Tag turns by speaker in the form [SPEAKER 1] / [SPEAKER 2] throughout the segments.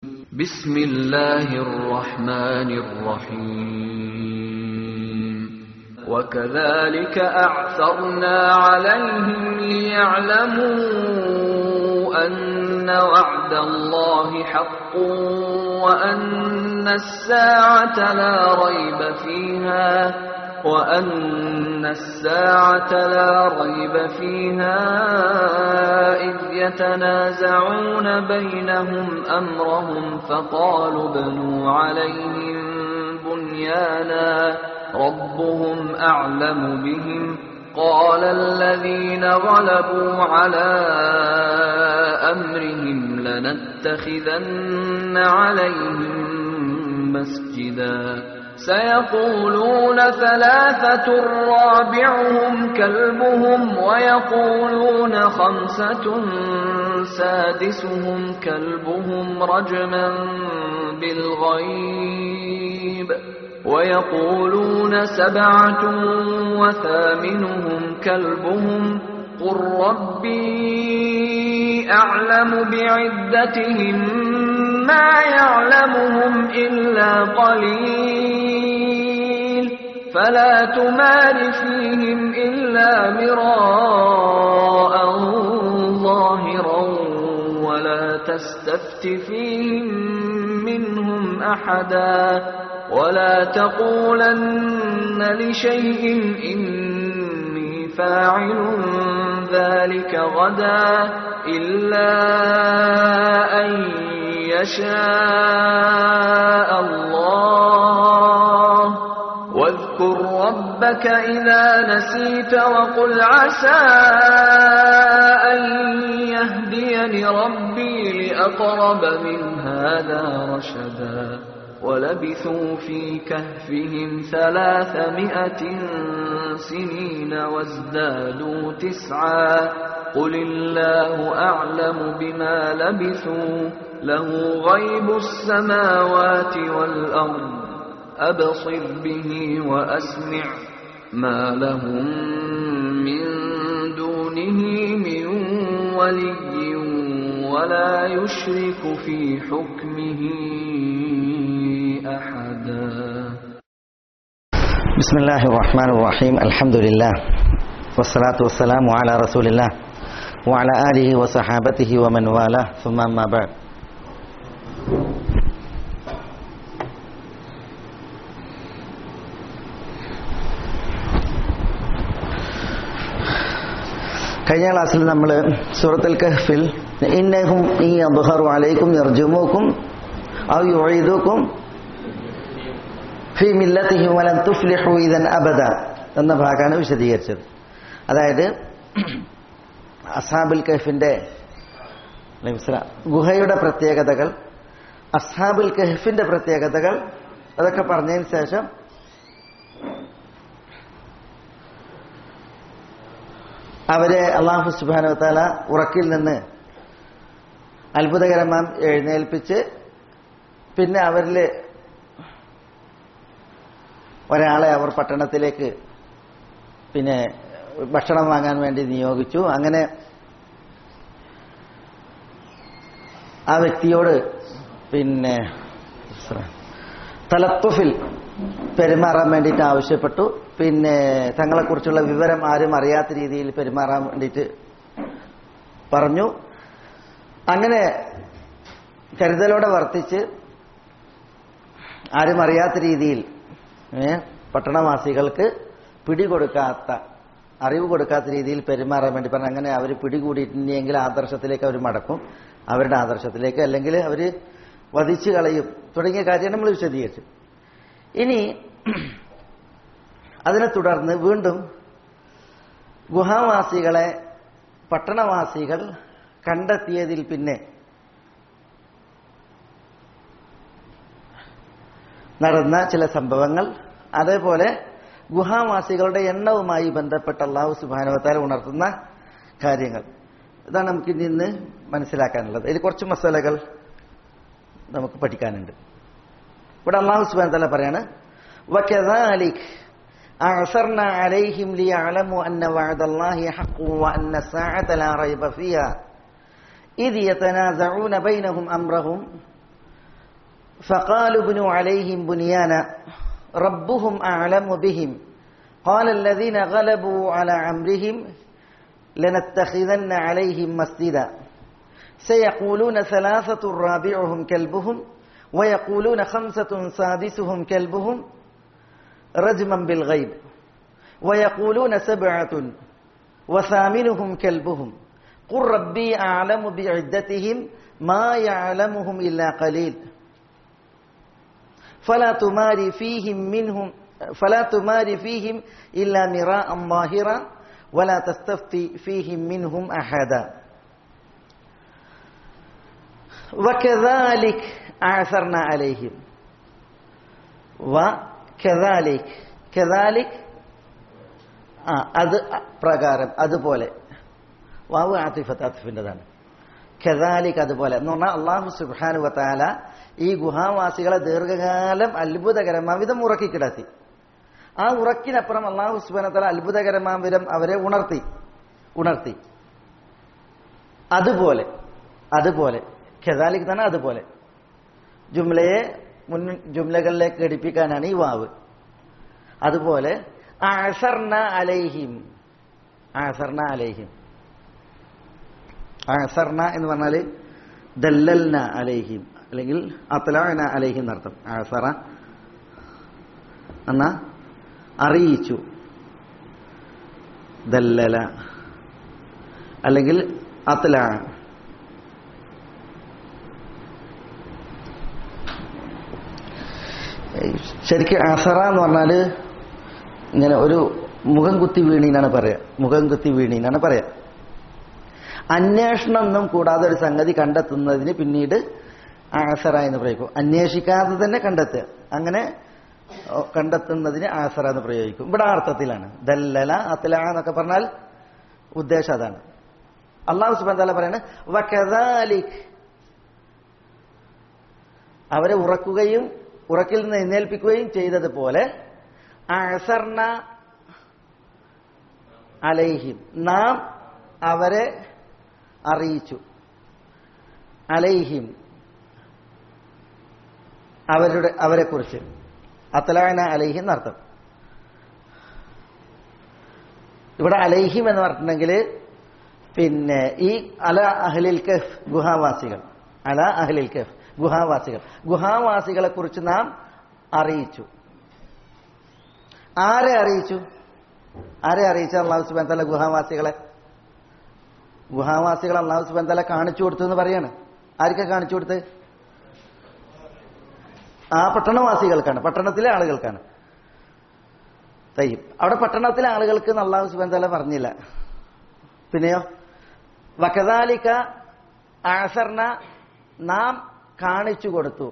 [SPEAKER 1] بسم الله الرحمن الرحيم وكذلك أعثرنا عليهم ليعلموا أن وعد الله حق وأن الساعة لا ريب فيها وأن الساعة لا ريب فيها إذ يتنازعون بينهم أمرهم فقالوا ابنوا عليهم بنيانا ربهم أعلم بهم قال الذين غلبوا على أمرهم لنتخذن عليهم مسجدا سيقولون ثلاثة رابعهم كلبهم ويقولون خمسة سادسهم كلبهم رجما بالغيب ويقولون سبعة وثامنهم كلبهم قل ربي أعلم بعدتهم ما يعلمهم إلا قليل فلا تمار فيهم إلا مراء ظاهرا ولا تستفت فيهم منهم أحدا ولا تقولن لشيء إني فاعل ذلك غدا إلا أن يشاء الله واذكر ربك إذا نسيت وقل عسى أن يهديني ربي لأقرب من هذا رشدا ولبثوا في كهفهم ثلاثمائة سنين وازدادوا تسعا قل الله أعلم بما لبثوا له غيب السماوات والأرض أبصر به وأسمع ما لهم من دونه من ولي ولا يشرك في حكمه أحدا
[SPEAKER 2] بسم الله الرحمن الرحيم الحمد لله والصلاة والسلام على رسول الله وعلى آله وصحابته ومن والاه ثم أما بعد കഴിഞ്ഞ ക്ലാസ്സിൽ നമ്മൾ സൂറത്തുൽ കഹ്ഫിൽ ഇന്നഹും ഈ അബ്ഹറു അലൈക്കും യർജുമുക്കും ഔ യുഈദുക്കും ഫി മില്ലത്തിഹി വലൻ തുഫ്ലിഹു ഇദൻ അബദ എന്ന ഭാഗമാണ് വിശദീകരിച്ചത് അതായത് അസാബുൽ കഹഫിന്റെ ഗുഹയുടെ പ്രത്യേകതകൾ അസാബുൽ കഹഫിന്റെ പ്രത്യേകതകൾ അതൊക്കെ പറഞ്ഞതിന് ശേഷം അവരെ അള്ളാഹു സുബാനുവത്താല ഉറക്കിൽ നിന്ന് അത്ഭുതകരമാം എഴുന്നേൽപ്പിച്ച് പിന്നെ അവരിൽ ഒരാളെ അവർ പട്ടണത്തിലേക്ക് പിന്നെ ഭക്ഷണം വാങ്ങാൻ വേണ്ടി നിയോഗിച്ചു അങ്ങനെ ആ വ്യക്തിയോട് പിന്നെ തലത്തുഫിൽ പെരുമാറാൻ വേണ്ടിയിട്ട് ആവശ്യപ്പെട്ടു പിന്നെ തങ്ങളെക്കുറിച്ചുള്ള വിവരം ആരും അറിയാത്ത രീതിയിൽ പെരുമാറാൻ വേണ്ടിയിട്ട് പറഞ്ഞു അങ്ങനെ കരുതലോടെ വർത്തിച്ച് ആരും അറിയാത്ത രീതിയിൽ പട്ടണവാസികൾക്ക് പിടികൊടുക്കാത്ത അറിവ് കൊടുക്കാത്ത രീതിയിൽ പെരുമാറാൻ വേണ്ടി പറഞ്ഞു അങ്ങനെ അവർ പിടികൂടിയിട്ടുണ്ടെങ്കിൽ ആദർശത്തിലേക്ക് അവർ മടക്കും അവരുടെ ആദർശത്തിലേക്ക് അല്ലെങ്കിൽ അവർ വധിച്ചു കളയും തുടങ്ങിയ കാര്യം നമ്മൾ വിശദീകരിച്ചു ഇനി അതിനെ തുടർന്ന് വീണ്ടും ഗുഹാവാസികളെ പട്ടണവാസികൾ കണ്ടെത്തിയതിൽ പിന്നെ നടന്ന ചില സംഭവങ്ങൾ അതേപോലെ ഗുഹാവാസികളുടെ എണ്ണവുമായി ബന്ധപ്പെട്ട അള്ളാഹു സുബാനുവത്താൽ ഉണർത്തുന്ന കാര്യങ്ങൾ ഇതാണ് നമുക്ക് ഇന്ന് മനസ്സിലാക്കാനുള്ളത് ഇതിൽ കുറച്ച് മസാലകൾ നമുക്ക് പഠിക്കാനുണ്ട് ഇവിടെ അള്ളാഹു സുബാൻ തല പറയാണ് وكذلك أعثرنا عليهم ليعلموا أن وعد الله حق وأن الساعة لا ريب فيها إذ يتنازعون بينهم أمرهم فقالوا ابنوا عليهم بنيانا ربهم أعلم بهم قال الذين غلبوا على أمرهم لنتخذن عليهم مسجدا سيقولون ثلاثة رابعهم كلبهم ويقولون خمسة سادسهم كلبهم رجما بالغيب ويقولون سبعة وثامنهم كلبهم قل ربي أعلم بعدتهم ما يعلمهم إلا قليل فلا تماري فيهم منهم فلا تماري فيهم إلا مراء ظاهرا ولا تستفتي فيهم منهم أحدا وكذلك أعثرنا عليهم وكذلك كذلك ആ അത് പ്രകാരം അതുപോലെ വാവ് ആത്തിഫത്ത് ആത്തിഫിൻ്റെതാണ് കദാലിക് അതുപോലെ എന്ന് പറഞ്ഞാൽ അള്ളാഹു സുബാനു വത്താല ഈ ഗുഹാവാസികളെ ദീർഘകാലം അത്ഭുതകരമാം വിധം ഉറക്കി കിടത്തി ആ ഉറക്കിനപ്പുറം അള്ളാഹു സുബാനത്തല അത്ഭുതകരമാം വിധം അവരെ ഉണർത്തി ഉണർത്തി അതുപോലെ അതുപോലെ ഖദാലിക് തന്നെ അതുപോലെ ജുംലയെ മുൻ ജുംലകളിലേക്ക് ഘടിപ്പിക്കാനാണ് ഈ വാവ് അതുപോലെ ആസർന അലൈഹിം ആസർന അലൈഹിം ആസർന എന്ന് പറഞ്ഞാൽ ദല്ലൽന അലൈഹിം അല്ലെങ്കിൽ അത്തലാന അലൈഹിം എന്നർത്ഥം ആസറ എന്നാ അറിയിച്ചു ദല്ലല അല്ലെങ്കിൽ അത്തല ശരിക്കും അസറ എന്ന് പറഞ്ഞാൽ ഇങ്ങനെ ഒരു മുഖം കുത്തി വീണീനാണ് പറയാ മുഖം കുത്തി വീണീനാണ് പറയാ അന്വേഷണം ഒന്നും കൂടാതെ ഒരു സംഗതി കണ്ടെത്തുന്നതിന് പിന്നീട് ആസറ എന്ന് പ്രയോഗിക്കും അന്വേഷിക്കാതെ തന്നെ കണ്ടെത്തുക അങ്ങനെ ഓ, കണ്ടെത്തുന്നതിന് ആസറ എന്ന് പ്രയോഗിക്കും ഇവിടെ ആ അർത്ഥത്തിലാണ് ദല്ലല അത്തല എന്നൊക്കെ പറഞ്ഞാൽ ഉദ്ദേശം അതാണ് അള്ളാഹു സുബാൻ തല പറയാണ് വകദാലിക് അവരെ ഉറക്കുകയും ഉറക്കിൽ നിന്ന് എഴുന്നേൽപ്പിക്കുകയും ചെയ്തതുപോലെ അസർന അലൈഹിം നാം അവരെ അറിയിച്ചു അലൈഹിം അവരുടെ അവരെക്കുറിച്ച് അത്തലാന അലൈഹിം എന്നർത്ഥം ഇവിടെ അലൈഹിം എന്ന് പറഞ്ഞിട്ടുണ്ടെങ്കിൽ പിന്നെ ഈ അല അഹ്ലിൽ കഫ് ഗുഹാവാസികൾ അല അഹ്ലിൽ കഫ് ഗുഹാവാസികൾ ഗുഹാവാസികളെ കുറിച്ച് നാം അറിയിച്ചു ആരെ അറിയിച്ചു ആരെ അറിയിച്ച അള്ളാഹു സുബാൻ തല ഗുഹാവാസികളെ ഗുഹാവാസികൾ അള്ളാഹു സുബാൻ തല കാണിച്ചു കൊടുത്തു എന്ന് പറയാണ് ആർക്കാ കാണിച്ചു കൊടുത്ത് ആ പട്ടണവാസികൾക്കാണ് പട്ടണത്തിലെ ആളുകൾക്കാണ് തയ്യും അവിടെ പട്ടണത്തിലെ ആളുകൾക്ക് അള്ളാഹു സുബാൻ തല പറഞ്ഞില്ല പിന്നെയോ വക്കതാലിക്ക ആസർണ നാം കാണിച്ചു കൊടുത്തു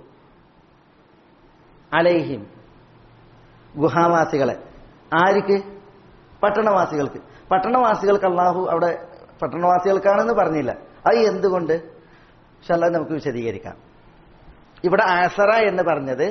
[SPEAKER 2] അലൈഹിം ഗുഹാവാസികളെ ആർക്ക് പട്ടണവാസികൾക്ക് പട്ടണവാസികൾക്ക് അള്ളാഹു അവിടെ പട്ടണവാസികൾക്കാണെന്ന് പറഞ്ഞില്ല അത് എന്തുകൊണ്ട് പക്ഷെ അല്ലാതെ നമുക്ക് വിശദീകരിക്കാം ഇവിടെ ആസറ എന്ന് പറഞ്ഞത്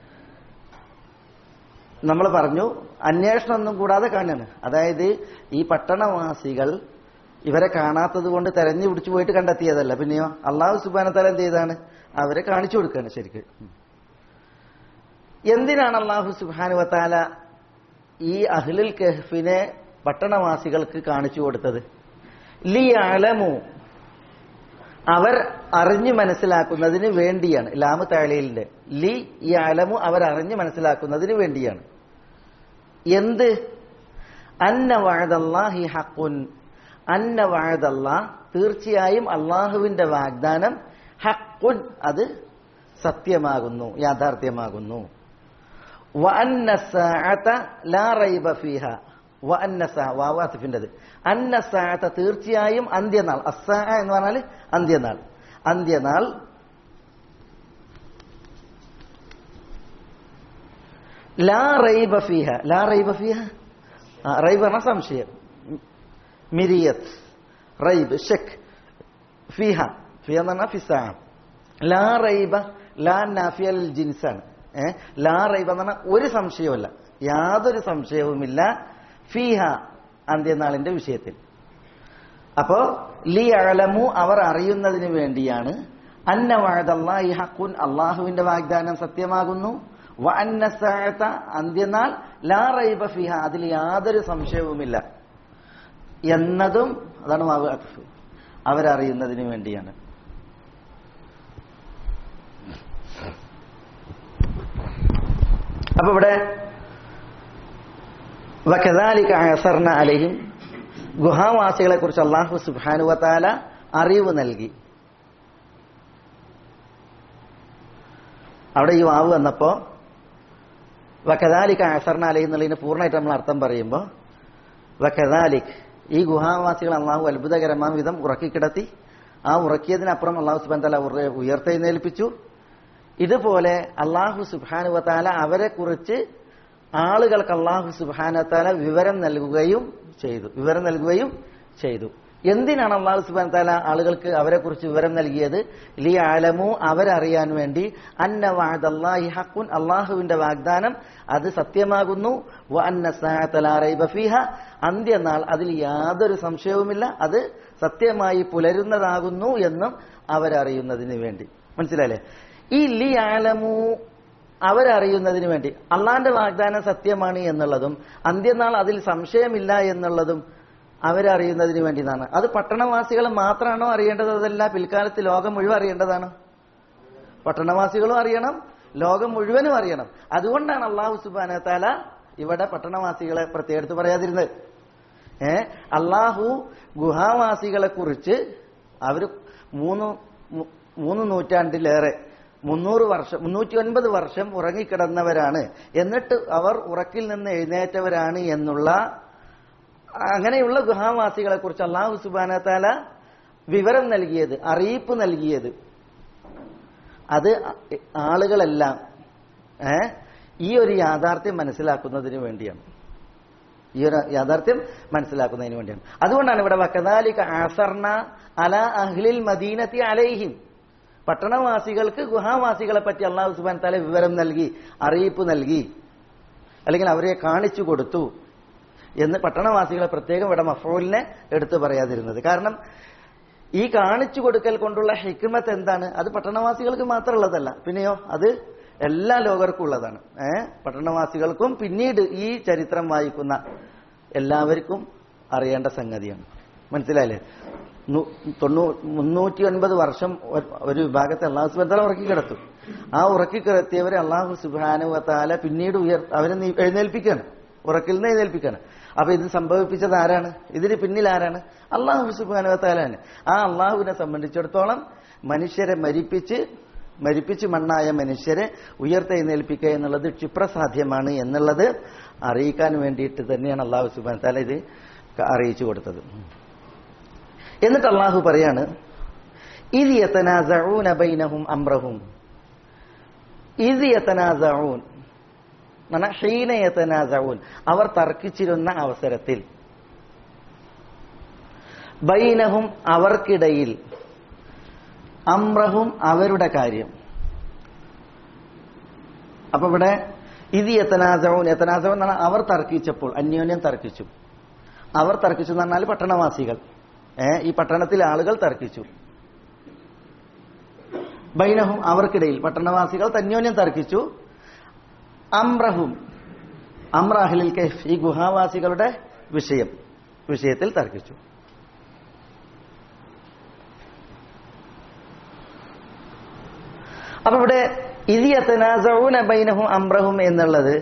[SPEAKER 2] നമ്മൾ പറഞ്ഞു അന്വേഷണം ഒന്നും കൂടാതെ കാണാണ് അതായത് ഈ പട്ടണവാസികൾ ഇവരെ കാണാത്തത് കൊണ്ട് തെരഞ്ഞു പിടിച്ചു പോയിട്ട് കണ്ടെത്തിയതല്ല പിന്നെയോ അള്ളാഹു സുബാനത്താല എന്ത് ചെയ്താണ് അവരെ കാണിച്ചു കൊടുക്കുകയാണ് ശരിക്ക് എന്തിനാണ് അള്ളാഹു സുബാനുവത്താല ഈ അഹ്ലുൽ കഹ്ഫിനെ പട്ടണവാസികൾക്ക് കാണിച്ചു കൊടുത്തത് ലി അലമു അവർ അറിഞ്ഞു മനസ്സിലാക്കുന്നതിന് വേണ്ടിയാണ് ലാമു താളിയിലിന്റെ ലി ഈ അലമു അവർ അറിഞ്ഞു മനസ്സിലാക്കുന്നതിന് വേണ്ടിയാണ് എന്ത് അന്ന വാഴതല്ലാഹി ഹക്കുൻ അന്ന വാഴതല്ലാ തീർച്ചയായും അള്ളാഹുവിന്റെ വാഗ്ദാനം ഹക്കുൻ അത് സത്യമാകുന്നു യാഥാർത്ഥ്യമാകുന്നു വഅന്ന സാഅത ലാ റൈബ ഫീഹ വഅന്ന സാ വാവാസിഫിൻ്റെത് അന്ന സാഅത തീർച്ചയായും അന്ത്യനാൾ അസ്സാ എന്ന് പറഞ്ഞാൽ അന്ത്യനാൾ അന്ത്യനാൾ ലാ റൈബ ഫീഹ ലാ റൈബ ഫീഹ ആ, റൈബ് പറഞ്ഞ സംശയം മിരിയത്ത് റൈബ് ഷെക് ഫിഹ ഫിഹ എന്ന് പറഞ്ഞാൽ ഫിസാ ലാ റൈബ ലാ നാഫിയൽ ജിൻസാണ് ഏ ലാ റൈബ എന്ന് പറഞ്ഞാൽ ഒരു സംശയവുമില്ല യാതൊരു സംശയവുമില്ല ഫീഹ അന്ത്യനാളിന്റെ വിഷയത്തിൽ അപ്പോ ലി അഴലമു അവർ അറിയുന്നതിന് വേണ്ടിയാണ് അന്ന വഅദല്ലാഹി ഹഖുൻ അള്ളാഹുവിന്റെ വാഗ്ദാനം സത്യമാകുന്നു വ അന്ന സഅത അന്ത്യനാൾ ലാ റൈബ ഫിഹ അതിൽ യാതൊരു സംശയവുമില്ല എന്നതും അതാണ് വാവ് അത്ഫ് അവരറിയുന്നതിന് വേണ്ടിയാണ് അപ്പൊ ഇവിടെ വകദാലിക അസർന അലഹിം ഗുഹാവാസികളെ കുറിച്ച് അള്ളാഹു സുബാനുവത്താല അറിവ് നൽകി അവിടെ ഈ വാവ് വന്നപ്പോ വകദാലിക് അസർന അലഹി എന്നുള്ളതിന് പൂർണ്ണമായിട്ട് നമ്മൾ അർത്ഥം പറയുമ്പോൾ വകദാലിക് ഈ ഗുഹാവാസികൾ അള്ളാഹു അത്ഭുതകരമാം വിധം ഉറക്കിക്കിടത്തി ആ ഉറക്കിയതിനപ്പുറം അള്ളാഹു സുബാൻ തല ഉയർത്തെഴുന്നേൽപ്പിച്ചു ഇതുപോലെ അള്ളാഹു സുബാനുവത്താല അവരെ കുറിച്ച് ആളുകൾക്ക് അള്ളാഹു സുബാനത്താല വിവരം നൽകുകയും ചെയ്തു വിവരം നൽകുകയും ചെയ്തു എന്തിനാണ് അള്ളാഹു സുബാൻ താല ആളുകൾക്ക് അവരെ കുറിച്ച് വിവരം നൽകിയത് ലി ആലമു അവരറിയാൻ വേണ്ടി അന്ന വാദല്ലാഹി ഹക്കുൻ അള്ളാഹുവിന്റെ വാഗ്ദാനം അത് സത്യമാകുന്നു വ അന്ന സാത്തലാറൈബ ഫീഹ അന്ത്യനാൾ അതിൽ യാതൊരു സംശയവുമില്ല അത് സത്യമായി പുലരുന്നതാകുന്നു എന്നും അവരറിയുന്നതിന് വേണ്ടി മനസ്സിലായില്ലേ ഈ ലി ആലമു അവരറിയുന്നതിന് വേണ്ടി അള്ളാന്റെ വാഗ്ദാനം സത്യമാണ് എന്നുള്ളതും അന്ത്യനാൾ അതിൽ സംശയമില്ല എന്നുള്ളതും അവരറിയുന്നതിന് വേണ്ടിയാണ് അത് പട്ടണവാസികൾ മാത്രമാണോ അറിയേണ്ടത് അതല്ല പിൽക്കാലത്ത് ലോകം മുഴുവൻ അറിയേണ്ടതാണ് പട്ടണവാസികളും അറിയണം ലോകം മുഴുവനും അറിയണം അതുകൊണ്ടാണ് അള്ളാഹു സുബാന താല ഇവിടെ പട്ടണവാസികളെ പ്രത്യേകത്ത് പറയാതിരുന്നത് ഏ അള്ളാഹു ഗുഹാവാസികളെ കുറിച്ച് അവർ മൂന്ന് മു- മൂന്ന് നൂറ്റാണ്ടിലേറെ മുന്നൂറ് വർഷം മുന്നൂറ്റി ഒൻപത് വർഷം ഉറങ്ങിക്കിടന്നവരാണ് എന്നിട്ട് അവർ ഉറക്കിൽ നിന്ന് എഴുന്നേറ്റവരാണ് എന്നുള്ള അങ്ങനെയുള്ള ഗുഹാവാസികളെ കുറിച്ച് അള്ളാഹു സുബാന താല വിവരം നൽകിയത് അറിയിപ്പ് നൽകിയത് അത് ആളുകളെല്ലാം ഏ ഈ ഒരു യാഥാർത്ഥ്യം മനസ്സിലാക്കുന്നതിന് വേണ്ടിയാണ് ഈ ഒരു യാഥാർത്ഥ്യം മനസ്സിലാക്കുന്നതിന് വേണ്ടിയാണ് അതുകൊണ്ടാണ് ഇവിടെ വക്കദാലിക ആസർണ അല അഹ്ലിൽ മദീനത്തി അലൈഹിം പട്ടണവാസികൾക്ക് ഗുഹാവാസികളെ പറ്റി അള്ളാഹു സുബാൻ താല വിവരം നൽകി അറിയിപ്പ് നൽകി അല്ലെങ്കിൽ അവരെ കാണിച്ചു കൊടുത്തു എന്ന് പട്ടണവാസികളെ പ്രത്യേകം ഇവിടെ മഫൂലിനെ എടുത്തു പറയാതിരുന്നത് കാരണം ഈ കാണിച്ചു കൊടുക്കൽ കൊണ്ടുള്ള ഹിക്മത്ത് എന്താണ് അത് പട്ടണവാസികൾക്ക് മാത്രമുള്ളതല്ല പിന്നെയോ അത് എല്ലാ ലോകർക്കും ഉള്ളതാണ് ഏ പട്ടണവാസികൾക്കും പിന്നീട് ഈ ചരിത്രം വായിക്കുന്ന എല്ലാവർക്കും അറിയേണ്ട സംഗതിയാണ് മനസ്സിലായില്ലേ നു- തൊണ്ണൂ മുന്നൂറ്റി ഒൻപത് വർഷം ഒരു- ഒരു വിഭാഗത്തെ അള്ളാഹു സുബാൻ ഉറക്കി കിടത്തും ആ ഉറക്കി കിടത്തിയവരെ അള്ളാഹു സുബാനുവത്താല പിന്നീട് ഉയർ അവരെ നീ- എഴുന്നേൽപ്പിക്കുകയാണ് ഉറക്കിൽ നിന്ന് എഴുന്നേൽപ്പിക്കുകയാണ് അപ്പൊ ഇത് സംഭവിപ്പിച്ചത് ആരാണ് ഇതിന് പിന്നിൽ ആരാണ് അള്ളാഹു സുബാനുവത്താലാണ് ആ അള്ളാഹുവിനെ സംബന്ധിച്ചിടത്തോളം മനുഷ്യരെ മരിപ്പിച്ച് മരിപ്പിച്ച് മണ്ണായ മനുഷ്യരെ ഉയർത്തെഴുന്നേൽപ്പിക്കുക എന്നുള്ളത് ക്ഷിപ്രസാധ്യമാണ് എന്നുള്ളത് അറിയിക്കാൻ വേണ്ടിയിട്ട് തന്നെയാണ് അള്ളാഹു സുബാൻ താല ഇത് അറിയിച്ചു കൊടുത്തത് എന്നിട്ട് അള്ളാഹു പറയാണ് ഇത് യത്തനാസഊന ബൈനഹും അംറഹും ഇത് യത്തനാസഊൻ ഹീന യത്തനാസഊൻ അവർ തർക്കിച്ചിരുന്ന അവസരത്തിൽ ബൈനഹും അവർക്കിടയിൽ അമ്രഹും അവരുടെ കാര്യം അപ്പൊ ഇവിടെ ഇത് യത്തനാസവും യത്തനാസവും എന്നാണ് അവർ തർക്കിച്ചപ്പോൾ അന്യോന്യം തർക്കിച്ചു അവർ തർക്കിച്ചു എന്ന് പറഞ്ഞാൽ പട്ടണവാസികൾ ഏ ഈ പട്ടണത്തിലെ ആളുകൾ തർക്കിച്ചു ബൈനഹും അവർക്കിടയിൽ പട്ടണവാസികൾ തന്യോന്യം തർക്കിച്ചു അമ്രഹും അമ്രാഹിലിൽ കൈഫ് ഈ ഗുഹാവാസികളുടെ വിഷയം വിഷയത്തിൽ തർക്കിച്ചു അപ്പൊ ഇവിടെ ഇത് യത്തനാസഊന ബൈനഹും അമ്രഹും എന്നുള്ളത്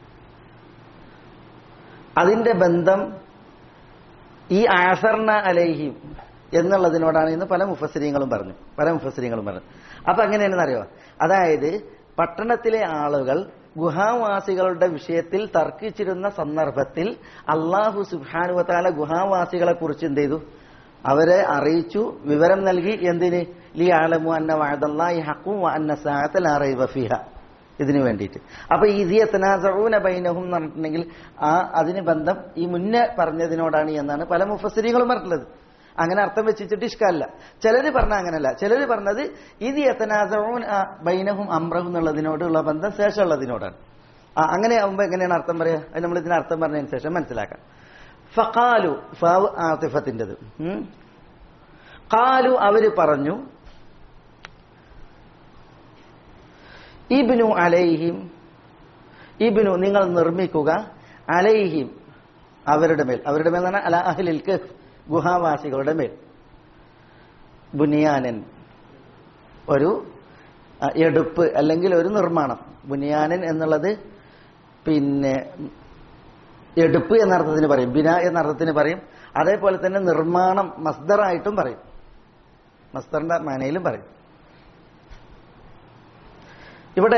[SPEAKER 2] അതിന്റെ ബന്ധം ഈ ആസർണ അലൈഹിം എന്നുള്ളതിനോടാണ് ഇന്ന് പല മുഫസരിങ്ങളും പറഞ്ഞു പല മുഫസരിങ്ങളും പറഞ്ഞു അപ്പൊ എങ്ങനെയാണെന്ന് അറിയോ അതായത് പട്ടണത്തിലെ ആളുകൾ ഗുഹാവാസികളുടെ വിഷയത്തിൽ തർക്കിച്ചിരുന്ന സന്ദർഭത്തിൽ അള്ളാഹു സുബാനുവത്താല ഗുഹാവാസികളെ കുറിച്ച് എന്ത് ചെയ്തു അവരെ അറിയിച്ചു വിവരം നൽകി എന്തിന് ലി ആലമു അന്ന വാദല്ലാഹി ഹഖും വ അന്ന സാഅത ലാ റൈബ ഫിഹ ഇതിനു വേണ്ടിയിട്ട് അപ്പൊ ഈ ദിയത്തനാസഊന ബൈനഹും എന്ന് പറഞ്ഞിട്ടുണ്ടെങ്കിൽ ആ അതിന് ബന്ധം ഈ മുന്നേ പറഞ്ഞതിനോടാണ് എന്നാണ് പല മുഫസ്സിരികളും പറഞ്ഞിട്ടുള്ളത് അങ്ങനെ അർത്ഥം വെച്ചിട്ട് ഇഷ്കല്ല ചിലര് പറഞ്ഞ അങ്ങനല്ല ചിലര് പറഞ്ഞത് ഇത് യത്തനാസഊൻ ബൈനഹും അമ്രഹും എന്നുള്ളതിനോടുള്ള ബന്ധം ശേഷമുള്ളതിനോടാണ് ആ, അങ്ങനെ ആവുമ്പോ എങ്ങനെയാണ് അർത്ഥം പറയാ അത് നമ്മൾ ഇതിന് അർത്ഥം പറഞ്ഞതിന് ശേഷം മനസ്സിലാക്കാം ഫഖാലു ഫാവ് ആതിഫത്തിൻ്റെത് കാലു അവര് പറഞ്ഞു ഇബ്നു അലൈഹിം ഇബ്നു നിങ്ങൾ നിർമ്മിക്കുക അലൈഹിം അവരുടെ മേൽ അവരുടെ മേൽ എന്ന് പറഞ്ഞാൽ അല അഹ്ലിൽ കഹ്ഫ് ഗുഹാവാസികളുടെ മേൽ ബുനിയാനൻ ഒരു അ, എടുപ്പ് അല്ലെങ്കിൽ ഒരു നിർമ്മാണം ബുനിയാനൻ എന്നുള്ളത് പിന്നെ എടുപ്പ് എന്നർത്ഥത്തിന് പറയും ബിന എന്നർത്ഥത്തിന് പറയും അതേപോലെ തന്നെ നിർമ്മാണം മസ്ദറായിട്ടും പറയും മസ്ദറിന്റെ മാനയിലും പറയും ഇവിടെ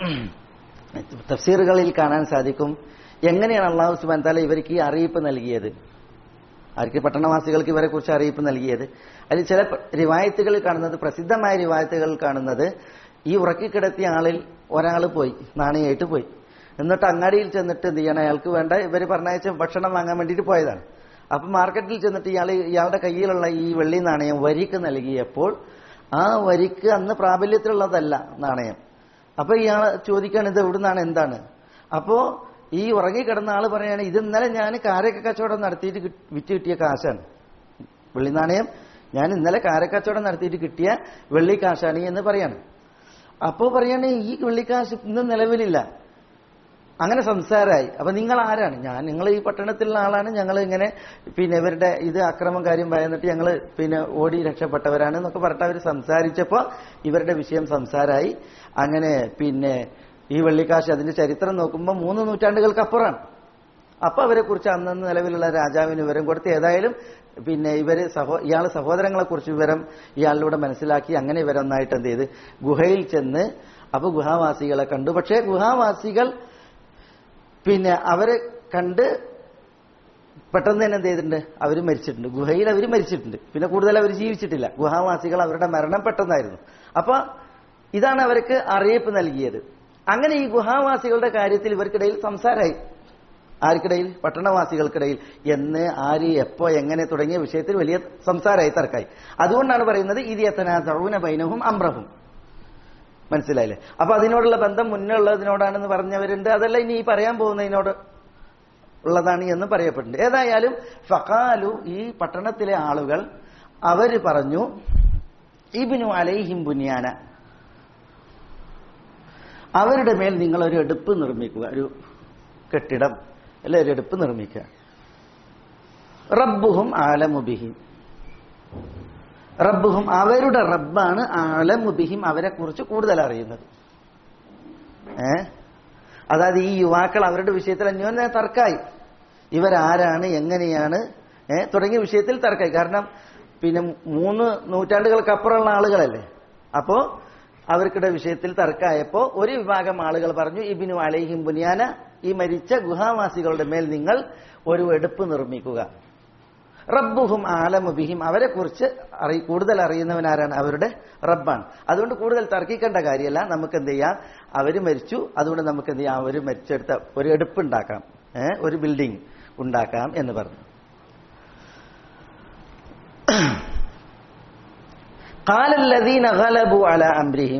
[SPEAKER 2] തഫ്സീറുകളിൽ കാണാൻ സാധിക്കും എങ്ങനെയാണ് അള്ളാഹു സുബാൻ താല ഇവർക്ക് ഈ അറിയിപ്പ് നൽകിയത് ആർക്ക് പട്ടണവാസികൾക്ക് ഇവരെ കുറിച്ച് അറിയിപ്പ് നൽകിയത് അതിൽ ചില പ- റിവായത്തുകളിൽ കാണുന്നത് പ്രസിദ്ധമായ റിവായത്തുകളിൽ കാണുന്നത് ഈ ഉറക്കിക്കിടത്തിയ ആളിൽ ഒരാൾ പോയി നാണയമായിട്ട് പോയി എന്നിട്ട് അങ്ങാടിയിൽ ചെന്നിട്ട് എന്ത് ചെയ്യണം അയാൾക്ക് വേണ്ട ഇവർ പറഞ്ഞയച്ച ഭക്ഷണം വാങ്ങാൻ വേണ്ടിയിട്ട് പോയതാണ് അപ്പൊ മാർക്കറ്റിൽ ചെന്നിട്ട് ഇയാൾ ഇയാളുടെ കയ്യിലുള്ള ഈ വെള്ളി നാണയം വരിക്ക് നൽകിയപ്പോൾ ആ വരിക്ക് അന്ന് പ്രാബല്യത്തിലുള്ളതല്ല നാണയം അപ്പൊ ഇയാൾ ചോദിക്കാണ് ഇത് എവിടുന്നാണ് എന്താണ് അപ്പോ ഈ ഉറങ്ങിക്കിടന്ന ആള് പറയാണ് ഇത് ഇന്നലെ ഞാൻ കാരക്ക കച്ചവടം നടത്തിയിട്ട് കിട്ട്- വിറ്റ് കിട്ടിയ കാശാണ് വെള്ളി നാണയം ഞാൻ ഇന്നലെ കാരക്കച്ചവടം നടത്തിയിട്ട് കിട്ടിയ വെള്ളിക്കാശാണ് എന്ന് പറയാണ് അപ്പോ പറയാണ് ഈ വെള്ളിക്കാശ് ഇന്ന് നിലവിലില്ല അങ്ങനെ സംസാരമായി അപ്പൊ നിങ്ങൾ ആരാണ് ഞാൻ നിങ്ങൾ ഈ പട്ടണത്തിലുള്ള ആളാണ് ഞങ്ങൾ ഇങ്ങനെ പിന്നെ ഇവരുടെ ഇത് അക്രമം കാര്യം ഭയന്നിട്ട് ഞങ്ങൾ പിന്നെ ഓടി രക്ഷപ്പെട്ടവരാണ് എന്നൊക്കെ പറഞ്ഞിട്ട് അവർ സംസാരിച്ചപ്പോ ഇവരുടെ വിഷയം സംസാരമായി അങ്ങനെ പിന്നെ ഈ വെള്ളിക്കാശ് അതിന്റെ ചരിത്രം നോക്കുമ്പോൾ മൂന്ന് നൂറ്റാണ്ടുകൾക്ക് അപ്പുറമാണ് അപ്പൊ അവരെ കുറിച്ച് അന്നന്ന് നിലവിലുള്ള രാജാവിന് വിവരം കൊടുത്ത് ഏതായാലും പിന്നെ ഇവര് സഹോ ഇയാൾ സഹോദരങ്ങളെ കുറിച്ച് വിവരം ഇയാളിലൂടെ മനസ്സിലാക്കി അങ്ങനെ ഇവരൊന്നായിട്ട് എന്ത് ചെയ്ത് ഗുഹയിൽ ചെന്ന് അപ്പൊ ഗുഹാവാസികളെ കണ്ടു പക്ഷേ ഗുഹാവാസികൾ പിന്നെ അവരെ കണ്ട് പെട്ടെന്ന് തന്നെ എന്ത് ചെയ്തിട്ടുണ്ട് അവർ മരിച്ചിട്ടുണ്ട് ഗുഹയിൽ അവർ മരിച്ചിട്ടുണ്ട് പിന്നെ കൂടുതൽ അവർ ജീവിച്ചിട്ടില്ല ഗുഹാവാസികൾ അവരുടെ മരണം പെട്ടെന്നായിരുന്നു അപ്പൊ ഇതാണ് അവർക്ക് അറിയിപ്പ് നൽകിയത് അങ്ങനെ ഈ ഗുഹാവാസികളുടെ കാര്യത്തിൽ ഇവർക്കിടയിൽ സംസാരമായി ആർക്കിടയിൽ പട്ടണവാസികൾക്കിടയിൽ എന്ന് ആര് എപ്പോ എങ്ങനെ തുടങ്ങിയ വിഷയത്തിൽ വലിയ സംസാരമായി തർക്കായി അതുകൊണ്ടാണ് പറയുന്നത് ഇത് എത്തനാസൂന ബൈനഹും അമ്രഹും മനസ്സിലായില്ലേ അപ്പൊ അതിനോടുള്ള ബന്ധം മുന്നേ ഉള്ളതിനോടാണെന്ന് പറഞ്ഞവരുണ്ട് അതല്ല ഇനി ഈ പറയാൻ പോകുന്നതിനോട് ഉള്ളതാണ് എന്ന് പറയപ്പെടുന്നുണ്ട് ഏതായാലും ഫഖാലു ഈ പട്ടണത്തിലെ ആളുകൾ അവര് പറഞ്ഞു ഇബിനു അലൈഹിം ബുനിയാന അവരുടെ മേൽ നിങ്ങൾ ഒരു എടുപ്പ് നിർമ്മിക്കുക ഒരു കെട്ടിടം അല്ലെ ഒരു എടുപ്പ് നിർമ്മിക്കുക റബ്ബുഹും ആലമുബിഹിം റബ്ബുഹും അവരുടെ റബ്ബാണ് ആലമുബിഹിം അവരെ കുറിച്ച് കൂടുതൽ അറിയുന്നത് ഏ അതായത് ഈ യുവാക്കൾ അവരുടെ വിഷയത്തിൽ അന്യോന്യ തർക്കായി ഇവരാരാണ് എങ്ങനെയാണ് ഏ തുടങ്ങിയ വിഷയത്തിൽ തർക്കായി കാരണം പിന്നെ മൂന്ന് നൂറ്റാണ്ടുകൾക്ക് അപ്പുറമുള്ള ആളുകളല്ലേ അപ്പോ അവർക്കിടെ വിഷയത്തിൽ തർക്കമായപ്പോ ഒരു വിഭാഗം ആളുകൾ പറഞ്ഞു ഇബിനു അലൈഹിം ബുനിയാന ഈ മരിച്ച ഗുഹാവാസികളുടെ മേൽ നിങ്ങൾ ഒരു എടുപ്പ് നിർമ്മിക്കുക റബ്ബുഹും ആലമുബിഹിം അവരെ കുറിച്ച് അറി കൂടുതൽ അറിയുന്നവൻ ആരാണ് അവരുടെ റബ്ബാണ് അതുകൊണ്ട് കൂടുതൽ തർക്കിക്കേണ്ട കാര്യമല്ല നമുക്ക് എന്ത് ചെയ്യാം അവര് മരിച്ചു അതുകൊണ്ട് നമുക്ക് എന്ത് ചെയ്യാം അവര് മരിച്ചെടുത്ത ഒരു എടുപ്പ് ഉണ്ടാക്കാം ഏ, ഒരു ബിൽഡിംഗ് ഉണ്ടാക്കാം എന്ന് പറഞ്ഞു കാലല്ലദീന ഗലബു അല അംരിഹിം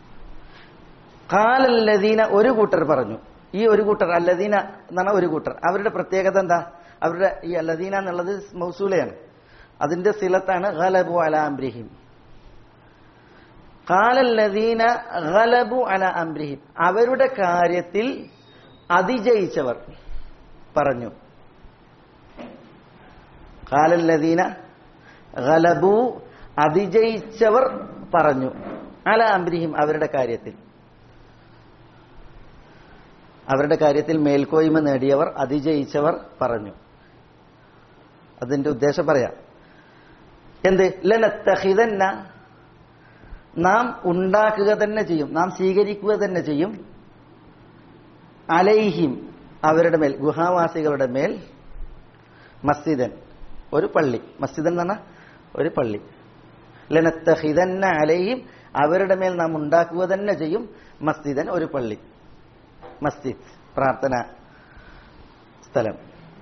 [SPEAKER 2] കാലല്ലദീന ഒരു കൂട്ടർ പറഞ്ഞു ഈ ഒരു കൂട്ടർ അല്ലദീന എന്നാണ് ഒരു കൂട്ടർ അവരുടെ പ്രത്യേകത എന്താ അവരുടെ ഈ അല്ലദീന എന്നുള്ളത് മൗസൂലയാണ് അതിന്റെ സിലത്താണ് ഗലബു അല അംരിഹിം കാലല്ലദീന ഗലബു അല അംരിഹിം അവരുടെ കാര്യത്തിൽ അതിജയിച്ചവർ പറഞ്ഞു കാലല്ലദീന ഗലബു അതിജയിച്ചവർ പറഞ്ഞു അല അംരിഹിം അവരുടെ കാര്യത്തിൽ അവരുടെ കാര്യത്തിൽ മേൽക്കോയ്മ നേടിയവർ അതിജയിച്ചവർ പറഞ്ഞു അതിന്റെ ഉദ്ദേശം പറയാം എന്ത് ലനത്തഹിതന്ന നാം ഉണ്ടാക്കുക തന്നെ ചെയ്യും നാം സ്വീകരിക്കുക തന്നെ ചെയ്യും അലൈഹിം അവരുടെ മേൽ ഗുഹാവാസികളുടെ മേൽ മസ്ജിദൻ ഒരു പള്ളി മസ്ജിദൻ എന്ന് പറഞ്ഞാൽ ഒരു പള്ളി ലനത്തഹിതന്ന അലൈഹിം അവരുടെ മേൽ നാം ഉണ്ടാക്കുക തന്നെ ചെയ്യും മസ്ജിദൻ ഒരു പള്ളി മസ്ജിദ് പ്രാർത്ഥന സ്ഥലം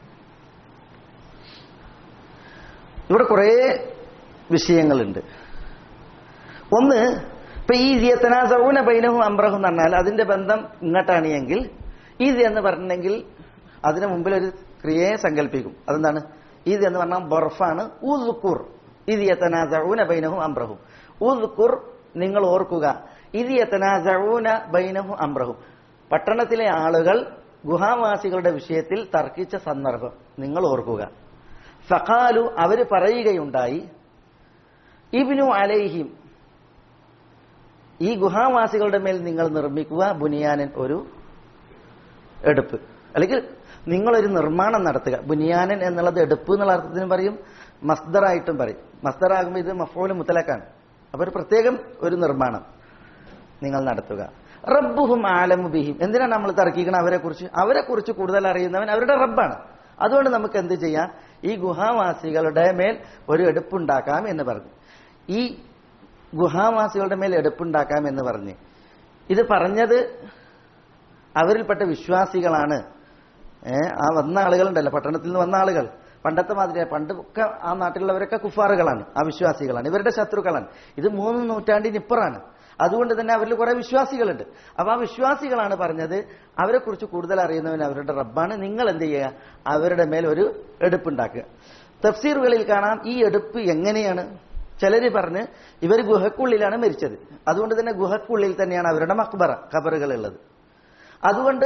[SPEAKER 2] ഇവിടെ കുറേ വിഷയങ്ങളുണ്ട് ഒന്ന് ഇപ്പൊ ഈ ജിയത്തനാസൗന ബൈനഹും അമ്രഹും എന്ന് പറഞ്ഞാൽ അതിന്റെ ബന്ധം ഇങ്ങോട്ടാണ് എങ്കിൽ ഈദ് എന്ന് പറഞ്ഞെങ്കിൽ അതിനു മുമ്പിൽ ഒരു ക്രിയയെ സങ്കല്പിക്കും അതെന്താണ് ഈദ് എന്ന് പറഞ്ഞാൽ ബർഫാണ് ഊദ്ഖുർ ഇത് യത്തനാസഊന ബൈനഹും അംറഹും ഊദ്ഖുർ നിങ്ങൾ ഓർക്കുക ഇത് യതനാസഊന ബൈനഹു അംറഹും പട്ടണത്തിലെ ആളുകൾ ഗുഹാവാസികളുടെ വിഷയത്തിൽ തർക്കിച്ച സന്ദർഭം നിങ്ങൾ ഓർക്കുക ഫഖാലു അവര് പറയുകയുണ്ടായി ഇബ്നു അലൈഹിം ഈ ഗുഹാവാസികളുടെ മേൽ നിങ്ങൾ നിർമ്മിക്കുക ബുനിയാനൻ ഒരു എടുപ്പ് അല്ലെങ്കിൽ നിങ്ങളൊരു നിർമ്മാണം നടത്തുക ബുനിയാനൻ എന്നുള്ളത് എടുപ്പ് എന്നുള്ള അർത്ഥത്തിന് പറയും മസ്ദറായിട്ടും പറയും മസ്ദറാകുമ്പോൾ ഇത് മഫോല് മുത്തലക്കാണ് അപ്പൊ ഒരു പ്രത്യേകം ഒരു നിർമ്മാണം നിങ്ങൾ നടത്തുക റബ്ബുഹും ആലമു ബിഹിം എന്തിനാണ് നമ്മൾ തർക്കിക്കണം അവരെ കുറിച്ച് അവരെ കുറിച്ച് കൂടുതൽ അറിയുന്നവൻ അവരുടെ റബ്ബാണ് അതുകൊണ്ട് നമുക്ക് എന്ത് ചെയ്യാം ഈ ഗുഹാവാസികളുടെ മേൽ ഒരു എടുപ്പുണ്ടാക്കാം എന്ന് പറഞ്ഞു ഈ ഗുഹാവാസികളുടെ മേൽ എടുപ്പുണ്ടാക്കാം എന്ന് പറഞ്ഞ് ഇത് പറഞ്ഞത് അവരിൽപ്പെട്ട വിശ്വാസികളാണ് ഏ, ആ വന്ന ആളുകളുണ്ടല്ലോ പട്ടണത്തിൽ നിന്ന് വന്ന ആളുകൾ പണ്ടത്തെ മാതിരി പണ്ടൊക്കെ ആ നാട്ടിലുള്ളവരൊക്കെ കുഫാറുകളാണ് ആ വിശ്വാസികളാണ് ഇവരുടെ ശത്രുക്കളാണ് ഇത് മൂന്ന് നൂറ്റാണ്ടിന് ഇപ്പുറമാണ് അതുകൊണ്ട് തന്നെ അവരിൽ കുറെ വിശ്വാസികളുണ്ട് അപ്പൊ ആ വിശ്വാസികളാണ് പറഞ്ഞത് അവരെ കുറിച്ച് കൂടുതൽ അറിയുന്നവൻ അവരുടെ റബ്ബാണ് നിങ്ങൾ എന്ത് ചെയ്യുക അവരുടെ മേൽ ഒരു എടുപ്പുണ്ടാക്കുക തഫ്സീറുകളിൽ കാണാം ഈ എടുപ്പ് എങ്ങനെയാണ് ചിലര് പറഞ്ഞ് ഇവർ ഗുഹക്കുള്ളിലാണ് മരിച്ചത് അതുകൊണ്ട് തന്നെ ഗുഹക്കുള്ളിൽ തന്നെയാണ് അവരുടെ മക്ബറ ഖബറുകൾ ഉള്ളത് അതുകൊണ്ട്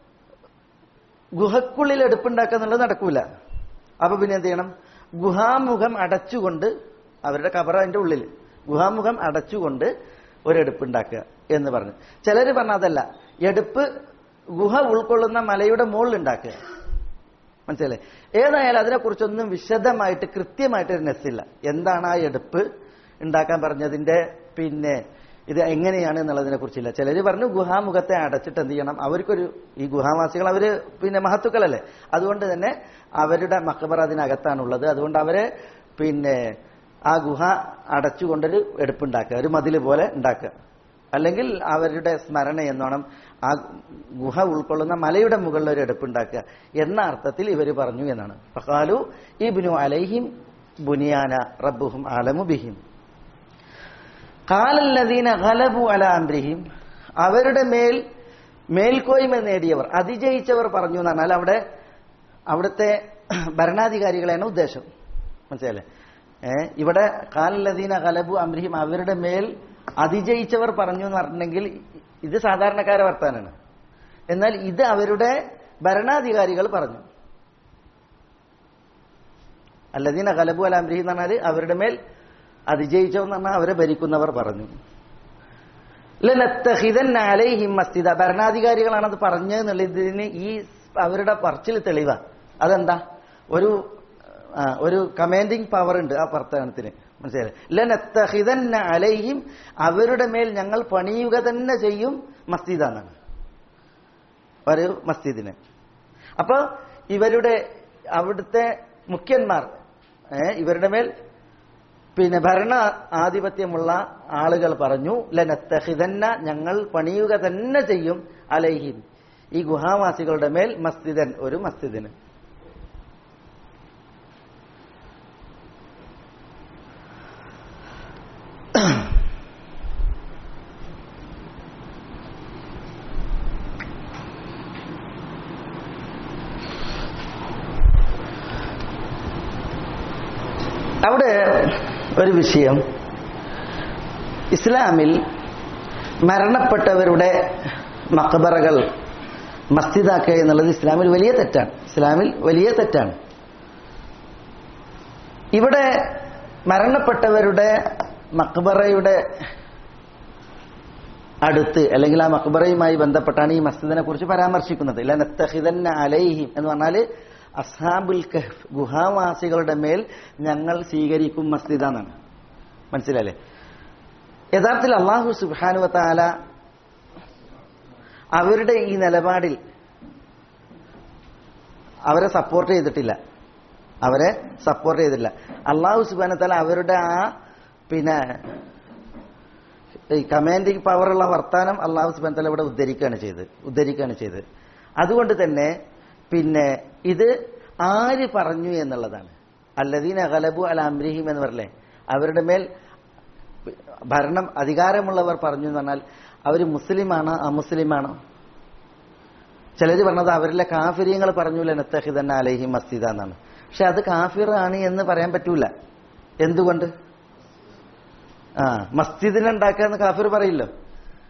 [SPEAKER 2] ഗുഹക്കുള്ളിൽ എടുപ്പുണ്ടാക്കുക എന്നുള്ളത് നടക്കൂല അപ്പൊ പിന്നെ എന്ത് ചെയ്യണം ഗുഹാമുഖം അടച്ചുകൊണ്ട് അവരുടെ കബറ അതിന്റെ ഉള്ളിൽ ഗുഹാമുഖം അടച്ചുകൊണ്ട് ഒരു എടുപ്പുണ്ടാക്കുക എന്ന് പറഞ്ഞു ചിലര് പറഞ്ഞ അതല്ല എടുപ്പ് ഗുഹ ഉൾക്കൊള്ളുന്ന മലയുടെ മുകളിൽ ഉണ്ടാക്കുക മനസ്സിലല്ലേ ഏതായാലും അതിനെക്കുറിച്ചൊന്നും വിശദമായിട്ട് കൃത്യമായിട്ട് ഒരു നെസ്സില്ല എന്താണ് ആ എടുപ്പ് ഉണ്ടാക്കാൻ പറഞ്ഞതിന്റെ പിന്നെ ഇത് എങ്ങനെയാണ് എന്നുള്ളതിനെ കുറിച്ചില്ല ചിലര് പറഞ്ഞു ഗുഹാമുഖത്തെ അടച്ചിട്ട് എന്ത് ചെയ്യണം അവർക്കൊരു ഈ ഗുഹാവാസികൾ അവര് പിന്നെ മഹത്തുക്കളല്ലേ അതുകൊണ്ട് തന്നെ അവരുടെ മക്കബർ അതിനകത്താണുള്ളത് അതുകൊണ്ട് അവരെ പിന്നെ ആ ഗുഹ അടച്ചുകൊണ്ടൊരു എടുപ്പുണ്ടാക്കുക ഒരു മതില് പോലെ ഉണ്ടാക്കുക അല്ലെങ്കിൽ അവരുടെ സ്മരണ എന്നോണം ആ ഗുഹ ഉൾക്കൊള്ളുന്ന മലയുടെ മുകളിൽ ഒരു എടുപ്പുണ്ടാക്കുക എന്ന അർത്ഥത്തിൽ ഇവർ പറഞ്ഞു എന്നാണ് ഫഖാലു ഇബ്നു അലൈഹിം ബുനിയാന റബ്ബുഹും ആലമു ബിഹിം കാലല്ലദീന ഗലബു അല അംരിഹിം അവരുടെ മേൽ മേൽക്കോയ്മ നേടിയവർ അതിജയിച്ചവർ പറഞ്ഞു എന്ന് പറഞ്ഞാൽ അവിടെ അവിടുത്തെ ഭരണാധികാരികളെയാണ് ഉദ്ദേശം മനസ്സിലല്ലേ ഏ ഇവിടെ കാലല്ലദീന ഗലബു അംരിഹിം അവരുടെ മേൽ അതിജയിച്ചവർ പറഞ്ഞു എന്ന് പറഞ്ഞിട്ടുണ്ടെങ്കിൽ ഇത് സാധാരണക്കാരെ വർത്താനാണ് എന്നാൽ ഇത് അവരുടെ ഭരണാധികാരികൾ പറഞ്ഞു അല്ലദീന ഗലബു അല അംരിഹിം എന്ന് പറഞ്ഞാൽ അവരുടെ മേൽ അതിജയിച്ചവെന്ന് പറഞ്ഞാൽ അവരെ ഭരിക്കുന്നവർ പറഞ്ഞു ലനത്തഹിതൻ അലൈഹിം മസ്ജിദ ഭരണാധികാരികളാണ് അത് പറഞ്ഞതെന്നുള്ളതിന് ഈ അവരുടെ പറച്ചിൽ തെളിവ അതെന്താ ഒരു ആ, ഒരു കമാൻഡിങ് പവർ ഉണ്ട് ആ പ്രവർത്തനത്തിന് മനസ്സിലായി ലനത്തഹിതൻ അലൈഹിം അവരുടെ മേൽ ഞങ്ങൾ പണിയുക തന്നെ ചെയ്യും മസ്ജിദാന്നാണ് ഒരു മസ്ജിദിന് അപ്പൊ ഇവരുടെ അവിടുത്തെ മുഖ്യന്മാർ ഏ, ഇവരുടെ മേൽ പിന്നെ ഭരണ ആധിപത്യമുള്ള ആളുകൾ പറഞ്ഞു ലനത്തഹിതന്ന ഞങ്ങൾ പണിയുക തന്നെ ചെയ്യും അലൈഹിം ഈ ഗുഹാവാസികളുടെ മേൽ മസ്ജിദൻ ഒരു മസ്ജിദിന് അവിടെ ഒരു വിഷയം ഇസ്ലാമിൽ മരണപ്പെട്ടവരുടെ മക്ബറകൾ മസ്ജിദാക്കുക എന്നുള്ളത് ഇസ്ലാമിൽ വലിയ തെറ്റാണ് ഇസ്ലാമിൽ വലിയ തെറ്റാണ് ഇവിടെ മരണപ്പെട്ടവരുടെ മക്ബറയുടെ അടുത്ത് അല്ലെങ്കിൽ ആ മക്ബറയുമായി ബന്ധപ്പെട്ടാണ് ഈ മസ്ജിദിനെ കുറിച്ച് പരാമർശിക്കുന്നത് ഇല്ല നത്തഹിതന്ന അലൈഹിം എന്ന് പറഞ്ഞാല് അസാബുൽ കഹ്ഫ് ഗുഹാവാസികളുടെ മേൽ ഞങ്ങൾ സ്വീകരിക്കും മസ്ജിദാന്നാണ് മനസ്സിലല്ലേ യഥാർത്ഥത്തിൽ അള്ളാഹു സുബാനുവത്താല അവരുടെ ഈ നിലപാടിൽ അവരെ സപ്പോർട്ട് ചെയ്തിട്ടില്ല അവരെ സപ്പോർട്ട് ചെയ്തിട്ടില്ല അള്ളാഹു സുബാനത്താല അവരുടെ ആ പിന്നെ ഈ കമാൻഡിങ് പവറുള്ള വർത്താനം അള്ളാഹു സുബാൻ തല ഇവിടെ ഉദ്ധരിക്കുകയാണ് ചെയ്തത് ഉദ്ധരിക്കുകയാണ് ചെയ്തത് അതുകൊണ്ട് തന്നെ പിന്നെ ഇത് ആര് പറഞ്ഞു എന്നുള്ളതാണ് അല്ലദീന ഗലബു അല അംരിഹിം എന്ന് പറഞ്ഞേ അവരുടെ മേൽ ഭരണം അധികാരമുള്ളവർ പറഞ്ഞു എന്ന് പറഞ്ഞാൽ അവർ മുസ്ലിമാണോ അമുസ്ലിമാണോ ചിലര് പറഞ്ഞത് അവരിലെ കാഫിര്യങ്ങൾ പറഞ്ഞു ലനത്തഹിതന്ന അലൈഹി മസ്ജിദ എന്നാണ് പക്ഷെ അത് കാഫിറാണ് എന്ന് പറയാൻ പറ്റൂല എന്തുകൊണ്ട് ആ മസ്ജിദിനെ ഉണ്ടാക്കുക എന്ന് കാഫിർ പറയില്ലോ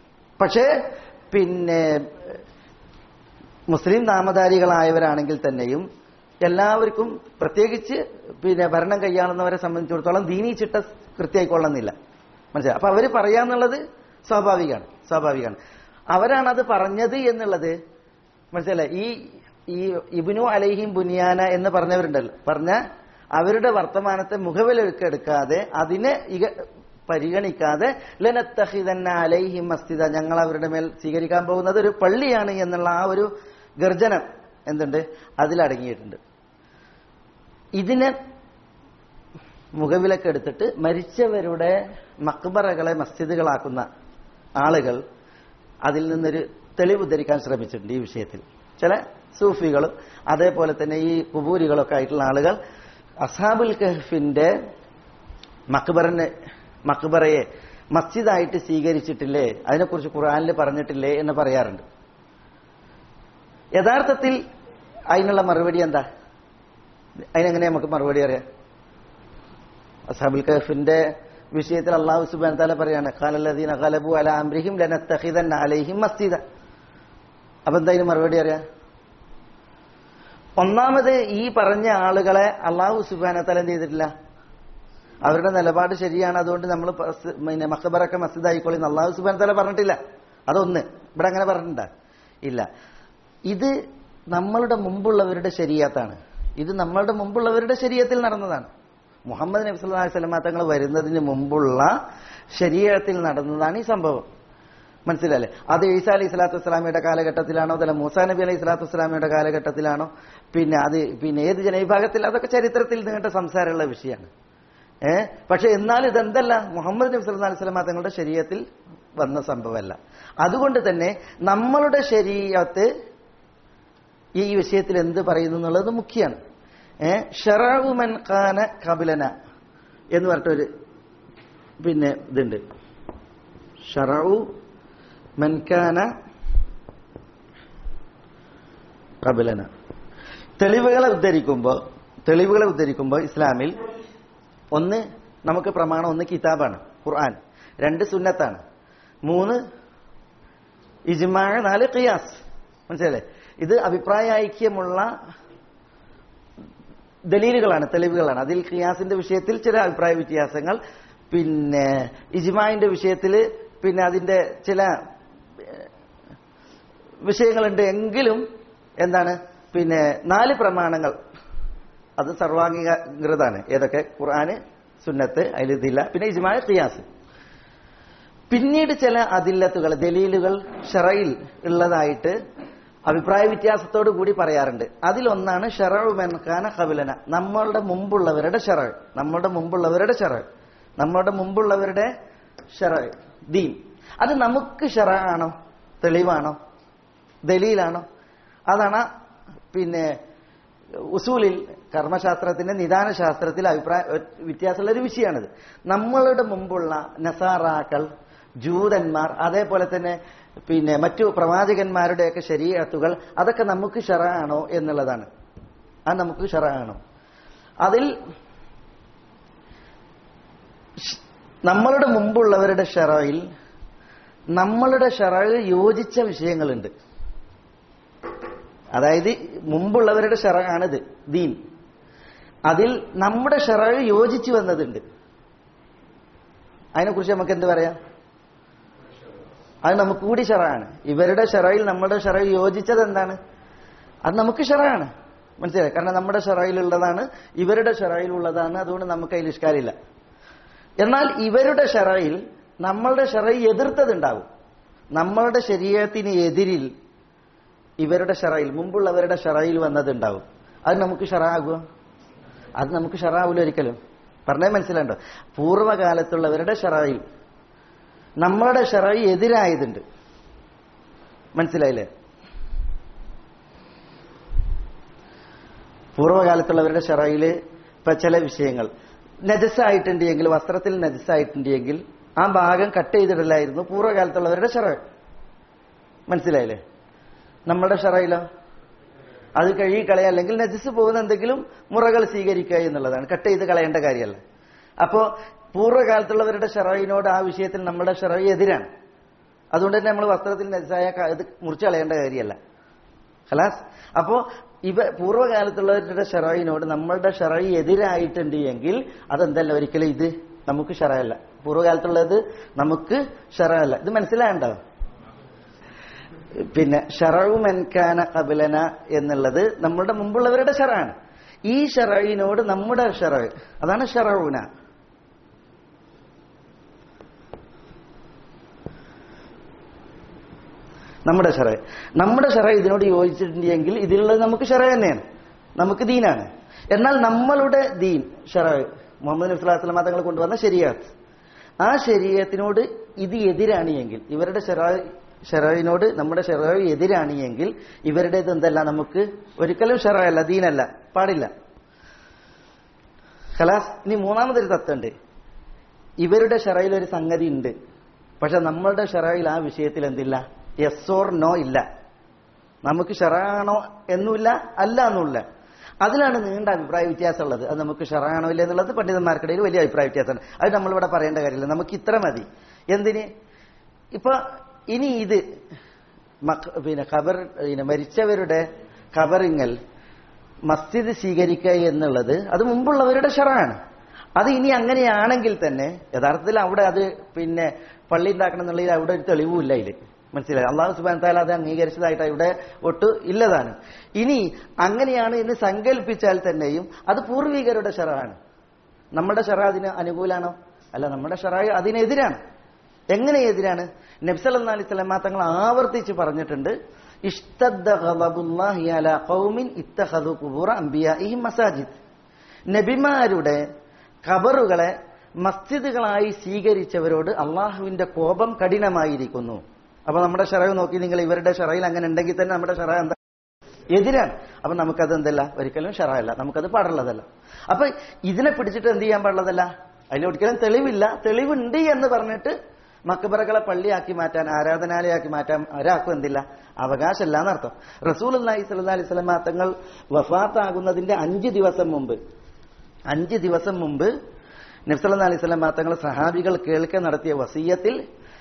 [SPEAKER 2] പക്ഷേ പിന്നെ മുസ്ലിം നാമധാരികളായവരാണെങ്കിൽ തന്നെയും എല്ലാവർക്കും പ്രത്യേകിച്ച് പിന്നെ ഭരണം കൈയാളുന്നവരെ സംബന്ധിച്ചിടത്തോളം ദീനീ ചിട്ട കൃത്യമായി കൊള്ളുന്നില്ല മനസ്സിലായി അപ്പൊ അവര് പറയാന്നുള്ളത് സ്വാഭാവികമാണ് സ്വാഭാവികമാണ് അവരാണ് അത് പറഞ്ഞത് എന്നുള്ളത് മനസ്സിലായി ഈ ഈ ഇബിനു അലൈഹിം ബുനിയാന എന്ന് പറഞ്ഞവരുണ്ടല്ലോ പറഞ്ഞ അവരുടെ വർത്തമാനത്തെ മുഖവിലെടുക്കാതെ അതിനെ ഇക പരിഗണിക്കാതെ ലനത്തഹിതന്ന അലൈഹിം മസ്തിദ ഞങ്ങൾ അവരുടെ മേൽ സ്വീകരിക്കാൻ പോകുന്നത് ഒരു പള്ളിയാണ് എന്നുള്ള ആ ഒരു ഗർജനം എന്തുണ്ട് അതിലടങ്ങിയിട്ടുണ്ട് ഇതിനെ മുഖവിലക്കെടുത്തിട്ട് മരിച്ചവരുടെ മക്ബറകളെ മസ്ജിദുകളാക്കുന്ന ആളുകൾ അതിൽ നിന്നൊരു തെളിവ് ധരിക്കാൻ ശ്രമിച്ചിട്ടുണ്ട് ഈ വിഷയത്തിൽ ചില സൂഫികളും അതേപോലെ തന്നെ ഈ കുബൂരികളൊക്കെ ആയിട്ടുള്ള ആളുകൾ അസാബുൽ കഹഫിന്റെ മക്ബറിനെ മക്ബറയെ മസ്ജിദായിട്ട് സ്വീകരിച്ചിട്ടില്ലേ അതിനെക്കുറിച്ച് ഖുർആനിൽ പറഞ്ഞിട്ടില്ലേ എന്ന് പറയാറുണ്ട് യഥാർത്ഥത്തിൽ അതിനുള്ള മറുപടി എന്താ അതിനെങ്ങനെ നമുക്ക് മറുപടി അറിയാം അസാബുൽ കഹഫിന്റെ വിഷയത്തിൽ അള്ളാഹു സുബാൻ താല പറയാണ് ഖാലല്ലദീന ഖലബു അല അംരിഹിം ലനത്തഖിദന്ന അലൈഹിം മസ്ജിദ അപ്പൊ എന്തായാലും മറുപടി അറിയാം ഒന്നാമത് ഈ പറഞ്ഞ ആളുകളെ അള്ളാഹു സുബാന തല എന്ത് ചെയ്തിട്ടില്ല അവരുടെ നിലപാട് ശരിയാണ് അതുകൊണ്ട് നമ്മൾ പിന്നെ മക്കബറൊക്കെ മസ്ജിദ് ആയിക്കോളി അള്ളാഹു സുബാൻ തല പറഞ്ഞിട്ടില്ല അതൊന്ന് ഇവിടെ അങ്ങനെ പറഞ്ഞിട്ടുണ്ട ഇല്ല ഇത് നമ്മളുടെ മുമ്പുള്ളവരുടെ ശരീരത്താണ് ഇത് നമ്മളുടെ മുമ്പുള്ളവരുടെ ശരീരത്തിൽ നടന്നതാണ് മുഹമ്മദ് നബി സല്ലല്ലാഹു അലൈഹി വസല്ലം തങ്ങൾ വരുന്നതിന് മുമ്പുള്ള ശരീരത്തിൽ നടന്നതാണ് ഈ സംഭവം മനസ്സിലല്ലേ അത് ഈസാ അലൈഹി സ്വലാത്തു വസ്സലാമിയുടെ കാലഘട്ടത്തിലാണോ അതല്ല മൂസാ നബി അലൈഹി സ്വലാത്തു വസ്സലാമിയുടെ കാലഘട്ടത്തിലാണോ പിന്നെ അത് പിന്നെ ഏത് ജനവിഭാഗത്തിൽ അതൊക്കെ ചരിത്രത്തിൽ നീണ്ട സംസാരമുള്ള വിഷയമാണ് ഏഹ് പക്ഷെ എന്നാൽ ഇതെന്തല്ല മുഹമ്മദ് നബി സല്ലല്ലാഹു അലൈഹി വസല്ലം തങ്ങളുടെ ശരീരത്തിൽ വന്ന സംഭവമല്ല അതുകൊണ്ട് തന്നെ നമ്മളുടെ ശരീരത്ത് ഈ വിഷയത്തിൽ എന്ത് പറയുന്നു എന്നുള്ളത് മുഖ്യമാണ് ഏഹ് ഷറാവുമൻ ഖാന കബിലന എന്ന് പറഞ്ഞിട്ടൊരു പിന്നെ ഇതുണ്ട് ഷറു മൻകാന കബിലന തെളിവുകളെ ഉദ്ധരിക്കുമ്പോൾ തെളിവുകളെ ഉദ്ധരിക്കുമ്പോൾ ഇസ്ലാമിൽ ഒന്ന് നമുക്ക് പ്രമാണം ഒന്ന് കിതാബാണ് ഖുർആൻ രണ്ട് സുന്നത്താണ് മൂന്ന് ഇജ്മാഴ നാല് ഖിയാസ് മനസ്സിലല്ലേ ഇത് അഭിപ്രായ ഐക്യമുള്ള ദലീലുകളാണ് തെളിവുകളാണ് അതിൽ ഖിയാസിന്റെ വിഷയത്തിൽ ചില അഭിപ്രായ വ്യത്യാസങ്ങൾ പിന്നെ ഇജ്മാന്റെ വിഷയത്തിൽ പിന്നെ അതിന്റെ ചില വിഷയങ്ങളുണ്ട് എങ്കിലും എന്താണ് പിന്നെ നാല് പ്രമാണങ്ങൾ അത് സർവാംഗീകൃതാണ് ഏതൊക്കെ ഖുർആന് സുന്നത്ത് അതിലിതില്ല പിന്നെ ഇജ്മായ ഖിയാസ് പിന്നീട് ചില അതില്ലത്തുകൾ ദലീലുകൾ ഷറയിൽ ഉള്ളതായിട്ട് അഭിപ്രായ വ്യത്യാസത്തോടു കൂടി പറയാറുണ്ട് അതിലൊന്നാണ് ഷറു മെൻഖാന കബിലന നമ്മളുടെ മുമ്പുള്ളവരുടെ ഷറ നമ്മളുടെ മുമ്പുള്ളവരുടെ ഷറ നമ്മളുടെ മുമ്പുള്ളവരുടെ ഷറ ദീൻ അത് നമുക്ക് ഷറ ആണോ തെളിവാണോ ദലീലാണോ അതാണ് പിന്നെ ഉസൂലിൽ കർമ്മശാസ്ത്രത്തിന്റെ നിദാന ശാസ്ത്രത്തിൽ അഭിപ്രായ വ്യത്യാസമുള്ള ഒരു വിഷയമാണിത് നമ്മളുടെ മുമ്പുള്ള നസാറാക്കൾ ജൂതന്മാർ അതേപോലെ തന്നെ പിന്നെ മറ്റു പ്രവാചകന്മാരുടെയൊക്കെ ശരീരത്തുകൾ അതൊക്കെ നമുക്ക് ഷറാണോ എന്നുള്ളതാണ് അത് നമുക്ക് ഷറാണോ അതിൽ നമ്മളുടെ മുമ്പുള്ളവരുടെ ഷറയിൽ നമ്മളുടെ ഷറയിൽ യോജിച്ച വിഷയങ്ങളുണ്ട് അതായത് മുമ്പുള്ളവരുടെ ഷറയാണിത് ദീൻ അതിൽ നമ്മുടെ ഷറയിൽ യോജിച്ചു വന്നതുണ്ട് അതിനെക്കുറിച്ച് നമുക്ക് എന്ത് പറയാം അത് നമുക്ക് കൂടി ഷറാണ് ഇവരുടെ ഷറയിൽ നമ്മുടെ ഷറയിൽ യോജിച്ചത് എന്താണ് അത് നമുക്ക് ഷറാണ് മനസ്സിലായി കാരണം നമ്മുടെ ഷറയിലുള്ളതാണ് ഇവരുടെ ഷറയിലുള്ളതാണ് അതുകൊണ്ട് നമുക്ക് അതിൽ ഇഷ്കാരില്ല എന്നാൽ ഇവരുടെ ഷറയിൽ നമ്മളുടെ ഷറയിൽ എതിർത്തതുണ്ടാവും നമ്മളുടെ ശരീരത്തിന് എതിരിൽ ഇവരുടെ ഷറയിൽ മുമ്പുള്ളവരുടെ ഷറയിൽ വന്നതുണ്ടാവും അത് നമുക്ക് ഷറാകുമോ അത് നമുക്ക് ഷറാവൂല ഒരിക്കലും പറഞ്ഞേ മനസ്സിലുണ്ടോ പൂർവ്വകാലത്തുള്ളവരുടെ ഷറയിൽ നമ്മളുടെ ഷറയി എതിരായതുണ്ട് മനസ്സിലായില്ലേ പൂർവ്വകാലത്തുള്ളവരുടെ ഷറയിൽ ഇപ്പൊ ചില വിഷയങ്ങൾ നജസ്സായിട്ടുണ്ടെങ്കിൽ വസ്ത്രത്തിൽ നജസ്സായിട്ടുണ്ടെങ്കിൽ ആ ഭാഗം കട്ട് ചെയ്തിടലായിരുന്നു പൂർവ്വകാലത്തുള്ളവരുടെ ഷറ മനസ്സിലായില്ലേ നമ്മുടെ ഷറയിലോ അത് കഴുകി കളയുക അല്ലെങ്കിൽ നജസ് പോകുന്ന എന്തെങ്കിലും മുറകൾ സ്വീകരിക്കുക എന്നുള്ളതാണ് കട്ട് ചെയ്ത് കളയേണ്ട കാര്യമല്ല അപ്പോ പൂർവ്വകാലത്തുള്ളവരുടെ ഷറയിനോട് ആ വിഷയത്തിൽ നമ്മുടെ ഷറയി എതിരാണ് അതുകൊണ്ട് തന്നെ നമ്മൾ വസ്ത്രത്തിൽ നജസായ ക- ഇത് മുറിച്ച് കളയേണ്ട കാര്യമല്ല ഖലാസ് അപ്പോ ഇവ പൂർവ്വകാലത്തുള്ളവരുടെ ഷറായിനോട് നമ്മളുടെ ഷറായി എതിരായിട്ടുണ്ട് എങ്കിൽ അതെന്തല്ല ഒരിക്കലും ഇത് നമുക്ക് ഷറയല്ല പൂർവ്വകാലത്തുള്ളത് നമുക്ക് ഷറയല്ല ഇത് മനസ്സിലായണ്ടോ പിന്നെ ഷറു മെൻകാന കബിലന എന്നുള്ളത് നമ്മളുടെ മുമ്പുള്ളവരുടെ ഷറാണ് ഈ ഷറയിനോട് നമ്മുടെ ഷറ അതാണ് ഷറൂന നമ്മുടെ ഷറ നമ്മുടെ ഷറ ഇതിനോട് യോജിച്ചിട്ടുണ്ടെങ്കിൽ ഇതിലുള്ളത് നമുക്ക് ഷറ തന്നെയാണ് നമുക്ക് ദീനാണ് എന്നാൽ നമ്മളുടെ ദീൻ ഷറ മുഹമ്മദ് നബി സ്വല്ലല്ലാഹു അലൈഹി വസല്ലം തങ്ങൾ കൊണ്ടുവന്ന ശരിയാത്ത് ആ ശരീരത്തിനോട് ഇത് എതിരാണ് എങ്കിൽ ഇവരുടെ ഷെറ ഷെറയിനോട് നമ്മുടെ ഷെറ എതിരാണ് എങ്കിൽ ഇവരുടേത് എന്തല്ല നമുക്ക് ഒരിക്കലും ഷെറയല്ല ദീനല്ല പാടില്ല ഖലാസ് ഇനി മൂന്നാമതൊരു തത്തുണ്ട് ഇവരുടെ ഷെറയിൽ ഒരു സംഗതി ഉണ്ട് പക്ഷെ നമ്മളുടെ ഷെറയിൽ ആ വിഷയത്തിൽ എന്തില്ല യെസ് ഓർ നോ ഇല്ല നമുക്ക് ഷെറാണോ എന്നുമില്ല അല്ല എന്നുമില്ല അതിലാണ് നീണ്ട അഭിപ്രായ വ്യത്യാസമുള്ളത് അത് നമുക്ക് ഷെറാണോ ഇല്ല എന്നുള്ളത് പണ്ഡിതന്മാർക്കിടയിൽ വലിയ അഭിപ്രായ വ്യത്യാസമാണ് അത് നമ്മളിവിടെ പറയേണ്ട കാര്യമില്ല നമുക്ക് ഇത്ര മതി എന്തിന് ഇപ്പൊ ഇനി ഇത് മക്ക- പിന്നെ ഖബർ പിന്നെ മരിച്ചവരുടെ ഖബറിങ്ങൽ മസ്ജിദ് സ്വീകരിക്കുക എന്നുള്ളത് അത് മുമ്പുള്ളവരുടെ ഷറാണ് അത് ഇനി അങ്ങനെയാണെങ്കിൽ തന്നെ യഥാർത്ഥത്തിൽ അവിടെ അത് പിന്നെ പള്ളി ഉണ്ടാക്കണം എന്നുള്ളതിൽ അവിടെ ഒരു തെളിവുമില്ല ഇതിൽ മനസ്സിലായി അള്ളാഹു സുബാൻ താല അത് അംഗീകരിച്ചതായിട്ട് ഇവിടെ ഒട്ട് ഇല്ലതാണ് ഇനി അങ്ങനെയാണ് എന്ന് സങ്കല്പിച്ചാൽ തന്നെയും അത് പൂർവികരുടെ ഷറാണ് നമ്മുടെ ഷറ അതിന് അനുകൂലാണോ അല്ല നമ്മുടെ ഷറ അതിനെതിരാണ് എങ്ങനെ എതിരാണ് നബ്സല്ലാ അലൈഹി സ്വലമ തങ്ങൾ ആവർത്തിച്ച് പറഞ്ഞിട്ടുണ്ട് ഇഷ്തദ്ദ ഘളബുല്ലാഹി അലാ ഖൗമിൻ ഇത്തഖദു ഖുബൂറ അംബിയാഇഹിം മസാജിദ് നബിമാരുടെ ഖബറുകളെ മസ്ജിദുകളായി സ്വീകരിച്ചവരോട് അള്ളാഹുവിന്റെ കോപം കഠിനമായിരിക്കുന്നു അപ്പൊ നമ്മുടെ ഷറവ് നോക്കി നിങ്ങൾ ഇവരുടെ ഷറയിൽ അങ്ങനെ ഉണ്ടെങ്കിൽ തന്നെ നമ്മുടെ ഷറ എന്താ എതിരാണ് അപ്പൊ നമുക്കത് എന്തല്ല ഒരിക്കലും ഷറയല്ല നമുക്കത് പാടുള്ളതല്ല അപ്പൊ ഇതിനെ പിടിച്ചിട്ട് എന്ത് ചെയ്യാൻ പാടുള്ളതല്ല അതിലൊരിക്കലും തെളിവില്ല തെളിവുണ്ട് എന്ന് പറഞ്ഞിട്ട് മക്കബറകളെ പള്ളിയാക്കി മാറ്റാൻ ആരാധനാലയാക്കി മാറ്റാൻ ഒരാൾക്കും എന്തില്ല അവകാശമല്ല എന്നർത്ഥം റസൂൽ അള്ളാഹി സ്വല്ലാ അലൈഹി സ്വലമ തങ്ങൾ വഫാത്താകുന്നതിന്റെ അഞ്ച് ദിവസം മുമ്പ് അഞ്ച് ദിവസം മുമ്പ് നബ്സല്ലാ അലൈഹി സ്വലമ തങ്ങൾ സഹാബികൾ കേൾക്കെ നടത്തിയ വസീയത്തിൽ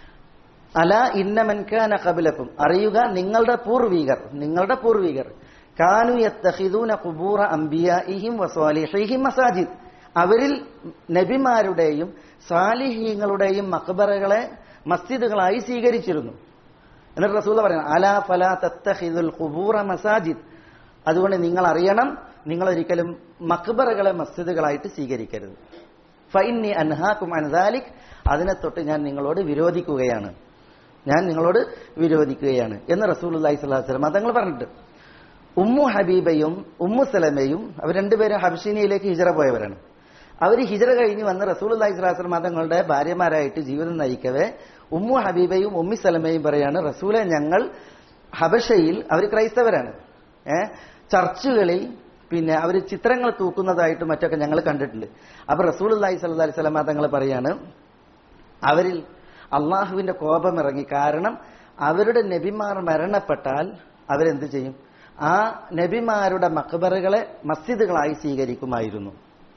[SPEAKER 2] അല ഇന്നമൻകാന കബിലക്കും അറിയുക നിങ്ങളുടെ പൂർവികർ നിങ്ങളുടെ പൂർവികർ കാനു യത്തഹിദൂന കുബൂറ അംബിയാഇഹിം വസ്വാലിഹിഹിം മസാജിദ് അവരിൽ നബിമാരുടെയും സാലിഹീങ്ങളുടെയും മക്ബറകളെ മസ്ജിദുകളായി സ്വീകരിച്ചിരുന്നു എന്നിട്ട് റസൂല പറയുന്നത് അല ഫല തത്തഹിദുൽ കുബൂറ മസാജിദ് അതുകൊണ്ട് നിങ്ങൾ അറിയണം നിങ്ങൾ ഒരിക്കലും മക്ബറകളെ മസ്ജിദുകളായിട്ട് സ്വീകരിക്കരുത് ഫൈന്നി അൻഹാക്കും അൻദാലിക് അതിനെ തൊട്ട് ഞാൻ നിങ്ങളോട് വിരോധിക്കുകയാണ് ഞാൻ നിങ്ങളോട് വിരോധിക്കുകയാണ് എന്ന് റസൂൽ അള്ളഹി സ്വലാഹു വസ്ലം തങ്ങൾ പറഞ്ഞിട്ട് ഉമ്മു ഹബീബയും ഉമ്മു സലമയും അവർ രണ്ടുപേരും ഹബ്ഷീനിയയിലേക്ക് ഹിജറ പോയവരാണ് അവർ ഹിജറ കഴിഞ്ഞ് വന്ന് റസൂൽ അള്ളഹി സ്വലാസ്ലം തങ്ങളുടെ ഭാര്യമാരായിട്ട് ജീവിതം നയിക്കവേ ഉമ്മു ഹബീബയും ഉമ്മി സലമയും പറയാണ് റസൂലെ ഞങ്ങൾ ഹബഷയിൽ അവർ ക്രൈസ്തവരാണ് ഏ ചർച്ചുകളിൽ പിന്നെ അവർ ചിത്രങ്ങൾ തൂക്കുന്നതായിട്ട് മറ്റൊക്കെ ഞങ്ങൾ കണ്ടിട്ടുണ്ട് അപ്പൊ റസൂൽ അള്ളഹി സ്വല്ലാ അലൈഹി സ്വലമ തങ്ങൾ പറയാണ് അവരിൽ അള്ളാഹുവിന്റെ കോപം ഇറങ്ങി കാരണം അവരുടെ നബിമാർ മരണപ്പെട്ടാൽ അവരെന്ത് ചെയ്യും ആ നബിമാരുടെ മക്ബറുകളെ മസ്ജിദുകളായി സ്വീകരിക്കുമായിരുന്നു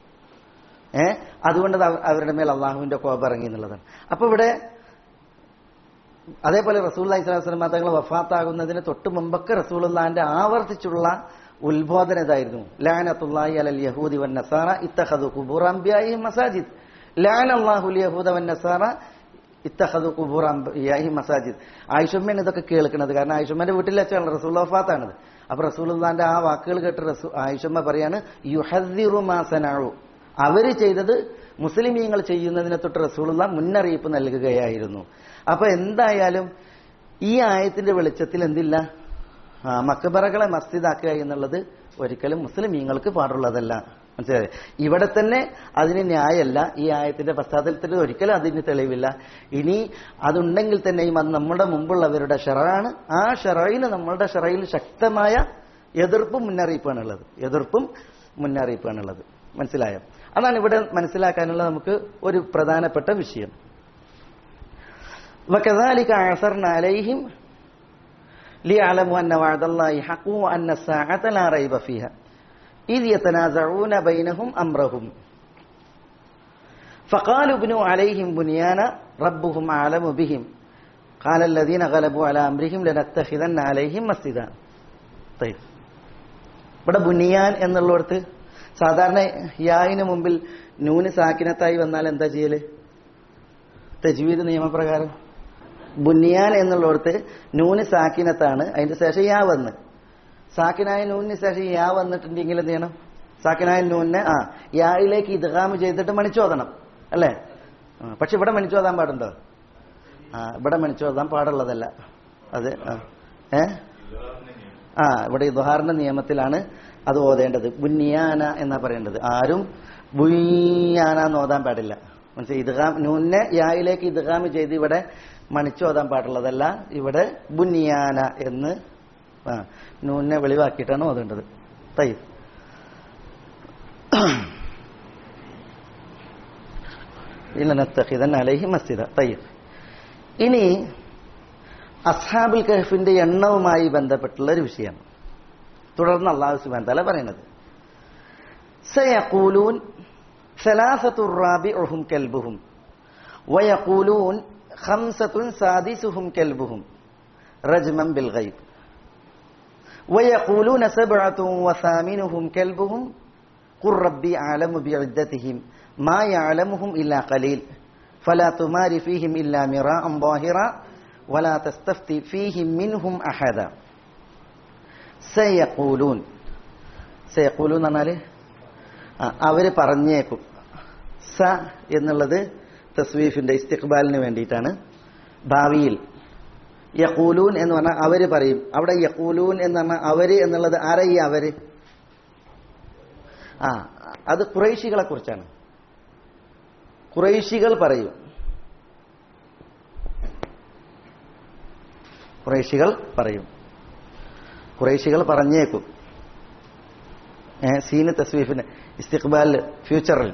[SPEAKER 2] ഏ അതുകൊണ്ട് അത് അവരുടെ മേൽ അള്ളാഹുവിന്റെ കോപം ഇറങ്ങി എന്നുള്ളതാണ് അപ്പൊ ഇവിടെ അതേപോലെ റസൂൽ അലൈഹിസ്ലാം തങ്ങൾ വഫാത്താകുന്നതിന് തൊട്ട് മുമ്പൊക്കെ റസൂലുള്ളാന്റെ ആവർത്തിച്ചുള്ള ഉത്ബോധന ഇതായിരുന്നു ലാനത്തുള്ളാഹി അലൽ യഹൂദി വൻ നസാറ ഇത്തഖദു ഖുബൂർ അംബിയായി മസാജിദ് ലാൻ അള്ളാഹുൽ യഹൂദ വൻ നസാറ ഇത്തഖദു ഖുബൂർ അംബിയായി മസാജിദ് ആയിഷമ്മൻ ഇതൊക്കെ കേൾക്കുന്നത് കാരണം ആയിഷമ്മന്റെ വീട്ടിൽ വെച്ചാണ് റസൂൽ വഫാത്താണത് അപ്പൊ റസൂലുള്ളാന്റെ ആ വാക്കുകൾ കേട്ട് റസൂ ആയിഷമ്മ പറയാണ് യുഹദ്ദിറു മാ സനഉ അവര് ചെയ്തത് മുസ്ലിമീങ്ങൾ ചെയ്യുന്നതിനെ തൊട്ട് റസൂലുള്ള മുന്നറിയിപ്പ് നൽകുകയായിരുന്നു അപ്പൊ എന്തായാലും ഈ ആയത്തിന്റെ വെളിച്ചത്തിൽ എന്തില്ല ആ, മക്ബറകളെ മസ്ജിദാക്കുക എന്നുള്ളത് ഒരിക്കലും മുസ്ലിമീങ്ങൾക്ക് പാടുള്ളതല്ല മനസ്സിലായി ഇവിടെ തന്നെ അതിന് ന്യായമല്ല ഈ ആയത്തിന്റെ പശ്ചാത്തലത്തിൽ ഒരിക്കലും അതിന് തെളിവില്ല ഇനി അതുണ്ടെങ്കിൽ തന്നെയും അത് നമ്മുടെ മുമ്പുള്ളവരുടെ ഷെറാണ് ആ ഷെറയിന് നമ്മളുടെ ഷെറയിൽ ശക്തമായ എതിർപ്പും മുന്നറിയിപ്പാണുള്ളത് എതിർപ്പും മുന്നറിയിപ്പാണുള്ളത് മനസ്സിലായോ അതാണ് ഇവിടെ മനസ്സിലാക്കാനുള്ള നമുക്ക് ഒരു പ്രധാനപ്പെട്ട വിഷയം وكذلك عثرنا عليهم ليعلموا أن وعد الله حق وأن الساعة لا ريب فيها إذ يتنازعون بينهم أمرهم فقالوا ابنوا عليهم بنيانا ربهم أعلم بهم قال الذين غلبوا على أمرهم لنتخذن عليهم مسجدا طيب ഇവിടെ ബുനിയാൻ എന്നുള്ളിടത്ത് സാധാരണ യായിന് മുമ്പിൽ നൂന് സാക്കിനത്തായി വന്നാൽ എന്താ ചെയ്യല് തജ്വീദ് നിയമപ്രകാരം ബുനിയാൻ എന്നുള്ളിടത്ത് നൂന് സാക്കിനത്താണ് അതിന്റെ ശേഷം യാ വന്ന് സാക്കിനായ നൂനിന് ശേഷം യാ വന്നിട്ടുണ്ടെങ്കിൽ എന്ത് ചെയ്യണം സാക്കിനായ നൂനിനെ ആ യായിലേക്ക് ഇദ്ഗാമ് ചെയ്തിട്ട് മണിച്ചോദണം അല്ലേ ആ, പക്ഷെ ഇവിടെ മണിച്ചോദാൻ പാടുണ്ടോ ആ ഇവിടെ മണിച്ചോദാൻ പാടുള്ളതല്ല അത് ആ. ഏ ആ ഇവിടെ ഇദ്ഹാറിന്റെ നിയമത്തിലാണ് അത് ഓതേണ്ടത് ബുന്നിയാന എന്നാ പറയേണ്ടത് ആരും ബുയ്യാന എന്ന് ഓതാൻ പാടില്ല മനസ്സിലായി ഇദ്ഗാം നൂനെ യായിലേക്ക് ഇദ്ഗാം ചെയ്ത് ഇവിടെ മണിച്ചോതാൻ പാടുള്ളതല്ല ഇവിടെ ബുന്നിയാന എന്ന് ആ നൂനെ വെളിവാക്കിയിട്ടാണ് ഓതേണ്ടത് തൈ ഇല്ലനത്തഖിദൻ അലൈഹി മസ്ജിദ തയ്യബ് ഇനി അസ്ഹാബുൽ കഹഫിന്റെ എണ്ണവുമായി ബന്ധപ്പെട്ടുള്ള ഒരു വിഷയമാണ് തുടർന്ന് അള്ളാഹു സുബാൻ തല പറയുന്നത് സയഖൂലൂൻ ثلاثة رابعهم كلبهم ويقولون خمسة سادسهم كلبهم رجما بالغيب ويقولون سبعة وثامنهم كلبهم قل ربي أعلم بعدتهم ما يعلمهم إلا قليل فلا تمار فيهم إلا مراء ظاهرا ولا تستفتي فيهم منهم أحدا سيقولون സയക്കൂലു എന്ന് പറഞ്ഞാല് ആ, അവര് പറഞ്ഞേക്കും സ എന്നുള്ളത് തസ്വീഫിന്റെ ഇസ്തിഖ്ബാലിന് വേണ്ടിയിട്ടാണ് ഭാവിയിൽ യഖൂലൂൻ എന്ന് പറഞ്ഞാൽ അവര് പറയും അവിടെ യഖൂലൂൻ എന്ന് പറഞ്ഞാൽ അവര് എന്നുള്ളത് ആരാ ഈ അവര് ആ അത് കുറേശികളെ കുറിച്ചാണ് കുറേശികൾ പറയും കുറേശികൾ പറയും കുറേശികൾ പറഞ്ഞേക്കും ഏ, സീന് തസ്വീഫിന് ഇസ്തിഖ്ബാൽ ഫ്യൂച്ചറിൽ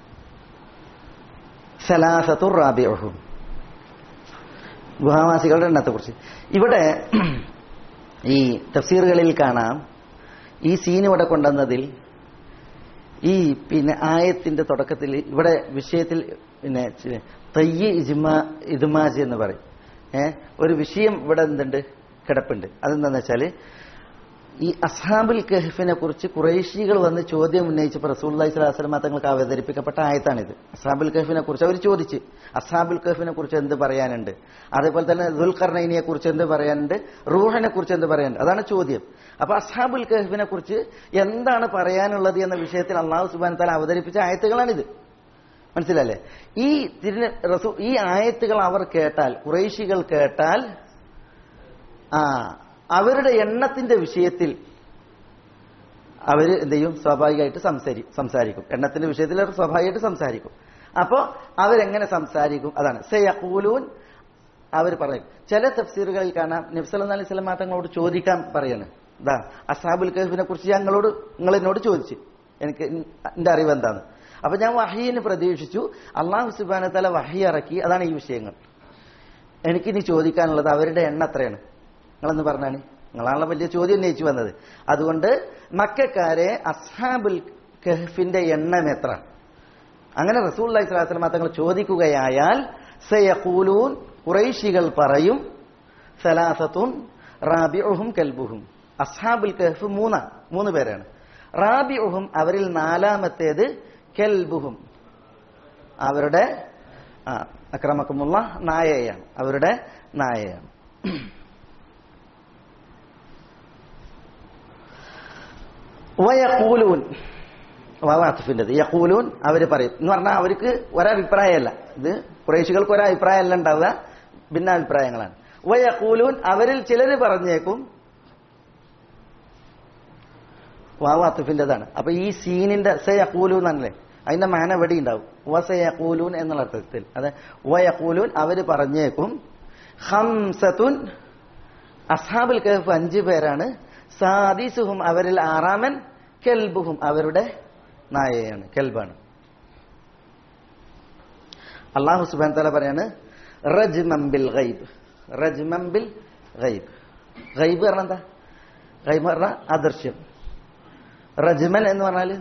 [SPEAKER 2] സലാസത്തു റാബിഅഹും ഗുഹാവാസികളുടെ എണ്ണത്തെ കുറിച്ച് ഇവിടെ ഈ തഫ്സീറുകളിൽ കാണാം ഈ സീൻ ഇവിടെ കൊണ്ടുവന്നതിൽ ഈ പിന്നെ ആയത്തിന്റെ തുടക്കത്തിൽ ഇവിടെ വിഷയത്തിൽ പിന്നെ ചെ- തയ്യ് ഇജ്മാ ഇദ്മാജ് എന്ന് പറയും ഏ ഒരു വിഷയം ഇവിടെ എന്തുണ്ട് കിടപ്പുണ്ട് അതെന്താന്ന് വെച്ചാല് ഈ അസ്ഹാബുൽ കഹഫിനെ കുറിച്ച് കുറേശികൾ വന്ന് ചോദ്യം ഉന്നയിച്ചപ്പോൾ റസൂല്ലി സ്വലാസ്ലമ തങ്ങൾക്ക് അവതരിപ്പിക്കപ്പെട്ട ആയത്താണിത് അസ്ഹാബുൽ കഹഫിനെ കുറിച്ച് അവർ ചോദിച്ച് അസ്ഹാബുൽ കഹഫിനെ കുറിച്ച് എന്ത് പറയാനുണ്ട് അതേപോലെ തന്നെ ദുൽഖർണൈനിയെ കുറിച്ച് എന്ത് പറയാനുണ്ട് റൂഹിനെ കുറിച്ച് എന്ത് പറയാനുണ്ട് അതാണ് ചോദ്യം അപ്പൊ അസ്ഹാബുൽ കഹഫിനെ കുറിച്ച് എന്താണ് പറയാനുള്ളത് എന്ന വിഷയത്തിൽ അള്ളാഹു സുബാൻ താല അവതരിപ്പിച്ച ആയത്തുകളാണിത് മനസ്സിലല്ലേ ഈ തിരുന റസൂ ഈ ആയത്തുകൾ അവർ കേട്ടാൽ കുറേശികൾ കേട്ടാൽ ആ അവരുടെ എണ്ണത്തിന്റെ വിഷയത്തിൽ അവര് എന്ത് ചെയ്യും സ്വാഭാവികമായിട്ട് സംസാരി സംസാരിക്കും എണ്ണത്തിന്റെ വിഷയത്തിൽ അവർ സ്വാഭാവികമായിട്ട് സംസാരിക്കും അപ്പോ അവരെങ്ങനെ സംസാരിക്കും അതാണ് സയഖൂലൂൻ അവർ പറയും ചില തഫ്സീറുകളിൽ കാണാം നബ്സല അലൈഹി സ്വലം തങ്ങളോട് ചോദിക്കാൻ പറയാണ് ഇതാ അസാബുൽ കഹഫിനെ കുറിച്ച് ഞങ്ങളോട് നിങ്ങൾ എന്നോട് ചോദിച്ചു എനിക്ക് എന്റെ അറിവ് എന്താണ് അപ്പൊ ഞാൻ വഹീന് പ്രതീക്ഷിച്ചു അള്ളാഹു സുബാന തല വഹി ഇറക്കി അതാണ് ഈ വിഷയങ്ങൾ എനിക്കിനി ചോദിക്കാനുള്ളത് അവരുടെ എണ്ണ എത്രയാണ് നിങ്ങളെന്ന് പറഞ്ഞാണ് നിങ്ങളാണല്ലോ വലിയ ചോദ്യം ഉന്നയിച്ചു വന്നത് അതുകൊണ്ട് മക്കാരെ അസ്ഹാബുൽ കഹഫിന്റെ എണ്ണം എത്ര അങ്ങനെ റസൂൽ അലൈഹി സ്വലാസ്ലമ തങ്ങൾ ചോദിക്കുകയായാൽ സയഖൂലൂൻ കുറൈശികൾ പറയും സലാസത്തുൻ റാബിഉഹും കൽബുഹും അസ്ഹാബുൽ കഹഫ് മൂന്നാ മൂന്ന് പേരാണ് റാബിഉഹും അവരിൽ നാലാമത്തേത് കെൽബുഹും അവരുടെ ആ, അക്രമക്കുമുള്ള നായയാണ് അവരുടെ നായയാണ് വയക്കൂലൂൻ വാവാത്തിഫിൻ്റെത് യക്കൂലൂൻ അവർ പറയും എന്ന് പറഞ്ഞാൽ അവർക്ക് ഒരഭിപ്രായമല്ല ഇത് കുറേശികൾക്ക് ഒരഭിപ്രായമല്ല ഉണ്ടാവുക ഭിന്നാഭിപ്രായങ്ങളാണ് വയക്കൂലൂൻ അവരിൽ ചിലര് പറഞ്ഞേക്കും വാവാത്തിഫിൻ്റെതാണ് അപ്പൊ ഈ സീനിന്റെ സയക്കൂലൂൻ എന്നല്ലേ അതിന്റെ മാന എവിടെ ഉണ്ടാവും വസയക്കൂലൂൻ എന്നുള്ള അർത്ഥത്തിൽ അതെ വയക്കൂലൂൻ അവര് പറഞ്ഞേക്കും ഹംസത്തുൻ അസ്ഹാബുൽ കഹഫ് അഞ്ചു പേരാണ് സാദിസുഹും അവരിൽ ആറാമൻ കെൽബുഹും അവരുടെ നായയാണ് കെൽബാണ് അള്ളാഹു സുബാൻ തല പറയാണ് റജ്മംബിൽ ഗൈബ് റജ്മംബിൽ ഗൈബ് ഗൈബ് പറഞ്ഞ എന്താ ഗൈബ് പറഞ്ഞ അദൃശ്യം റജ്മൻ എന്ന് പറഞ്ഞാല്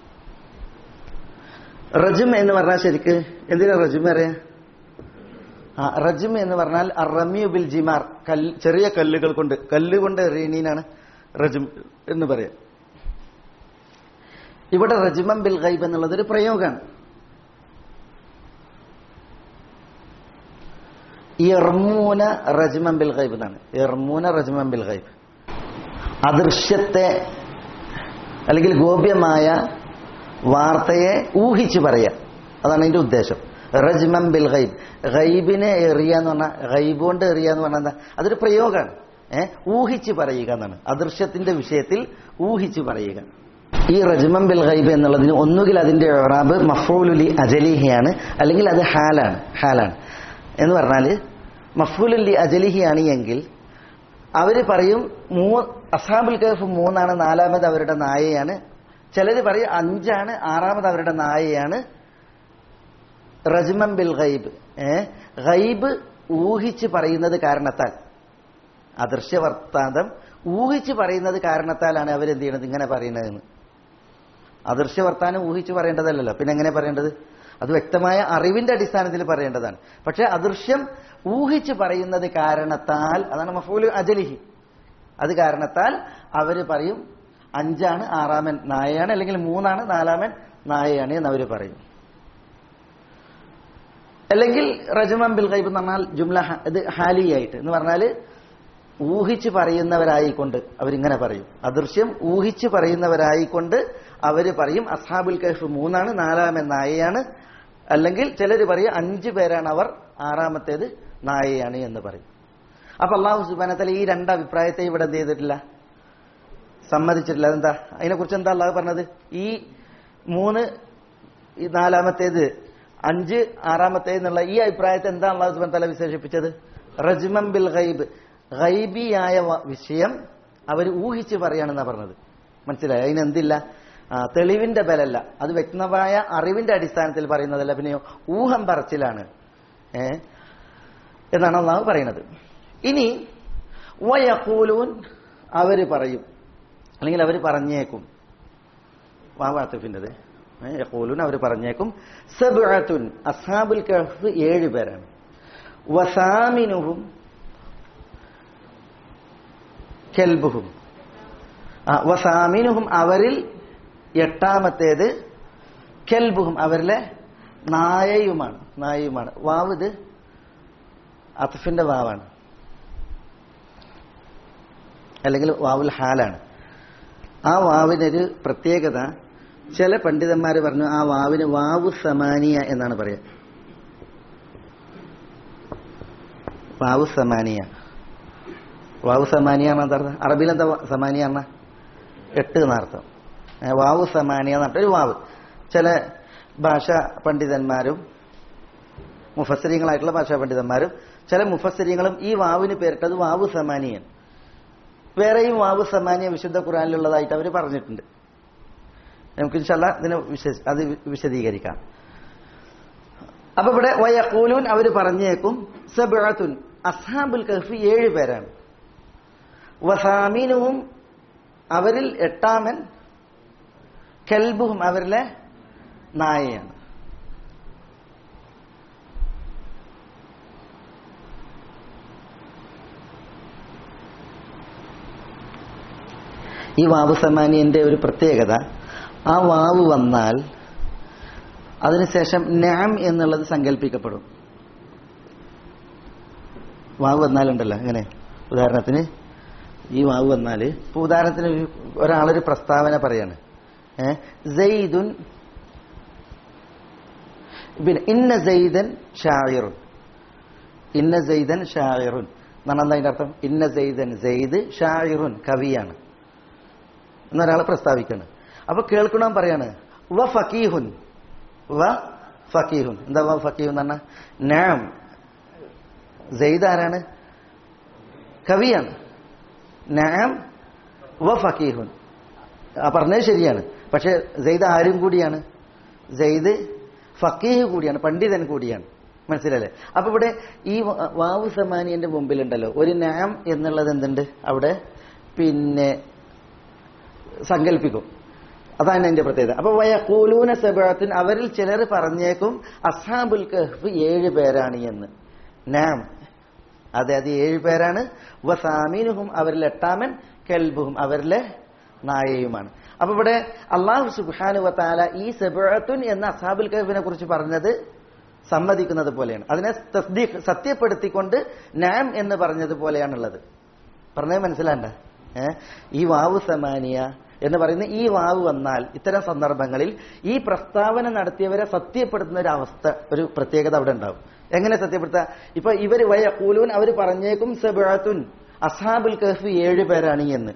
[SPEAKER 2] റജും എന്ന് പറഞ്ഞാൽ ശരിക്ക് എന്തിനാ റജും അറിയാ ആ റജിം എന്ന് പറഞ്ഞാൽ റമ്യു ബിൽ ജിമാർ കല്ല് ചെറിയ കല്ലുകൾ കൊണ്ട് കല്ല് കൊണ്ട് എറിയണീനാണ് റജിം എന്ന് പറയാം ഇവിടെ റജിമം ബിൽ ഗൈബ് എന്നുള്ളത് ഒരു പ്രയോഗമാണ് ഇർമൂന റജ്മം ബിൽ ഗൈബ് എന്നാണ് ഇർമൂന റജ്മം ബിൽ ഗൈബ് അദൃശ്യത്തെ അല്ലെങ്കിൽ ഗോപ്യമായ വാർത്തയെ ഊഹിച്ചു പറയുക അതാണ് അതിന്റെ ഉദ്ദേശം റജ്മം ബിൽ ഗൈബ് ഗൈബിനെ എറിയ എന്ന് പറഞ്ഞാൽ ഗൈബ് കൊണ്ട് എറിയ എന്ന് പറഞ്ഞാൽ എന്താ അതൊരു പ്രയോഗമാണ് ഏഹ് ഊഹിച്ചു പറയുക എന്നാണ് അദൃശ്യത്തിന്റെ വിഷയത്തിൽ ഊഹിച്ചു പറയുക ഈ റജ്മം ബിൽ ഗൈബ് എന്നുള്ളതിന് ഒന്നുകിൽ അതിന്റെ ഇറാബ് മഫൂലുലി അജലിഹിയാണ് അല്ലെങ്കിൽ അത് ഹാലാണ് ഹാലാണ് എന്ന് പറഞ്ഞാൽ മഫൂലുലി അജലിഹിയാണ് എങ്കിൽ അവര് പറയും മൂ അസാബുൽ കഹഫ് മൂന്നാണ് നാലാമത് അവരുടെ നായയാണ് ചിലര് പറയും അഞ്ചാണ് ആറാമത് അവരുടെ നായയാണ് റജ്മം ബിൽ ഗൈബ് ഏ ഗൈബ് ഊഹിച്ച് പറയുന്നത് കാരണത്താൽ അദൃശ്യ വർത്താന്തം ഊഹിച്ച് പറയുന്നത് കാരണത്താലാണ് അവരെന്ത് ചെയ്യണത് ഇങ്ങനെ പറയുന്നതെന്ന് അദൃശ്യ വർത്താനം ഊഹിച്ച് പറയേണ്ടതല്ലല്ലോ പിന്നെ എങ്ങനെ പറയേണ്ടത് അത് വ്യക്തമായ അറിവിന്റെ അടിസ്ഥാനത്തിൽ പറയേണ്ടതാണ് പക്ഷെ അദൃശ്യം ഊഹിച്ച് പറയുന്നത് കാരണത്താൽ അതാണ് മഫൂല് അജലിഹി അത് കാരണത്താൽ അവര് പറയും അഞ്ചാണ് ആറാമൻ നായയാണ് അല്ലെങ്കിൽ മൂന്നാണ് നാലാമൻ നായയാണ് എന്ന് അവർ പറയും അല്ലെങ്കിൽ റജമൻ ബിൽ ഗൈബ് എന്ന് പറഞ്ഞാൽ ജുംല ഹ- ഇത് ഹാലിയായിട്ട് എന്ന് പറഞ്ഞാൽ ഊഹിച്ച് പറയുന്നവരായിക്കൊണ്ട് അവരിങ്ങനെ പറയും അദൃശ്യം ഊഹിച്ച് പറയുന്നവരായിക്കൊണ്ട് അവര് പറയും അസ്ഹാബുൽ കഹഫ് മൂന്നാണ് നാലാമൻ നായയാണ് അല്ലെങ്കിൽ ചിലർ പറയും അഞ്ച് പേരാണ് അവർ ആറാമത്തേത് നായയാണ് എന്ന് പറയും അപ്പൊ അള്ളാഹു സുബാനത്തല ഈ രണ്ട് അഭിപ്രായത്തെ ഇവിടെ എന്ത് ചെയ്തിട്ടില്ല സമ്മതിച്ചിട്ടില്ല അതെന്താ അതിനെക്കുറിച്ച് എന്താ അള്ളാഹു പറഞ്ഞത് ഈ മൂന്ന് ഈ നാലാമത്തേത് അഞ്ച് ആറാമത്തേത് എന്നുള്ള ഈ അഭിപ്രായത്തെ എന്താ അള്ളാഹു സുബാൻ തല വിശേഷിപ്പിച്ചത് റജ്മം ബിൽ ഗൈബ് ഗൈബിയായ വ- വിഷയം അവർ ഊഹിച്ച് പറയാണെന്നാ പറഞ്ഞത് മനസ്സിലായി അതിനെന്തില്ല ആ, തെളിവിന്റെ ബലല്ല അത് വ്യക്തമായ അറിവിന്റെ അടിസ്ഥാനത്തിൽ പറയുന്നതല്ല പിന്നെയോ ഊഹം പറച്ചിലാണ് ഏ എന്നാണ് അള്ളാഹു പറയുന്നത് ഇനി വയക്കൂലൂൻ അവര് പറയും അല്ലെങ്കിൽ അവർ പറഞ്ഞേക്കും വാവാത്തിഫിൻ്റെത് യഖൂലൂൻ അവർ പറഞ്ഞേക്കും സബ്അത്തുൻ അസ്ഹാബുൽ കഹ്ഫ് ഏഴ് പേരാണ് വസാമിനുഹും കെൽബുഹും ആ, വസാമിനുഹും അവരിൽ എട്ടാമത്തേത് കെൽബുഹും അവരിലെ നായയുമാണ് നായയുമാണ് വാവ് ഇത് അത്ഫിന്റെ വാവാണ് അല്ലെങ്കിൽ വാവുൽ ഹാലാണ് ആ വാവിനൊരു പ്രത്യേകത ചില പണ്ഡിതന്മാർ പറഞ്ഞു ആ വാവിന് വാവു സമാനിയ എന്നാണ് പറയുക വാവു സമാനിയ വാവു സമാനിയ എന്നാ അർത്ഥം അറബിയിൽ എന്താ സമാനിയ എന്ന എട്ട് എന്നർത്ഥം ഏ, വാവു സമാനിയ എന്ന് പറഞ്ഞിട്ട് ഒരു വാവ് ചില ഭാഷാ പണ്ഡിതന്മാരും മുഫസരിങ്ങളായിട്ടുള്ള ഭാഷാ പണ്ഡിതന്മാരും ചില മുഫസരിങ്ങളും ഈ വാവിന് പേരിട്ടത് വാവു സമാനിയൻ വേറെയും വാവു സമാനിയ വിശുദ്ധ ഖുറാനിലുള്ളതായിട്ട് അവർ പറഞ്ഞിട്ടുണ്ട് നമുക്ക് ഇൻഷല്ല ഇതിനെ വിശ അത് വിശദീകരിക്കാം അപ്പൊ ഇവിടെ വയക്കൂലൂൻ അവർ പറഞ്ഞേക്കും സബഅത്തുൻ അസ്ഹാബുൽ കഹ്ഫി ഏഴ് പേരാണ് വസാമീനുവും അവരിൽ എട്ടാമൻ കെൽബുഹും അവരിലെ നായയാണ് ഈ വാവ് സമാനിയന്റെ ഒരു പ്രത്യേകത ആ വാവ് വന്നാൽ അതിനുശേഷം നാം എന്നുള്ളത് സങ്കല്പിക്കപ്പെടും വാവ് വന്നാലുണ്ടല്ലോ അങ്ങനെ ഉദാഹരണത്തിന് ഈ വാവ് വന്നാൽ ഇപ്പൊ ഉദാഹരണത്തിന് ഒരു- ഒരാളൊരു പ്രസ്താവന പറയാണ് ഏ സെയ്ദുൻ പിന്നെ ഇന്ന സെയ്ദൻ ഷായിറുൻ ഇന്ന സെയ്ദൻ ഷായിറുൻ എന്നാണ് എന്താ അതിന്റെ അർത്ഥം ഇന്ന സെയ്ദൻ സെയ്ദ് ഷായിറുൻ കവിയാണ് എന്നൊരാൾ പ്രസ്താവിക്കാണ് അപ്പൊ കേൾക്കണം പറയാണ് വ ഫക്കീഹുൻ വ ഫക്കീഹുൻ എന്താ വ ഫക്കീഹുൻ എന്ന് പറഞ്ഞാൽ നാം സെയ്ദ് ആരാണ് കവിയാണ് നാം വ ഫക്കീഹുൻ ആ പറഞ്ഞത് ശരിയാണ് പക്ഷെ സെയ്ദ് ആരും കൂടിയാണ് സെയ്ദ് ഫക്കീഹ് കൂടിയാണ് പണ്ഡിതൻ കൂടിയാണ് മനസ്സിലല്ലേ അപ്പൊ ഇവിടെ ഈ വ- വാവു സമാനിയന്റെ മുമ്പിലുണ്ടല്ലോ ഒരു നാം എന്നുള്ളത് എന്തുണ്ട് അവിടെ പിന്നെ സങ്കല്പിക്കും അതാണ് എന്റെ പ്രത്യേകത അപ്പൊ വയക്കൂലൂന സബാത്തിൻ അവരിൽ ചിലർ പറഞ്ഞേക്കും അസാബുൽ കഹ്ഫ് ഏഴ് പേരാണ് എന്ന് നാം അതെ അത് ഏഴ് പേരാണ് വസാമീനുഹും അവരിൽ എട്ടാമൻ കെൽബുഹും അവരിലെ നായയുമാണ് അപ്പൊ ഇവിടെ അള്ളാഹു സുബാനു വത്താല ഈ സെബത്തുൻ എന്ന അസാബുൽ കഹഫിനെ കുറിച്ച് പറഞ്ഞത് സമ്മതിക്കുന്നത് പോലെയാണ് അതിനെ തസ്ദീഖ് സത്യപ്പെടുത്തിക്കൊണ്ട് നാം എന്ന് പറഞ്ഞത് പോലെയാണുള്ളത് പറഞ്ഞത് മനസ്സിലാണ്ട ഏ ഈ വാവ് സമാനിയ എന്ന് പറയുന്ന ഈ വാവ് വന്നാൽ ഇത്തരം സന്ദർഭങ്ങളിൽ ഈ പ്രസ്താവന നടത്തിയവരെ സത്യപ്പെടുത്തുന്ന ഒരു അവസ്ഥ ഒരു പ്രത്യേകത അവിടെ ഉണ്ടാവും എങ്ങനെ സത്യപ്പെടുത്തുക ഇപ്പൊ ഇവര് വയ കൂലൂൻ അവർ പറഞ്ഞേക്കും സെബത്തുൻ അസാബുൽ കഹഫ് ഏഴ് പേരാണ് എന്ന്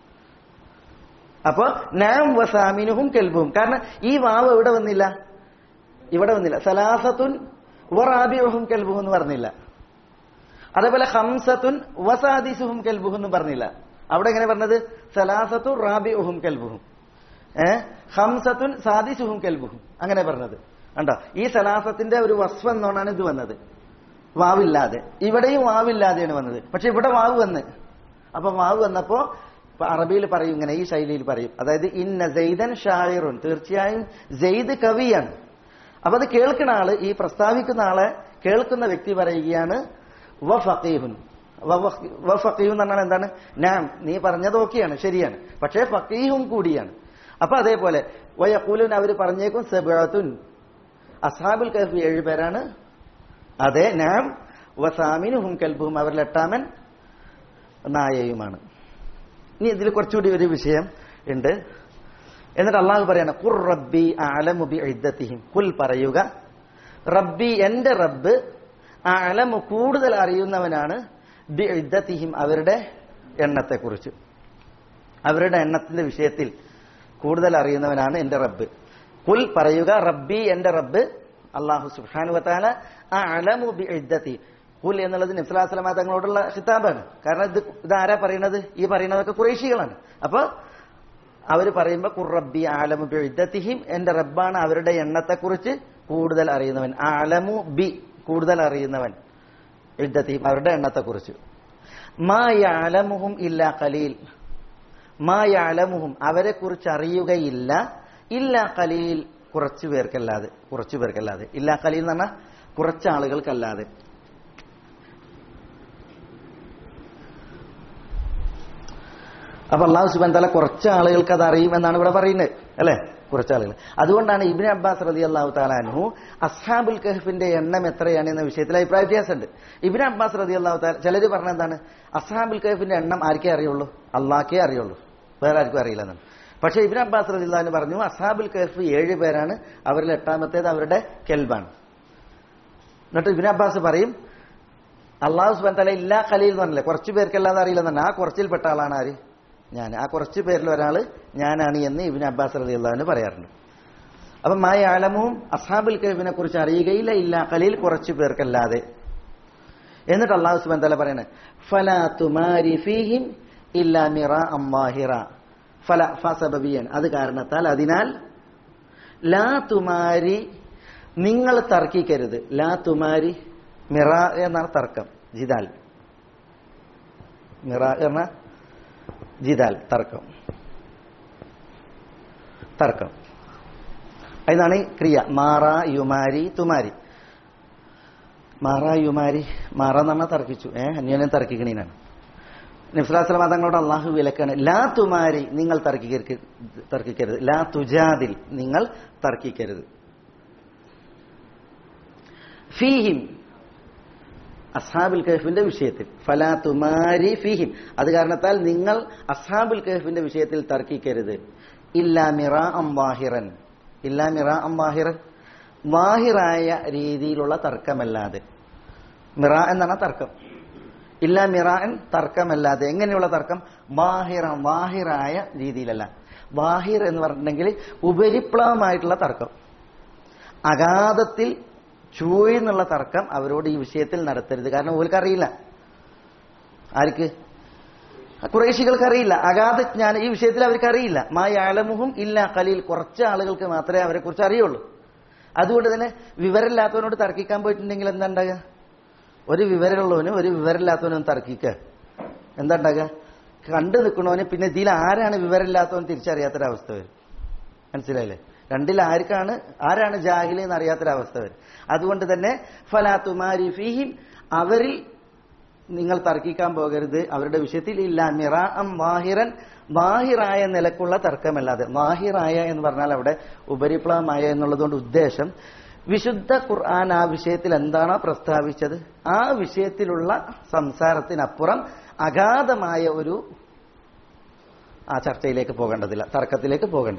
[SPEAKER 2] അപ്പൊ നാം വസാമിനുഹും കെൽബും കാരണം ഈ വാവ് എവിടെ വന്നില്ല ഇവിടെ വന്നില്ല സലാസത്തുൻ വറാബിയുഹും കെൽബുഹും എന്ന് പറഞ്ഞില്ല അതേപോലെ ഹംസത്തുൻ വസാദിസുഹും കെൽബുഹും എന്ന് പറഞ്ഞില്ല അവിടെ എങ്ങനെ പറഞ്ഞത് സലാസത്തു റാബിഉഹും കെൽബുഹും ഏ ഹംസത്തുൻ സാദിസുഹും കെൽബുഹും അങ്ങനെ പറഞ്ഞത് കണ്ടോ ഈ സലാസത്തിന്റെ ഒരു വസ്ഫ് എന്നോണാണ് ഇത് വന്നത് വാവില്ലാതെ ഇവിടെയും വാവില്ലാതെയാണ് വന്നത് പക്ഷെ ഇവിടെ വാവ് വന്ന് അപ്പൊ വാവ് വന്നപ്പോ ഇപ്പൊ അറബിയിൽ പറയും ഇങ്ങനെ ഈ ശൈലിയിൽ പറയും അതായത് ഇന്ന സെയ്ദൻ ഷായിറുൻ തീർച്ചയായും സെയ്ദ് കവിയാണ് അപ്പൊ അത് കേൾക്കുന്ന ആള് ഈ പ്രസ്താവിക്കുന്ന ആളെ കേൾക്കുന്ന വ്യക്തി പറയുകയാണ് വ ഫഖീഹുൻ വ ഫഖീഹു എന്ന് പറഞ്ഞാൽ എന്താണ് നാം നീ പറഞ്ഞത് ഓക്കെയാണ് ശരിയാണ് പക്ഷേ ഫഖീഹും കൂടിയാണ് അപ്പൊ അതേപോലെ വയക്കൂലുൻ അവർ പറഞ്ഞേക്കും സെബത്തുൻ അസാബുൽ കഹഫ് ഏഴ് പേരാണ് അതെ നാം വസാമിനുഹും കൽബുഹും അവരിൽ എട്ടാമൻ നായയുമാണ് ഇനി ഇതിൽ കുറച്ചുകൂടി ഒരു വിഷയം ഉണ്ട് എന്നിട്ട് അള്ളാഹു പറയാണ് ഖുർ റബ്ബി അലമു ബി ഇദ്ദത്തിഹിം കുൽ പറയുക റബ്ബി എന്റെ റബ്ബ് അലമു കൂടുതൽ അറിയുന്നവനാണ് ബി ഇദ്ദത്തിഹിം അവരുടെ എണ്ണത്തെക്കുറിച്ച് അവരുടെ എണ്ണത്തിന്റെ വിഷയത്തിൽ കൂടുതൽ അറിയുന്നവനാണ് എന്റെ റബ്ബ് കുൽ പറയുക റബ്ബി എന്റെ റബ്ബ് അള്ളാഹു സുബ്ഹാനു വതാല അലമു ബി ഇദ്ദത്തി കുൽ എന്നുള്ളത് നബ്സലാസ്ലമ തങ്ങളോടുള്ള ഖിതാബാണ് കാരണം ഇത് ഇതാരാ പറയണത് ഈ പറയുന്നതൊക്കെ കുറേശികളാണ് അപ്പൊ അവർ പറയുമ്പോൾ ഖുറബി ആലമു ബി ഇദ്ദത്തിഹിം എന്റെ റബ്ബാണ് അവരുടെ എണ്ണത്തെക്കുറിച്ച് കൂടുതൽ അറിയുന്നവൻ ആലമു ബി കൂടുതൽ അറിയുന്നവൻ ഇദ്ദത്തിഹിം അവരുടെ എണ്ണത്തെക്കുറിച്ച് മാ യാലമുഹും ഇല്ല കലീൽ മാ യാലമുഹും അവരെ കുറിച്ച് അറിയുകയില്ല ഇല്ല കലീൽ കുറച്ചു പേർക്കല്ലാതെ കുറച്ചു പേർക്കല്ലാതെ ഇല്ല കലീൽ എന്ന് പറഞ്ഞാൽ കുറച്ച് ആളുകൾക്കല്ലാതെ അപ്പൊ അള്ളാഹു സുബാൻ തല കുറച്ച് ആളുകൾക്ക് അത് അറിയും എന്നാണ് ഇവിടെ പറയുന്നത് അല്ലെ കുറച്ച് ആളുകൾ അതുകൊണ്ടാണ് ഇബിൻ അബ്ബാസ് റതി അള്ളാഹു താലാൻഹു അസ്ഹാബുൽ കഹഫിന്റെ എണ്ണം എത്രയാണ് എന്ന വിഷയത്തിൽ അഭിപ്രായ വ്യത്യാസമുണ്ട് ഇബിൻ അബ്ബാസ് റതി അള്ളാഹു താല ചിലർ പറഞ്ഞ എന്താണ് അസ്ഹാബുൽ കഹഫിന്റെ എണ്ണം ആർക്കേ അറിയുള്ളൂ അള്ളാഹ്ക്കേ അറിയുള്ളൂ വേറെ ആർക്കും അറിയില്ല എന്നാണ് പക്ഷെ ഇബിൻ അബ്ബാസ് റതി അള്ളഹാൻ പറഞ്ഞു അസ്ഹാബുൽ കഹഫ് ഏഴ് പേരാണ് അവരിൽ എട്ടാമത്തേത് അവരുടെ കെൽബാണ് എന്നിട്ട് ഇബിൻ അബ്ബാസ് പറയും അള്ളാഹു സുബാൻ തല ഇല്ലാ ഖലീൽ എന്ന് പറഞ്ഞില്ലേ കുറച്ച് പേർക്കല്ലാതെ അറിയില്ലെന്നാണ് ആ കുറച്ചിൽപ്പെട്ട ആളാണ് ആര് ഞാൻ ആ കുറച്ച് പേരിൽ ഒരാൾ ഞാനാണ് എന്ന് ഇബിൻ അബ്ബാസ് റതി അള്ളഹാന് പറയാറുണ്ട് അപ്പൊ മായ ആലമും അസാബുൽ കഹബിനെ കുറിച്ച് അറിയുകയില്ല ഇല്ല ഖലീൽ കുറച്ച് പേർക്കല്ലാതെ എന്നിട്ട് അള്ളാഹു സുബാൻ തല പറയണേ ഫല തുമാരി ഫീഹിം ഇല്ല മിറ അമ്മാഹിറ ഫല ഫസബിയൻ അത് കാരണത്താൽ അതിനാൽ ലാ തുമാരി നിങ്ങൾ തർക്കിക്കരുത് ലാ തുമാരി മിറ എന്നാണ് തർക്കം ജിദാൽ മിറ എന്ന ജിദാൽ തർക്കം തർക്കം അതിനാണ് ക്രിയ മാറ യുമാരി തുമാരി മാറ യുമാരി മാറ എന്ന് പറഞ്ഞാൽ തർക്കിച്ചു ഏ അന്യോന്യം തർക്കിക്കണീനാണ് നിഫ്ലാസ്ലം തങ്ങളോട് അള്ളാഹു വിലക്കാണ് ലാ തുമാരി നിങ്ങൾ തർക്കിക്കരുത് തർക്കിക്കരുത് ലാ തുജാദിൽ നിങ്ങൾ തർക്കിക്കരുത് ഫീഹിം അസ്ഹാബുൽ കഹഫിന്റെ വിഷയത്തിൽ ഫലാ തുമാരി ഫീഹിം അത് കാരണത്താൽ നിങ്ങൾ അസ്ഹാബുൽ കഹഫിന്റെ വിഷയത്തിൽ തർക്കിക്കരുത് ഇല്ലാ മിറ അം വാഹിറൻ ഇല്ലാ മിറ അം വാഹിറൻ വാഹിറായ രീതിയിലുള്ള തർക്കമല്ലാതെ മിറ എന്നാണ് തർക്കം ഇല്ല മിറാൻ തർക്കമല്ലാതെ എങ്ങനെയുള്ള തർക്കം വാഹിറ വാഹിറായ രീതിയിലല്ല വാഹിർ എന്ന് പറഞ്ഞിട്ടുണ്ടെങ്കിൽ ഉപരിപ്ലവമായിട്ടുള്ള തർക്കം അഗാധത്തിൽ ചൂഴ്ന്നുള്ള തർക്കം അവരോട് ഈ വിഷയത്തിൽ നടത്തരുത് കാരണം ഓർക്കറിയില്ല ആർക്ക് കുറേശികൾക്ക് അറിയില്ല അഗാധ ജ്ഞാനം ഈ വിഷയത്തിൽ അവർക്ക് അറിയില്ല മാ യാലമുഹും ഇല്ല കലിയിൽ കുറച്ച് ആളുകൾക്ക് മാത്രമേ അവരെ കുറിച്ച് അറിയുള്ളൂ അതുകൊണ്ട് തന്നെ വിവരമില്ലാത്തവനോട് തർക്കിക്കാൻ പോയിട്ടുണ്ടെങ്കിൽ എന്താ ഉണ്ടാകുക ഒരു വിവരമുള്ളവനും ഒരു വിവരമില്ലാത്തവനും തർക്കിക്കുക എന്താ ഉണ്ടാകുക കണ്ടു നിൽക്കണവന് പിന്നെ ഇതിൽ ആരാണ് വിവരമില്ലാത്തവൻ തിരിച്ചറിയാത്തൊരവസ്ഥ വരും മനസ്സിലായില്ലേ രണ്ടിൽ ആർക്കാണ് ആരാണ് ജാഹിലി എന്ന് അറിയാത്തൊരവസ്ഥ വരും അതുകൊണ്ട് തന്നെ ഫലാത്തുമാരി ഫീഹിം അവരിൽ നിങ്ങൾ തർക്കിക്കാൻ പോകരുത് അവരുടെ വിഷയത്തിൽ ഇല്ല മിറാം വാഹിറൻ വാഹിറായ നിലക്കുള്ള തർക്കമല്ലാതെ വാഹിറായ എന്ന് പറഞ്ഞാൽ അവിടെ ഉപരിപ്ലവമായ എന്നുള്ളതുകൊണ്ട് ഉദ്ദേശം വിശുദ്ധ ഖുർആൻ ആ വിഷയത്തിൽ എന്താണോ പ്രസ്താവിച്ചത് ആ വിഷയത്തിലുള്ള സംസാരത്തിനപ്പുറം അഗാധമായ ഒരു ആ ചർച്ചയിലേക്ക് പോകേണ്ടതില്ല തർക്കത്തിലേക്ക് പോകേണ്ട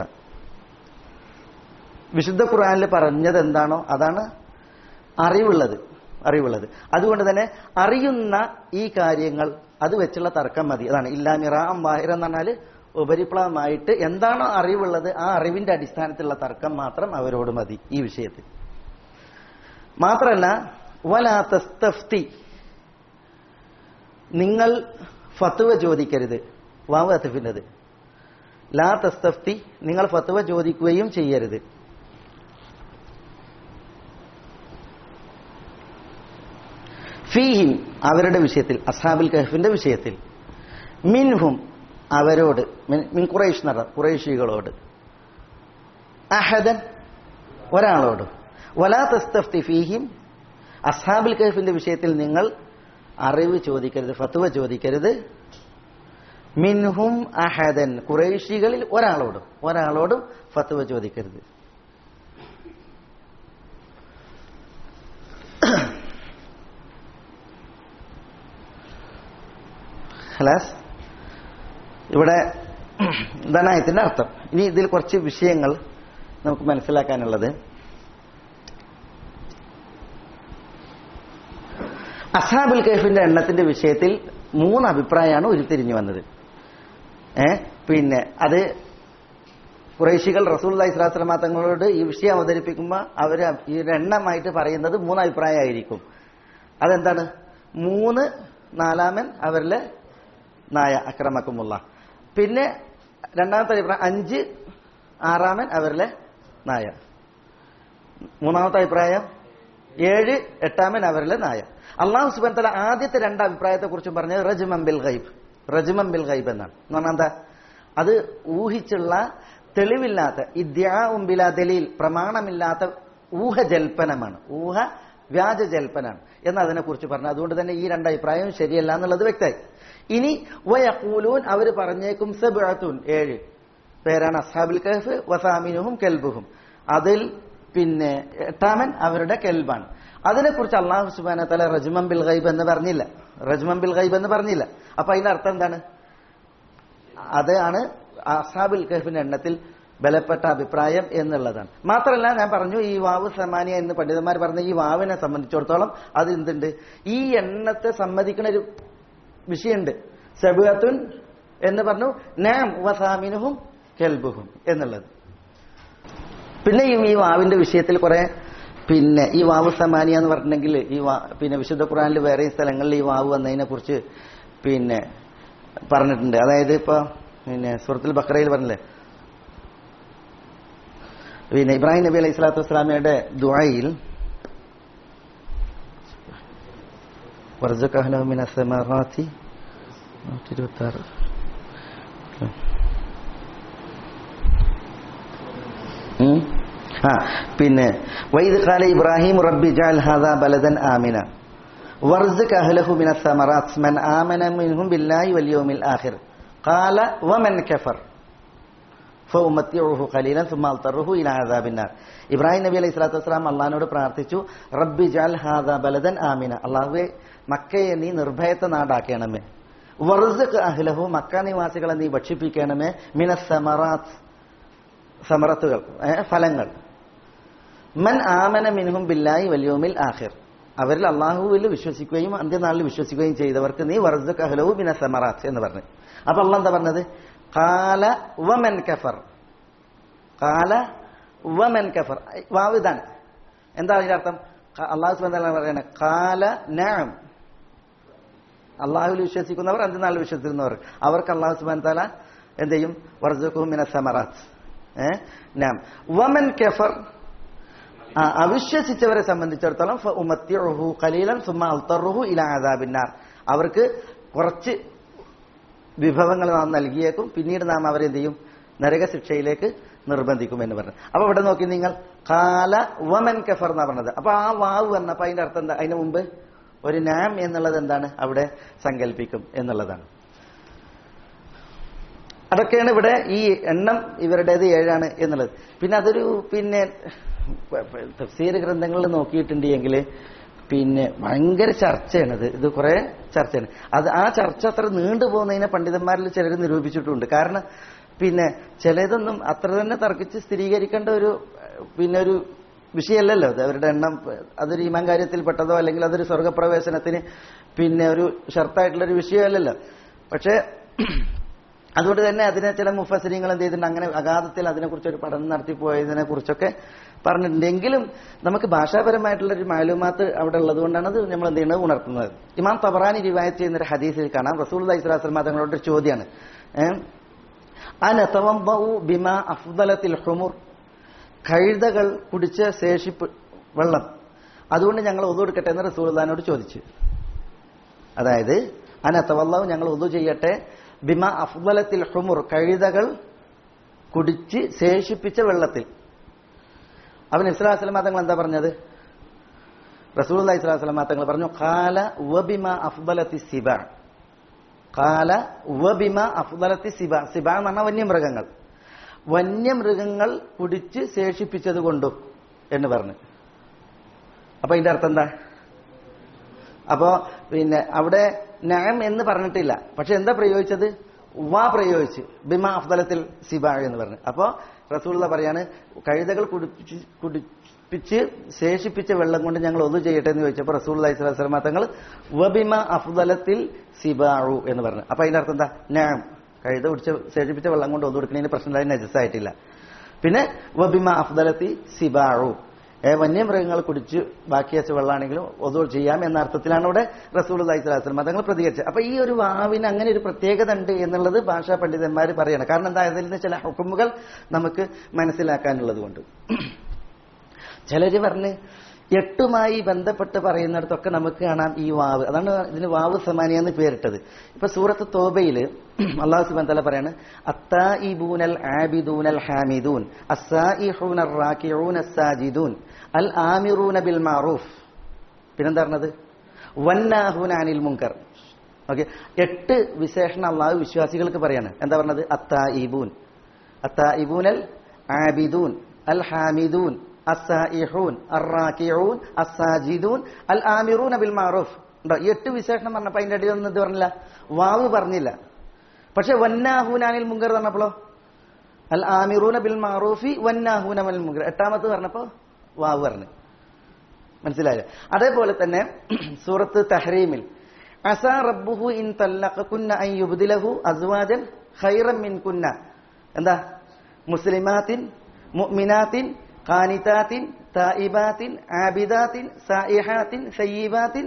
[SPEAKER 2] വിശുദ്ധ ഖുർആനിൽ പറഞ്ഞത് എന്താണോ അതാണ് അറിവുള്ളത് അറിവുള്ളത് അതുകൊണ്ട് തന്നെ അറിയുന്ന ഈ കാര്യങ്ങൾ അത് വെച്ചുള്ള തർക്കം മതി അതാണ് ഇല്ലാമിറാം വാഹിർ എന്ന് പറഞ്ഞാൽ ഉപരിപ്ലവമായിട്ട് എന്താണോ അറിവുള്ളത് ആ അറിവിന്റെ അടിസ്ഥാനത്തിലുള്ള തർക്കം മാത്രം അവരോട് മതി ഈ വിഷയത്തിൽ മാത്രമല്ല വലാ തസ്തഫ്തി നിങ്ങൾ ഫത്തുവ ചോദിക്കരുത് വാവ് അത്തിഫിൻ്റെത് ലാ തസ്തഫ്തി നിങ്ങൾ ഫത്തുവ ചോദിക്കുകയും ചെയ്യരുത് ഫീഹിം അവരുടെ വിഷയത്തിൽ അസാബിൽ കഹഫിന്റെ വിഷയത്തിൽ മിൻഹും അവരോട് മിൻ- മിൻ ഖുറൈഷ് നട ഖുറൈഷികളോട് അഹദൻ ഒരാളോട് വലാ തസ്തഫ്തി ഫീഹിം അസാബിൽ കഹഫിന്റെ വിഷയത്തിൽ നിങ്ങൾ അറിവ് ചോദിക്കരുത് ഫത്തുവ ചോദിക്കരുത് മിൻഹും അഹദൻ ഖുറൈഷികളിൽ ഒരാളോടും ഒരാളോടും ഫത്തുവ ചോദിക്കരുത് ഹലാസ് ഇവിടെ ഇതാണ് ആയത്തിന്റെ അർത്ഥം ഇനി ഇതിൽ കുറച്ച് വിഷയങ്ങൾ നമുക്ക് മനസ്സിലാക്കാനുള്ളത് അസാബുൽ കൈഫിന്റെ എണ്ണത്തിന്റെ വിഷയത്തിൽ മൂന്ന് അഭിപ്രായമാണ് ഉരുത്തിരിഞ്ഞു വന്നത് ഏ പിന്നെ അത് കുറേശികൾ റസൂൽ ഇസ്ലാസ്ലമ തങ്ങളോട് ഈ വിഷയം അവതരിപ്പിക്കുമ്പോൾ അവർ ഈ എണ്ണമായിട്ട് പറയുന്നത് മൂന്ന് അഭിപ്രായമായിരിക്കും അതെന്താണ് മൂന്ന് നാലാമൻ അവരിലെ നായ അക്രമക്കുമുള്ള പിന്നെ രണ്ടാമത്തെ അഭിപ്രായം അഞ്ച് ആറാമൻ അവരിലെ നായ മൂന്നാമത്തെ അഭിപ്രായം ഏഴ് എട്ടാമൻ അവരിലെ നായ അള്ളാഹു സുബൻ തല ആദ്യത്തെ രണ്ട് അഭിപ്രായത്തെ കുറിച്ചും പറഞ്ഞത് റജ്മം ബിൽ ഗൈബ് റജ്മം ബിൽ ഗൈബ് എന്നാണ് എന്ന് പറഞ്ഞാൽ എന്താ അത് ഊഹിച്ചുള്ള തെളിവില്ലാത്ത ഇദ്യാവും ബിലാ ദലീൽ പ്രമാണമില്ലാത്ത ഊഹജൽപ്പനമാണ് ഊഹ വ്യാജജൽപ്പനാണ് എന്ന് അതിനെക്കുറിച്ച് പറഞ്ഞു അതുകൊണ്ട് തന്നെ ഈ രണ്ട് അഭിപ്രായവും ശരിയല്ല എന്നുള്ളത് വ്യക്തമായി ഇനി വയക്കൂലൂൻ അവർ പറഞ്ഞേക്കും സബഅത്തുൻ ഏഴ് പേരാണ് അസ്ഹാബുൽ കഹഫ് വസാമിനുഹും കെൽബുഹും അതിൽ പിന്നെ എട്ടാമൻ അവരുടെ കെൽബാണ് അതിനെക്കുറിച്ച് അള്ളാഹു സുബാന തല റജ്മം ബിൽ ഗൈബ് എന്ന് പറഞ്ഞില്ല റജ്മം ബിൽ ഗൈബ് എന്ന് പറഞ്ഞില്ല അപ്പൊ അതിന്റെ അർത്ഥം എന്താണ് അതാണ് അസാബുൽ കഹഫിന്റെ എണ്ണത്തിൽ ബലപ്പെട്ട അഭിപ്രായം എന്നുള്ളതാണ് മാത്രമല്ല ഞാൻ പറഞ്ഞു ഈ വാവ് സമാനിയ എന്ന് പണ്ഡിതന്മാർ പറഞ്ഞ ഈ വാവിനെ സംബന്ധിച്ചിടത്തോളം അത് എന്തുണ്ട് ഈ എണ്ണത്തെ സമ്മതിക്കുന്ന ഒരു വിഷയമുണ്ട് സബുഅത്തുൻ എന്ന് പറഞ്ഞു നാം വസാമിനുഹും കെൽബുഹും എന്നുള്ളത് പിന്നെ ഈ ഈ വാവിന്റെ വിഷയത്തിൽ കുറെ പിന്നെ ഈ വാവ് സമാനിയ എന്ന് പറഞ്ഞിട്ടുണ്ടെങ്കിൽ ഈ വാ പിന്നെ വിശുദ്ധ ഖുറാനിൽ വേറെ സ്ഥലങ്ങളിൽ ഈ വാവ് വന്നതിനെ കുറിച്ച് പിന്നെ പറഞ്ഞിട്ടുണ്ട് അതായത് ഇപ്പൊ പിന്നെ സുഹൃത്തുൽ ബക്രയിൽ പറഞ്ഞില്ലേ പിന്നെ ഇബ്രാഹിം നബി അലൈഹി സ്വലാത്തു വസ്സലാമയുടെ ദുആയിൽ വർജഖഹനഹു മിന സമറാത്തി ഇരുപത്തി ആറ് ഉം. ആ പിന്നെ വൈദ് ഖാല ഇബ്രാഹിം റബ്ബി ജഅൽ ഹാദാ ബലദൻ ആമിന വർസ്ഖ് അഹ്ലഹു മിന സമറാത്ത് മൻ ആമന മിൻഹും ബില്ലാഹി വൽ യൗമിൽ ആഖിർ ഖാല വമൻ കഫർ ഫഉമത്തിഉഹു ഖലീലൻ സുമ്മ അൽതറുഹു ഇലാ അദാബിന്നാർ ഇബ്രാഹിം നബി അലൈഹി സ്വലാത്തു വസ്സലാം അള്ളാഹിനോട് പ്രാർത്ഥിച്ചു റബ്ബി ജഅൽ ഹാദാ ബലദൻ ആമിന അള്ളാഹുവെ മക്കയെ നീ നിർഭയത്ത നാടാക്കണമേ വർസ്ഖ് അഹ്ലഹു മക്ക നിവാസികളെ നീ ഭക്ഷിപ്പിക്കണമേ മിന സമറാത്ത് സമറത്തുകൾ ഏ, ഫലങ്ങൾ മൻ ആമന മിൻഹും ബില്ലായി വല്യോമിൽ ആഖിർ അവരിൽ അള്ളാഹുവിൽ വിശ്വസിക്കുകയും അന്ത്യനാളിൽ വിശ്വസിക്കുകയും ചെയ്തവർക്ക് നീ വർദ്ദ കഹലവും ബിന സമറാത്ത് എന്ന് പറഞ്ഞു അപ്പൊ അള്ള എന്താ പറഞ്ഞത് കാല വമൻ കഫർ കാല വമൻ കഫർ വാവ് ഇതാണ് എന്താ അതിന്റെ അർത്ഥം ക- അള്ളാഹു സുബ്ഹാനഹു വ തആല പറയണ കാല നഅം അള്ളാഹുവിൽ വിശ്വസിക്കുന്നവർ അന്ത്യനാളിൽ വിശ്വസിക്കുന്നവർ അവർക്ക് അള്ളാഹു സുബാൻ താല എന്ത് ചെയ്യും വർദ്ദക്കും മിന സമറാത്ത് ഏ നാം വമൻ കഫർ ആ, അവിശ്വസിച്ചവരെ സംബന്ധിച്ചിടത്തോളം ഫ ഉമത്തിഉഹു ഖലീലൻ സുമ്മ അൽത്തറുഹു ഇലാ അദാബിന്നാർ അവർക്ക് കുറച്ച് വിഭവങ്ങൾ നാം നൽകിയേക്കും പിന്നീട് നാം അവരെ എന്ത് ചെയ്യും നരകശിക്ഷയിലേക്ക് നിർബന്ധിക്കും എന്ന് പറഞ്ഞു അപ്പൊ ഇവിടെ നോക്കി നിങ്ങൾ കാല വമൻ കഫർ എന്നാ പറഞ്ഞത് അപ്പൊ ആ വാവ് വന്നപ്പോ അതിന്റെ അർത്ഥം എന്താ അതിന് മുമ്പ് ഒരു നാം എന്നുള്ളത് എന്താണ് അവിടെ സങ്കല്പിക്കും എന്നുള്ളതാണ് അതൊക്കെയാണ് ഇവിടെ ഈ എണ്ണം ഇവരുടേത് ഏഴാണ് എന്നുള്ളത് പിന്നെ അതൊരു പിന്നെ തഫ്സീർ ഗ്രന്ഥങ്ങളിൽ നോക്കിയിട്ടുണ്ടെങ്കിൽ പിന്നെ ഭയങ്കര ചർച്ചയാണിത് ഇത് കുറെ ചർച്ചയാണ് അത് ആ ചർച്ച അത്ര നീണ്ടു പോകുന്നതിനെ പണ്ഡിതന്മാരിൽ ചിലർ നിരൂപിച്ചിട്ടുണ്ട് കാരണം പിന്നെ ചിലതൊന്നും അത്ര തന്നെ തർക്കിച്ച് സ്ഥിരീകരിക്കേണ്ട ഒരു പിന്നെ ഒരു വിഷയമല്ലല്ലോ അത് അവരുടെ എണ്ണം അതൊരു ഈമാൻ കാര്യത്തിൽ പെട്ടതോ അല്ലെങ്കിൽ അതൊരു സ്വർഗപ്രവേശനത്തിന് പിന്നെ ഒരു ഷർത്തായിട്ടുള്ള ഒരു വിഷയമല്ലല്ലോ പക്ഷേ അതുകൊണ്ട് തന്നെ അതിനെ ചില മുഫസരിങ്ങൾ എന്ത് ചെയ്തിട്ടുണ്ട് അങ്ങനെ അഗാധത്തിൽ അതിനെക്കുറിച്ച് ഒരു പഠനം നടത്തി പോയതിനെ കുറിച്ചൊക്കെ പറഞ്ഞിട്ടുണ്ട് എങ്കിലും നമുക്ക് ഭാഷാപരമായിട്ടുള്ള ഒരു മാലുമാത്ത് അവിടെ ഉള്ളത് കൊണ്ടാണ് അത് നമ്മൾ എന്ത് ചെയ്യുന്നത് ഉണർത്തുന്നത് ഇമാം തബറാനി റിവായത്ത് ചെയ്യുന്ന ഒരു ഹദീസിൽ കാണാം റസൂൽ ഇസ്ലാസ്ലം തങ്ങളോട് ഒരു ചോദ്യമാണ് അനതവംബഉ ബിമാ അഫ്ദലത്തിൽ ഹുമുർ കഴുതകൾ കുടിച്ച ശേഷിപ്പ് വെള്ളം അതുകൊണ്ട് ഞങ്ങൾ ഒതു എടുക്കട്ടെ എന്ന് റസൂൽദാനോട് ചോദിച്ചു അതായത് അനത്തവല്ലാവ് ഞങ്ങൾ ഒതു ചെയ്യട്ടെ ബിമ അഫ്ദലത്തിൽ ഹുമുർ കഴുതകൾ കുടിച്ച് ശേഷിപ്പിച്ച വെള്ളത്തിൽ അവൻ ഇസ്ലാസ്ലം തങ്ങൾ എന്താ പറഞ്ഞത് റസൂൽ ഇസ്ലാസ്ലം തങ്ങൾ പറഞ്ഞു കാല വബിമ അഫ്ദലത്തി സിബ കാല വബിമ അഫ്ദലത്തി സിബ സിബ എന്ന് പറഞ്ഞാൽ വന്യമൃഗങ്ങൾ വന്യമൃഗങ്ങൾ കുടിച്ച് ശേഷിപ്പിച്ചത് കൊണ്ടും എന്ന് പറഞ്ഞു അപ്പൊ ഇതിന്റെ അർത്ഥം എന്താ അപ്പോ പിന്നെ അവിടെ നയം എന്ന് പറഞ്ഞിട്ടില്ല പക്ഷെ എന്താ പ്രയോഗിച്ചത് വാ പ്രയോഗിച്ച് ബിമ അഫ്ദലത്തിൽ സിബ എന്ന് പറഞ്ഞു അപ്പോ റസൂള്ള പറയാണ് കഴുതകൾ കുടിപ്പിച്ച് കുടിപ്പിച്ച് ശേഷിപ്പിച്ച വെള്ളം കൊണ്ട് ഞങ്ങൾ ഒന്നു ചെയ്യട്ടെ എന്ന് ചോദിച്ചപ്പോൾ റസൂൽ അലൈഹിസ്ലാം തങ്ങൾ വബിമ അഫ്ദലത്തിൽ സിബാഴു എന്ന് പറഞ്ഞു അപ്പൊ അതിന്റെ അർത്ഥം എന്താ നയം കഴുത കുടിച്ച് ശേഷിപ്പിച്ച വെള്ളം കൊണ്ട് ഒന്നു കൊടുക്കുന്നതിന് പ്രശ്നമില്ല നജസ്സായിട്ടില്ല പിന്നെ വബിമ അഫ്ദലത്തി സിബാഴു ഏ വന്യമൃഗങ്ങൾ കുടിച്ച് ബാക്കി വെച്ച വെള്ളമാണെങ്കിലും ഒതു ചെയ്യാം എന്ന അർത്ഥത്തിലാണ് ഇവിടെ റസൂൽ അലൈഹിസ്ലാം തങ്ങൾ പ്രതികരിച്ചത് അപ്പൊ ഈ ഒരു വാവിന് അങ്ങനെ ഒരു പ്രത്യേകത ഉണ്ട് എന്നുള്ളത് ഭാഷാ പണ്ഡിതന്മാർ പറയണം കാരണം എന്താ അതിൽ നിന്ന് ചില ഹുക്കുമുകൾ നമുക്ക് മനസ്സിലാക്കാനുള്ളത് കൊണ്ട് ചിലര് പറഞ്ഞ് എട്ടുമായി ബന്ധപ്പെട്ട് പറയുന്നിടത്തൊക്കെ നമുക്ക് കാണാം ഈ വാവ് അതാണ് ഇതിന് വാവ് സമാനിയ എന്ന് പേരിട്ടത് ഇപ്പൊ സൂറത്ത് തോബയിൽ അള്ളാഹു സുബാൻ തല പറയാണ് അത്താഇബൂനൽ ആബിദൂനൽ ഹാമിദൂൻ അസ്സായിഹൂന റാക്കിഊൻ അസ്സാജിദൂൻ അൽ ആമിറൂന ബിൽ മാറൂഫ് പിന്നെന്താ പറഞ്ഞത് വന്നാഹൂൻ അനിൽ മുങ്കർ ഓക്കെ എട്ട് വിശേഷണം അള്ളാഹു വിശ്വാസികൾക്ക് പറയാണ് എന്താ പറഞ്ഞത് അത്താഇബൂൻ അത്താഇബൂനൽ ആബിദൂൻ അൽ ഹാമിദൂൻ അസായിഹൂൻ അറാക്കിഊൻ അസാജിദൂൻ അൽ ആമിറൂൻ ബിൽ മാറൂഫ് ഉണ്ടോ ഈ എട്ട് വിശേഷണം പറഞ്ഞപ്പോ അതിന്റെ അടിയിൽ ഒന്നും ഇത് പറഞ്ഞില്ല വാവ് പറഞ്ഞില്ല പക്ഷെ വന്നാഹൂനാനിൽ മുങ്കർ പറഞ്ഞപ്പോഴോ അൽ ആമിറൂന ബിൽ മാറൂഫി വന്നാഹൂന ബിൽ മുങ്കർ എട്ടാമത്ത് പറഞ്ഞപ്പോ വാവ് പറഞ്ഞു മനസ്സിലായോ അതേപോലെ തന്നെ സൂറത്ത് തഹ്രീമിൽ അസാ റബ്ബുഹു ഇൻ തല്ലഖകുന്ന അൻ യുബ്ദിലഹു അസ്വാജൻ ഖൈറൻ മിൻ കുന്ന എന്താ മുസ്ലിമാത്തിൻ മുഅ്മിനാത്തിൻ ഖാനിതാത്തിൻ തായിബാത്തിൻ ആബിദാത്തിൻ സായിഹാത്തിൻ സയ്യിബാത്തിൻ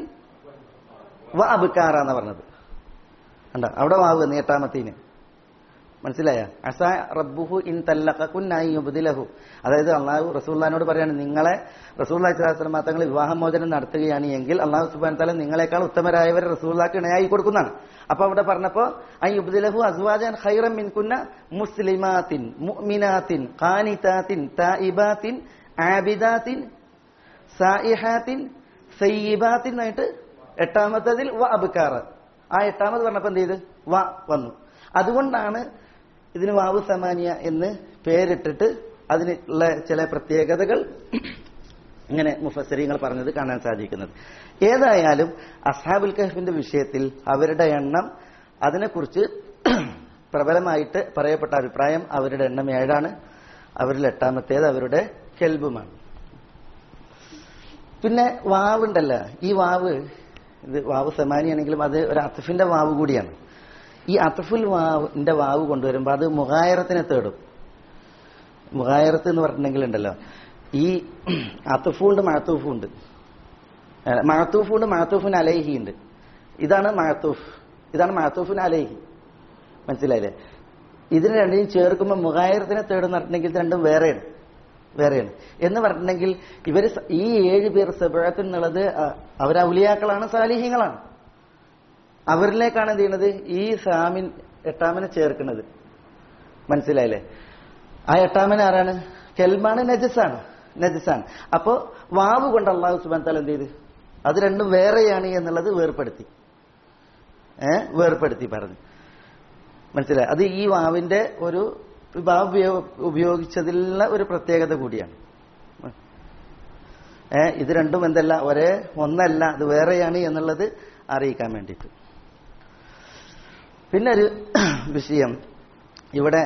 [SPEAKER 2] വ അബ്കാറ എന്ന് പറഞ്ഞത് കണ്ട അവിടെ വാവ് നീ എട്ടാമത്തീന് മനസ്സിലായ അസ റബ്ബുഹു ഇൻ തല്ലഖകുന്നായി യുബ്ദിലഹു അതായത് അള്ളാഹു റസൂല്ലാനോട് പറയാണ് നിങ്ങളെ റസൂല്ലാഹി സ്വലാസ്ലം തങ്ങൾ വിവാഹമോചനം നടത്തുകയാണ് എങ്കിൽ അള്ളാഹു സുബാൻ തല നിങ്ങളെക്കാൾ ഉത്തമരായവരെ റസൂല്ലാക്ക് ഇണയായി കൊടുക്കുന്നതാണ് അപ്പൊ അവിടെ പറഞ്ഞപ്പോ ഐ യുബ്ദിലഹു അസ്വാജൻ ഖൈറം മിൻ കുന്ന മുസ്ലിമാത്തിൻ മുഅ്മിനാത്തിൻ ഖാനിതാത്തിൻ തായിബാത്തിൻ ആബിദാത്തിൻ സായിഹാത്തിൻ സയ്യിബാത്തിൻ ആയിട്ട് എട്ടാമത്തതിൽ വ അബ്കാർ ആ എട്ടാമത് പറഞ്ഞപ്പോ എന്ത് ചെയ്ത് വ വന്നു അതുകൊണ്ടാണ് ഇതിന് വാവ് സമാനിയ എന്ന് പേരിട്ടിട്ട് അതിനുള്ള ചില പ്രത്യേകതകൾ ഇങ്ങനെ മുഫസരിങ്ങൾ പറഞ്ഞത് കാണാൻ സാധിക്കുന്നത് ഏതായാലും അസാബുൽ കഹഫിന്റെ വിഷയത്തിൽ അവരുടെ എണ്ണം അതിനെക്കുറിച്ച് പ്രബലമായിട്ട് പറയപ്പെട്ട അഭിപ്രായം അവരുടെ എണ്ണം ഏഴാണ് അവരിൽ എട്ടാമത്തേത് അവരുടെ കെൽബുമാണ് പിന്നെ വാവുണ്ടല്ല ഈ വാവ് ഇത് വാവ് സമാനിയാണെങ്കിലും അത് ഒരു അത്തഫിന്റെ വാവ് കൂടിയാണ് ഈ അത്തഫുൽ വാവിന്റെ വാവ് കൊണ്ടുവരുമ്പോൾ അത് മുഖായറത്തിനെ തേടും മുഖായറത്ത് എന്ന് പറഞ്ഞിട്ടുണ്ടെങ്കിൽ ഉണ്ടല്ലോ ഈ അത്തഫുണ്ട് മഴത്തൂഫുണ്ട് മഴത്തൂഫുണ്ട് മഴത്തൂഫിന് അലൈഹി ഉണ്ട് ഇതാണ് മഴത്തൂഫ് ഇതാണ് മഴത്തൂഫിന് അലൈഹി മനസ്സിലായില്ലേ ഇതിന് രണ്ടിനും ചേർക്കുമ്പോൾ മുഖായറത്തിനെ തേടുന്ന പറഞ്ഞിട്ടുണ്ടെങ്കിൽ ഇത് രണ്ടും വേറെയാണ് വേറെയാണ് എന്ന് പറഞ്ഞിട്ടുണ്ടെങ്കിൽ ഇവർ ഈ ഏഴ് പേർ സെബഴത്ത് എന്നുള്ളത് അവർ ഔലിയാക്കളാണ് സാലിഹ്യങ്ങളാണ് അവരിലേക്കാണ് എന്ത് ചെയ്യുന്നത് ഈ സാമിൻ എട്ടാമനെ ചേർക്കുന്നത് മനസ്സിലായില്ലേ ആ എട്ടാമൻ ആരാണ് കെൽമാണ് നജസാണ് നജസാണ് അപ്പോ വാവ് കൊണ്ട് അള്ളാഹു സുബാൻ താല എന്ത് ചെയ്ത് അത് രണ്ടും വേറെയാണ് എന്നുള്ളത് വേർപ്പെടുത്തി ഏ വേർപ്പെടുത്തി പറഞ്ഞു മനസ്സിലായി അത് ഈ വാവിന്റെ ഒരു വാവ് ഉപയോ- ഉപയോഗിച്ചതിലുള്ള ഒരു പ്രത്യേകത കൂടിയാണ് ഏ ഇത് രണ്ടും എന്തല്ല ഒരേ ഒന്നല്ല ഇത് വേറെയാണ് എന്നുള്ളത് അറിയിക്കാൻ വേണ്ടിയിട്ട് പിന്നെ ഒരു വിഷയം ഇവിടെ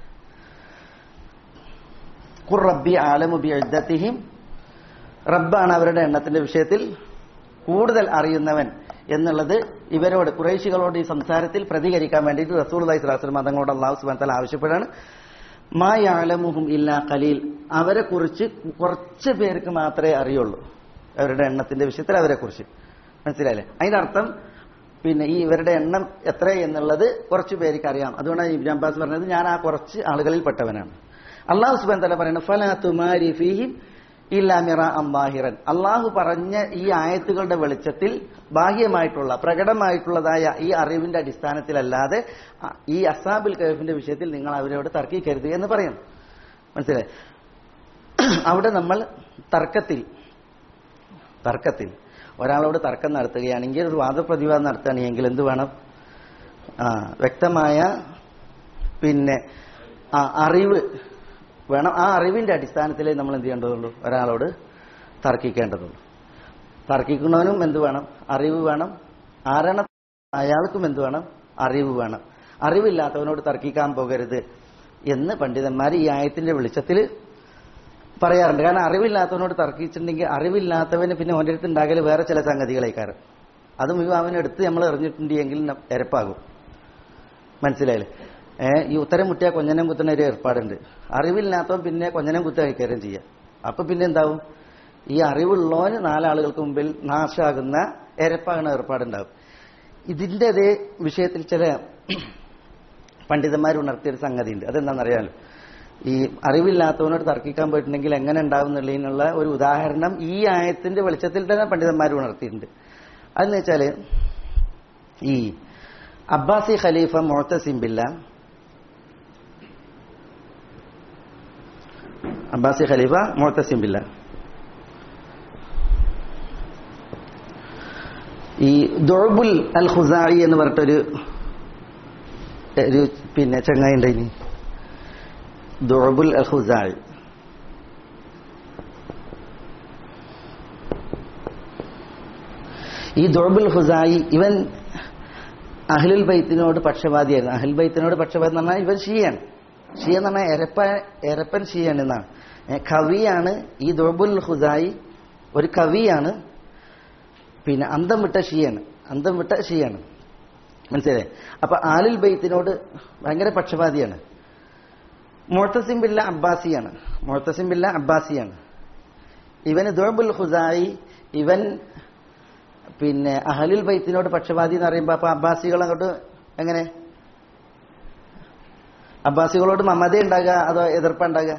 [SPEAKER 2] ഖുർ റബ്ബി ആലമു ബി ഇദ്ദത്തിഹിം റബ്ബാണ് അവരുടെ എണ്ണത്തിന്റെ വിഷയത്തിൽ കൂടുതൽ അറിയുന്നവൻ എന്നുള്ളത് ഇവരോട് കുറേശികളോട് ഈ സംസാരത്തിൽ പ്രതികരിക്കാൻ വേണ്ടിയിട്ട് റസൂൽ അലൈഹി സ്വലാസ്ലം അതങ്ങളോട് അള്ളാഹു സുബാൻ തല ആവശ്യപ്പെടാണ് മാ യാലമുഹും ഇല്ലാ കലീൽ അവരെ കുറിച്ച് കുറച്ച് പേർക്ക് മാത്രമേ അറിയുള്ളൂ അവരുടെ എണ്ണത്തിന്റെ വിഷയത്തിൽ അവരെ കുറിച്ച് മനസ്സിലായില്ലേ അതിന്റെ അർത്ഥം പിന്നെ ഈ ഇവരുടെ എണ്ണം എത്ര എന്നുള്ളത് കുറച്ച് പേർക്ക് അറിയാം അതുകൊണ്ടാണ് ഇബ്രാഹിം അബ്ബാസ് പറഞ്ഞത് ഞാൻ ആ കുറച്ച് ആളുകളിൽ പെട്ടവനാണ് അള്ളാഹു സുബാൻ തല പറയുന്നത് ഫലാ തുമാരി ഫീഹിം ഇല്ലാമിറ അമ്മാഹിറൻ അള്ളാഹു പറഞ്ഞ ഈ ആയത്തുകളുടെ വെളിച്ചത്തിൽ ബാഹ്യമായിട്ടുള്ള പ്രകടമായിട്ടുള്ളതായ ഈ അറിവിന്റെ അടിസ്ഥാനത്തിലല്ലാതെ അ- ഈ അസാബുൽ കൈഫിന്റെ വിഷയത്തിൽ നിങ്ങൾ അവരോട് തർക്കിക്കരുത് എന്ന് പറയും മനസ്സിലായി അവിടെ നമ്മൾ തർക്കത്തിൽ തർക്കത്തിൽ ഒരാളോട് തർക്കം നടത്തുകയാണെങ്കിൽ ഒരു വാദപ്രതിവാദം നടത്തുകയാണെങ്കിൽ എന്ത് വേണം ആ വ്യക്തമായ പിന്നെ ആ അറിവ് വേണം ആ അറിവിന്റെ അടിസ്ഥാനത്തിലേ നമ്മൾ എന്ത് ചെയ്യേണ്ടതുള്ളൂ ഒരാളോട് തർക്കിക്കേണ്ടതുള്ളൂ തർക്കിക്കുന്നവനും എന്ത് വേണം അറിവ് വേണം ആരാണ് അയാൾക്കും എന്ത് വേണം അറിവ് വേണം അറിവില്ലാത്തവനോട് തർക്കിക്കാൻ പോകരുത് എന്ന് പണ്ഡിതന്മാർ ഈ ആയത്തിന്റെ വെളിച്ചത്തിൽ പറയാറുണ്ട് കാരണം അറിവില്ലാത്തവനോട് തർക്കിച്ചിട്ടുണ്ടെങ്കിൽ അറിവില്ലാത്തവന് പിന്നെ ഓൻ്റെ അടുത്ത് ഉണ്ടാകൽ വേറെ ചില സംഗതികളേക്കാരം അത് മുഴുവൻ അവനെടുത്ത് നമ്മൾ എറിഞ്ഞിട്ടുണ്ടെങ്കിൽ ന- എരപ്പാകും മനസ്സിലായില്ലേ ഏഹ് ഈ ഉത്തരം മുട്ടിയാൽ കൊഞ്ഞനം കുത്തുന്ന ഒരു ഏർപ്പാടുണ്ട് അറിവില്ലാത്തവൻ പിന്നെ കൊഞ്ഞനം കുത്തുക കൈകാര്യം ചെയ്യാം അപ്പൊ പിന്നെ എന്താവും ഈ അറിവുള്ളവന് നാലാളുകൾക്ക് മുമ്പിൽ നാശാകുന്ന എരപ്പാകുന്ന ഏർപ്പാടുണ്ടാവും ഇതിന്റെ അതേ വിഷയത്തിൽ ചില പണ്ഡിതന്മാർ ഉണർത്തിയൊരു സംഗതിയുണ്ട് അതെന്താണെന്നറിയാമല്ലോ ഈ അറിവില്ലാത്തവനോട് തർക്കിക്കാൻ പോയിട്ടുണ്ടെങ്കിൽ എങ്ങനെ ഉണ്ടാവും എന്നുള്ളതിനുള്ള ഒരു ഉദാഹരണം ഈ ആയത്തിന്റെ വെളിച്ചത്തിൽ തന്നെ പണ്ഡിതന്മാർ ഉണർത്തിയിട്ടുണ്ട് അതെന്ന് വെച്ചാല് ഈ അബ്ബാസി ഖലീഫ മുഴത്തസിം ബില്ല അബ്ബാസി ഖലീഫ മുഴത്തസിം ബില്ല ഈ ദുഅബുൽ അൽ ഖുസായി എന്ന് പറഞ്ഞിട്ടൊരു ഒരു പിന്നെ ചങ്ങായി ഉണ്ട് ഇനി ദുഅബുൽ അൽ ഖുസായി ഈ ദുഅബുൽ ഖുസായി ഇവൻ അഹ്ലുൽ ബൈത്തിനോട് പക്ഷപാതിയായിരുന്നു അഹ്ലുൽ ബൈത്തിനോട് പക്ഷപാതി എന്ന് പറഞ്ഞാൽ ഇവൻ ഷിയാണ് ഷിയ എന്ന് പറഞ്ഞാൽ എരപ്പ എരപ്പൻ ഷിയാണ് എന്നാണ് ഏ, കവിയാണ് ഈ ദുഅബുൽ ഖുസായി ഒരു കവിയാണ് പിന്നെ അന്തം വിട്ട ഷിയാണ് അന്തം വിട്ട ഷിയാണ് മനസ്സിലായി അപ്പൊ ആലുൽ ബൈത്തിനോട് ഭയങ്കര പക്ഷപാതിയാണ് മുഴത്തസിം ബില്ല അബ്ബാസിയാണ് മുഴത്തസിം ബില്ല അബ്ബാസിയാണ് ഇവന് ദുഅബുൽ ഖുസായി ഇവൻ പിന്നെ അഹലുൽ ബൈത്തിനോട് പക്ഷപാതി എന്ന് പറയുമ്പോ അപ്പൊ അബ്ബാസികൾ അങ്ങോട്ട് എങ്ങനെ അബ്ബാസികളോട് മമത ഉണ്ടാകുക അതോ എതിർപ്പ ഉണ്ടാകുക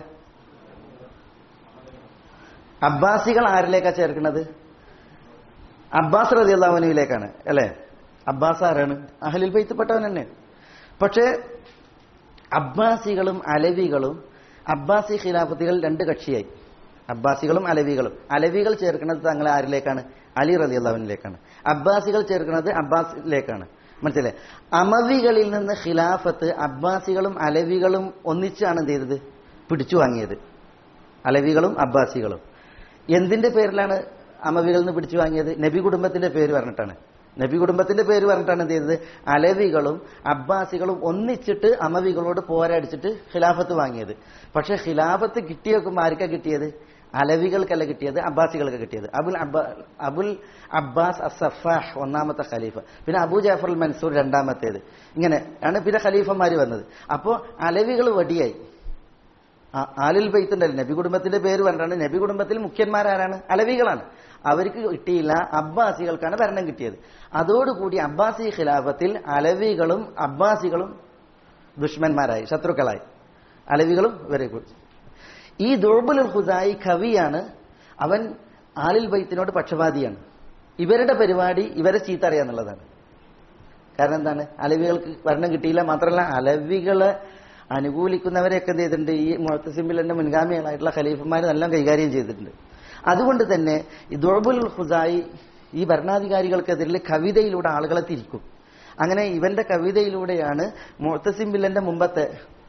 [SPEAKER 2] അബ്ബാസികൾ ആരിലേക്കാ ചേർക്കുന്നത് അബ്ബാസ് റതി അള്ളാഹുനുവിലേക്കാണ് അല്ലേ അബ്ബാസ് ആരാണ് അഹലുൽ ബൈത്തിൽപ്പെട്ടവൻ തന്നെ പക്ഷേ അബ്ബാസികളും അലവികളും അബ്ബാസി ഖിലാഫത്തുകൾ രണ്ട് കക്ഷിയായി അബ്ബാസികളും അലവികളും അലവികൾ ചേർക്കുന്നത് തങ്ങൾ ആരിലേക്കാണ് അലി റതി അള്ളാഹുവിനിലേക്കാണ് അബ്ബാസികൾ ചേർക്കുന്നത് അബ്ബാസിലേക്കാണ് മനസ്സിലായി അമവികളിൽ നിന്ന് ഖിലാഫത്ത് അബ്ബാസികളും അലവികളും ഒന്നിച്ചാണ് എന്ത് ചെയ്തത് പിടിച്ചു വാങ്ങിയത് അലവികളും അബ്ബാസികളും എന്തിന്റെ പേരിലാണ് അമവികളിൽ നിന്ന് പിടിച്ചു വാങ്ങിയത് നബി കുടുംബത്തിന്റെ പേര് പറഞ്ഞിട്ടാണ് നബി കുടുംബത്തിന്റെ പേര് പറഞ്ഞിട്ടാണ് എന്ത് ചെയ്തത് അലവികളും അബ്ബാസികളും ഒന്നിച്ചിട്ട് അമവികളോട് പോരടിച്ചിട്ട് ഖിലാഫത്ത് വാങ്ങിയത് പക്ഷെ ഖിലാഫത്ത് കിട്ടി നോക്കുമ്പോൾ ആർക്കാ കിട്ടിയത് അലവികൾക്കല്ല കിട്ടിയത് അബ്ബാസികൾക്ക് കിട്ടിയത് അബുൽ അബ്ബ അബുൽ അബ്ബാസ് അസഫാഹ് ഒന്നാമത്തെ ഖലീഫ പിന്നെ അബു ജാഫർ അൽ മൻസൂർ രണ്ടാമത്തേത് ഇങ്ങനെ ആണ് പിന്നെ ഖലീഫന്മാര് വന്നത് അപ്പോൾ അലവികൾ വടിയായി ആ- ആലുൽ ബൈത്ത് ഉണ്ടല്ലോ നബി കുടുംബത്തിന്റെ പേര് പറഞ്ഞിട്ടാണ് നബി കുടുംബത്തിൽ മുഖ്യന്മാരാരാണ് അലവികളാണ് അവർക്ക് കിട്ടിയില്ല അബ്ബാസികൾക്കാണ് ഭരണം കിട്ടിയത് അതോടുകൂടി അബ്ബാസി ഖിലാഫത്തിൽ അലവികളും അബ്ബാസികളും ദുഷ്മന്മാരായി ശത്രുക്കളായി അലവികളും ഇവരെ കുറിച്ച് ഈ ദുർബുൽ ഹുദായി കവിയാണ് അവൻ ആലിൽ ബൈത്തിനോട് പക്ഷപാതിയാണ് ഇവരുടെ പരിപാടി ഇവരെ ചീത്ത അറിയാന്നുള്ളതാണ് കാരണം എന്താണ് അലവികൾക്ക് ഭരണം കിട്ടിയില്ല മാത്രമല്ല അലവികളെ അനുകൂലിക്കുന്നവരെയൊക്കെ എന്ത് ചെയ്തിട്ടുണ്ട് ഈ മുഴത്തസിമ്പിളിന്റെ മുൻഗാമികളായിട്ടുള്ള ഖലീഫന്മാർ നല്ല കൈകാര്യം ചെയ്തിട്ടുണ്ട് അതുകൊണ്ട് തന്നെ ഈ ദുർബുൽ ഹുസായി ഈ ഭരണാധികാരികൾക്കെതിരിൽ കവിതയിലൂടെ ആളുകളെ തിരിക്കും അങ്ങനെ ഇവന്റെ കവിതയിലൂടെയാണ് മുത്തസിം ബില്ലന്റെ മുമ്പത്തെ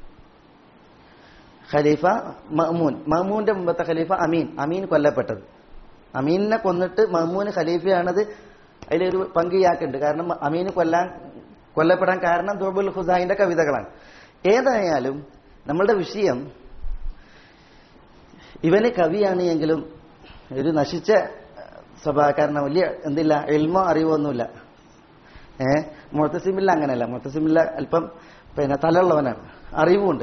[SPEAKER 2] ഖലീഫ മഹ്മൂൻ മഹ്മൂന്റെ മുമ്പത്തെ ഖലീഫ അമീൻ അമീൻ കൊല്ലപ്പെട്ടത് അമീനിനെ കൊന്നിട്ട് മഹ്മൂന് ഖലീഫയാണത് അതിലൊരു പങ്ക് ഇയാക്കുണ്ട് കാരണം അമീന് കൊല്ലാൻ കൊല്ലപ്പെടാൻ കാരണം ദുർബുൽ ഹുസായിന്റെ കവിതകളാണ് ഏതായാലും നമ്മളുടെ വിഷയം ഇവന് കവിയാണ് എങ്കിലും ഒരു നശിച്ച സ്വഭാവക്കാരന വലിയ എന്തില്ല എൽമോ അറിവോ ഒന്നുമില്ല ഏ മുഴത്തസിമില്ല അങ്ങനെയല്ല മുഴത്തസിമില്ല അല്പം പിന്നെ തലയുള്ളവനാണ് അറിവുമുണ്ട്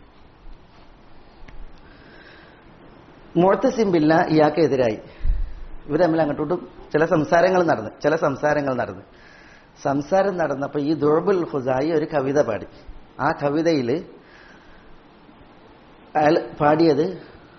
[SPEAKER 2] മുഴത്തസിമ്പില്ല ഇയാൾക്ക് എതിരായി ഇവർ തമ്മിൽ അങ്ങോട്ടും ചില സംസാരങ്ങൾ നടന്നു ചില സംസാരങ്ങൾ നടന്നു സംസാരം നടന്നപ്പോൾ ഈ ദുർബുൽ ഹുസായി ഒരു കവിത പാടി ആ കവിതയിൽ അയാൾ പാടിയത്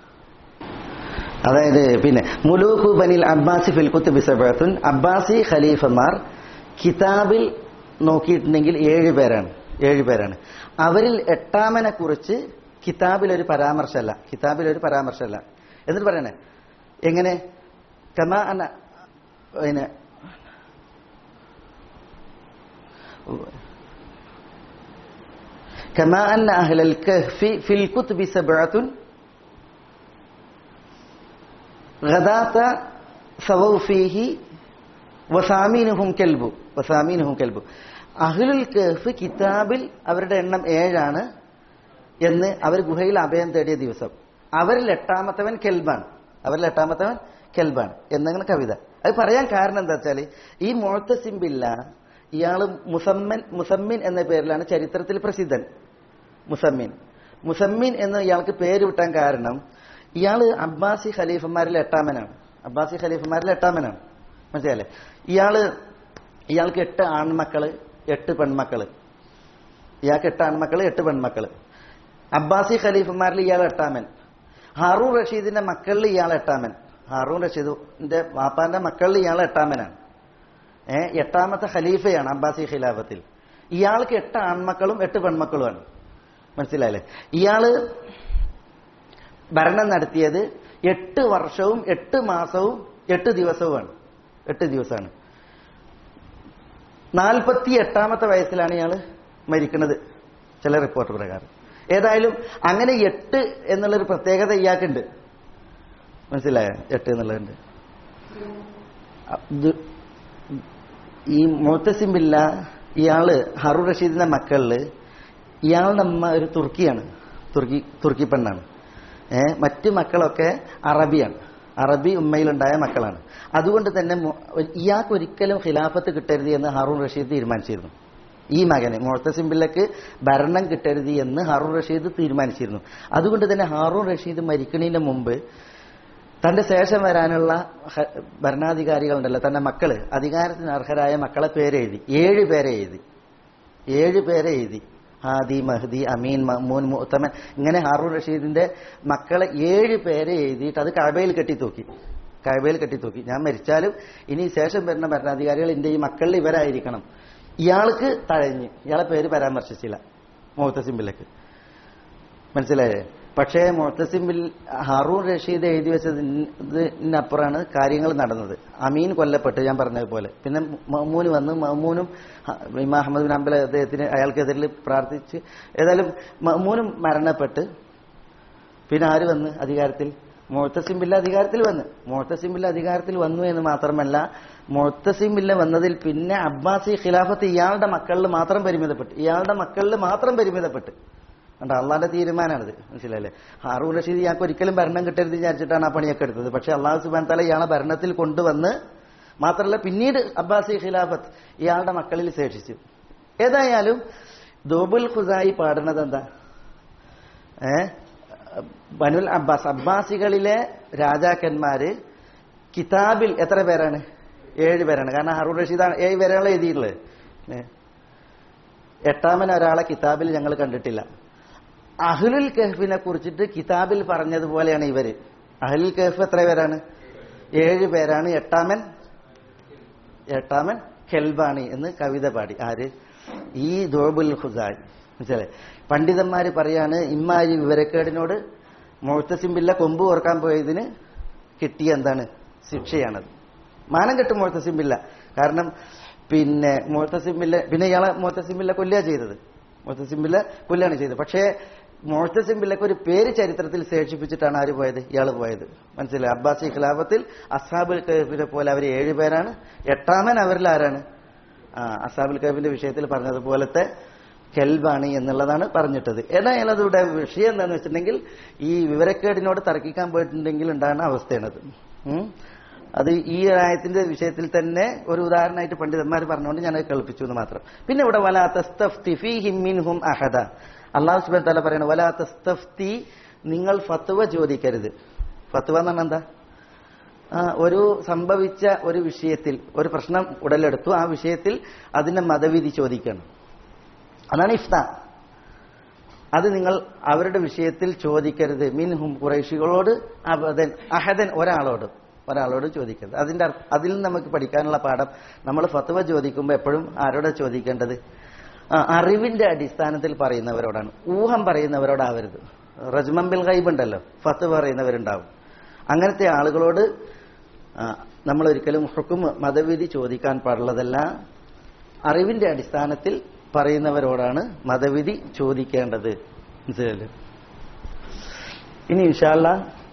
[SPEAKER 2] അതായത് പിന്നെ മുലൂഖു ബനിൽ അബ്ബാസി ഫിൽക്കുത്ത് ബിസബത്തുൻ അബ്ബാസി ഖലീഫമാർ കിതാബിൽ നോക്കിയിട്ടുണ്ടെങ്കിൽ ഏഴ് പേരാണ് ഏഴ് പേരാണ് അവരിൽ എട്ടാമനെ കുറിച്ച് കിതാബിൽ ഒരു പരാമർശമല്ല കിതാബിൽ ഒരു പരാമർശമല്ല എന്നിട്ട് പറയണേ എങ്ങനെ കമാ അന പിന്നെ كما أن أهل الكهف في الكتب سبعة غداة سووا فيه വസാമീനുഹും കെൽബു വസാമീനുഹും കെൽബു അഹ്ലുൽ കഹ്ഫ് കിതാബിൽ അവരുടെ എണ്ണം ഏഴാണ് എന്ന് അവർ ഗുഹയിൽ അഭയം തേടിയ ദിവസം അവരിൽ എട്ടാമത്തവൻ കെൽബാണ് അവരിൽ എട്ടാമത്തവൻ കെൽബാണ് എന്നങ്ങനെ കവിത അത് പറയാൻ കാരണം എന്താ വെച്ചാൽ ഈ മുഴത്തസിംബില്ല ഇയാള് മുസമ്മൻ മുസമ്മിൻ എന്ന പേരിലാണ് ചരിത്രത്തിൽ പ്രസിദ്ധൻ മുസമ്മിൻ മുസമ്മിൻ എന്ന് ഇയാൾക്ക് പേര് വിട്ടാൻ കാരണം ഇയാള് അബ്ബാസി ഖലീഫന്മാരിൽ എട്ടാമനാണ് അബ്ബാസി ഖലീഫന്മാരിൽ എട്ടാമനാണ് മനസ്സിലല്ലേ ഇയാള് ഇയാൾക്ക് എട്ട് ആൺമക്കള് എട്ട് പെൺമക്കള് ഇയാൾക്ക് എട്ട് ആൺമക്കള് എട്ട് പെൺമക്കള് അബ്ബാസി ഖലീഫന്മാരിൽ ഇയാൾ എട്ടാമൻ ഹാറൂൺ റഷീദിന്റെ മക്കളിൽ ഇയാൾ എട്ടാമൻ ഹാറൂൺ റഷീദിന്റെ വാപ്പാന്റെ മക്കളിൽ ഇയാൾ എട്ടാമനാണ് ഏ എട്ടാമത്തെ ഖലീഫയാണ് അബ്ബാസി ഖിലാഫത്തിൽ ഇയാൾക്ക് എട്ട് ആൺമക്കളും എട്ട് പെൺമക്കളുമാണ് മനസ്സിലായില്ലേ ഇയാള് ഭരണം നടത്തിയത് എട്ട് വർഷവും എട്ട് മാസവും എട്ട് ദിവസവുമാണ് എട്ട് ദിവസമാണ് നാൽപ്പത്തി എട്ടാമത്തെ വയസ്സിലാണ് ഇയാൾ മരിക്കുന്നത് ചില റിപ്പോർട്ട് പ്രകാരം ഏതായാലും അങ്ങനെ എട്ട് എന്നുള്ളൊരു പ്രത്യേകത ഇയാൾക്കുണ്ട് മനസ്സിലായോ എട്ട് എന്നുള്ളതുണ്ട് ഇത് ഈ മുത്തസിംബില്ല ഇയാള് ഹറു റഷീദിന്റെ മക്കളില് ഇയാളുടെ അമ്മ ഒരു തുർക്കിയാണ് തുർക്കി തുർക്കി പെണ്ണാണ് ഏ മറ്റു മക്കളൊക്കെ അറബിയാണ് അറബി ഉമ്മയിലുണ്ടായ മക്കളാണ് അതുകൊണ്ട് തന്നെ മു- ഇയാൾക്ക് ഒരിക്കലും ഖിലാഫത്ത് കിട്ടരുത് എന്ന് ഹാറൂൺ റഷീദ് തീരുമാനിച്ചിരുന്നു ഈ മകന് മുഴത്തസിംബില്ലക്ക് ഭരണം കിട്ടരുത് എന്ന് ഹാറൂൺ റഷീദ് തീരുമാനിച്ചിരുന്നു അതുകൊണ്ട് തന്നെ ഹാറൂൺ റഷീദ് മരിക്കുന്നതിന് മുമ്പ് തന്റെ ശേഷം വരാനുള്ള ഹ- ഭരണാധികാരികളുണ്ടല്ലോ തന്റെ മക്കള് അധികാരത്തിന് അർഹരായ മക്കളെ പേരെഴുതി ഏഴ് പേരെ എഴുതി ഏഴ് പേരെ എഴുതി ഹാദി മഹദി അമീൻ മഹ്മൂൻ മുത്തമൻ ഇങ്ങനെ ഹാറൂൺ റഷീദിന്റെ മക്കളെ ഏഴ് പേരെ എഴുതിയിട്ട് അത് കഴബയിൽ കെട്ടിത്തൂക്കി കഴബയിൽ കെട്ടിത്തൂക്കി ഞാൻ മരിച്ചാലും ഇനി ശേഷം വരുന്ന ഭരണാധികാരികൾ എന്റെ ഈ മക്കളിൽ ഇവരായിരിക്കണം ഇയാൾക്ക് തഴഞ്ഞ് ഇയാളെ പേര് പരാമർശിച്ചില്ല മുഹത്തസിംബിലേക്ക് മനസ്സിലായേ പക്ഷേ മുഹത്തസിംബിൽ ഹാറൂൺ റഷീദ് എഴുതി വെച്ചതിനപ്പുറമാണ് കാര്യങ്ങൾ നടന്നത് അമീൻ കൊല്ലപ്പെട്ട് ഞാൻ പറഞ്ഞതുപോലെ പിന്നെ മഹ്മൂന് വന്ന് മഹ്മൂനും ഹ- ഇമാം അഹമ്മദ് ബിൻ അമ്പല അദ്ദേഹത്തിന് അയാൾക്കെതിരിൽ പ്രാർത്ഥിച്ച് ഏതായാലും മഹ്മൂനും മരണപ്പെട്ട് പിന്നെ ആര് വന്ന് അധികാരത്തിൽ മുഴത്തസിംബില്ല അധികാരത്തിൽ വന്ന് മുഴത്തസിംബില്ല അധികാരത്തിൽ വന്നു എന്ന് മാത്രമല്ല മുഴത്തസിംബില്ല വന്നതിൽ പിന്നെ അബ്ബാസി ഖിലാഫത്ത് ഇയാളുടെ മക്കളിൽ മാത്രം പരിമിതപ്പെട്ട് ഇയാളുടെ മക്കളിൽ മാത്രം പരിമിതപ്പെട്ട് കണ്ടോ അള്ളാന്റെ തീരുമാനമാണിത് മനസ്സിലല്ലേ ഹാറൂൺ റഷീദ് ഇയാൾക്ക് ഒരിക്കലും ഭരണം കിട്ടരുത് വിചാരിച്ചിട്ടാണ് ആ പണിയൊക്കെ എടുത്തത് പക്ഷെ അള്ളാഹു സുബാൻ തല ഇയാളെ ഭരണത്തിൽ കൊണ്ടുവന്ന് മാത്രമല്ല പിന്നീട് അബ്ബാസി ഖിലാഫത്ത് ഇയാളുടെ മക്കളിൽ ശേഷിച്ചു ഏതായാലും ദോബുൽ ഖുസായി പാടുന്നത് എന്താ ഏ ബനുൽ അബ്ബാസ് അബ്ബാസികളിലെ രാജാക്കന്മാര് കിതാബിൽ എത്ര പേരാണ് ഏഴ് പേരാണ് കാരണം ഹറൂൺ റഷീദാണ് ഏഴ് പേരാണ് എഴുതിയിട്ടുള്ളത് ഏ. എട്ടാമൻ ഒരാളെ കിതാബിൽ ഞങ്ങൾ കണ്ടിട്ടില്ല അഹ്ലുൽ കഹ്ഫിനെ കുറിച്ചിട്ട് കിതാബിൽ പറഞ്ഞതുപോലെയാണ് ഇവര് അഹ്ലുൽ കഹ്ഫ് എത്ര പേരാണ് ഏഴ് പേരാണ് എട്ടാമൻ എട്ടാമൻ ഖെൽബാണി എന്ന് കവിത പാടി ആര് ഈ ദോബുൽ ഖുസായി മനസ്സിലായി പണ്ഡിതന്മാര് പറയാണ് ഇമ്മാരി വിവരക്കേടിനോട് മുഴത്തസിമ്പില്ല കൊമ്പ് ഓർക്കാൻ പോയതിന് കിട്ടിയ എന്താണ് ശിക്ഷയാണത് മാനം കെട്ടും മുഴത്തസിമില്ല കാരണം പിന്നെ മുഴത്തസിമില്ല പിന്നെ ഇയാളെ മുഴത്തസിമില്ല കൊല്ലുക ചെയ്തത് മുഴത്തസിമില്ല കൊല്ലുകയാണ് ചെയ്തത് പക്ഷേ മുഴത്തസിമില്ലക്ക് ഒരു പേര് ചരിത്രത്തിൽ ശേഷിപ്പിച്ചിട്ടാണ് ആര് പോയത് ഇയാൾ പോയത് മനസ്സിലായി അബ്ബാസി ഖിലാഫത്തിൽ അസാബുൽ കഹഫിനെ പോലെ അവർ ഏഴുപേരാണ് എട്ടാമൻ അവരിൽ ആരാണ് ആ, അസാബുൽ കഹഫിന്റെ വിഷയത്തിൽ പറഞ്ഞതുപോലത്തെ കെൽബാണ് എന്നുള്ളതാണ് പറഞ്ഞിട്ടത് എന്നാൽ അതിവിടെ വിഷയം എന്താണെന്ന് വെച്ചിട്ടുണ്ടെങ്കിൽ ഈ വിവരക്കേടിനോട് തർക്കിക്കാൻ പോയിട്ടുണ്ടെങ്കിൽ ഉണ്ടാകുന്ന അവസ്ഥയാണത് ഉം. അത് ഈ ആയത്തിന്റെ വിഷയത്തിൽ തന്നെ ഒരു ഉദാഹരണമായിട്ട് പണ്ഡിതന്മാർ പറഞ്ഞുകൊണ്ട് ഞാൻ കേൾപ്പിച്ചു എന്ന് മാത്രം പിന്നെ ഇവിടെ വലാ തസ്തഫ്തി ഫീഹിം മിൻഹും അഹദ അള്ളാഹു സുബാൻ തല പറയണ വലാ തസ്തഫ്തി നിങ്ങൾ ഫത്വ ചോദിക്കരുത് ഫത്വ എന്ന് പറഞ്ഞാൽ എന്താ ആ, ഒരു സംഭവിച്ച ഒരു വിഷയത്തിൽ ഒരു പ്രശ്നം ഉടലെടുത്തു ആ വിഷയത്തിൽ അതിന്റെ മതവിധി ചോദിക്കണം അതാണ് ഇഫ്ത അത് നിങ്ങൾ അവരുടെ വിഷയത്തിൽ ചോദിക്കരുത് മിൻഹും കുറേശികളോട് അബദൻ അഹദൻ ഒരാളോട് ഒരാളോട് ചോദിക്കരുത് അതിന്റെ അർത്ഥ- അതിൽ നിന്ന് നമുക്ക് പഠിക്കാനുള്ള പാഠം നമ്മൾ ഫത്വ ചോദിക്കുമ്പോൾ എപ്പോഴും ആരോടാ ചോദിക്കേണ്ടത് ആ, അറിവിന്റെ അടിസ്ഥാനത്തിൽ പറയുന്നവരോടാണ് ഊഹം പറയുന്നവരോടാവരുത് റജ്മംബിൽ ഗൈബ് ഉണ്ടല്ലോ ഫത്വ പറയുന്നവരുണ്ടാവും അങ്ങനത്തെ ആളുകളോട് ആ, നമ്മൾ ഒരിക്കലും ഹുക്കും മതവിധി ചോദിക്കാൻ പാടുള്ളതല്ല അറിവിന്റെ അടിസ്ഥാനത്തിൽ പറയുന്നവരോടാണ് മതവിധി ചോദിക്കേണ്ടത് മനസ്സിലല്ലേ ഇനി ഇൻഷാല്ല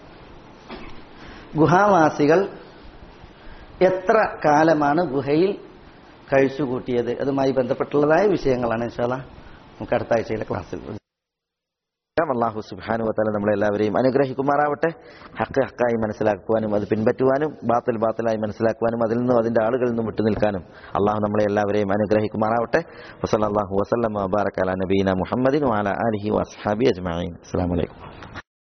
[SPEAKER 2] ഗുഹാവാസികൾ എത്ര കാലമാണ് ഗുഹയിൽ കഴിച്ചുകൂട്ടിയത് അതുമായി ബന്ധപ്പെട്ടുള്ളതായ വിഷയങ്ങളാണ് ഇൻഷാല്ല നമുക്ക് അടുത്ത ആഴ്ചയിലെ ക്ലാസ്സിൽ അള്ളാഹു സുബാനു വത്താല നമ്മളെല്ലാവരെയും അനുഗ്രഹിക്കുമാറാവട്ടെ ഹക്ക് ഹക്കായി മനസ്സിലാക്കുവാനും അത് പിൻപറ്റുവാനും ബാത്തിൽ ബാത്തിലായി മനസ്സിലാക്കുവാനും അതിൽ നിന്നും അതിന്റെ ആളുകളിൽ നിന്നും വിട്ടുനിൽക്കാനും അള്ളാഹു നമ്മളെ എല്ലാവരെയും അനുഗ്രഹിക്കുമാറാവട്ടെ വസല്ലാഹു വസ്ലം ബാറക്കാല നബീന മുഹമ്മദിൻ വാല അലഹി വസ്ഹാബി അജ്മാൻ അസ്സാം വലൈക്കും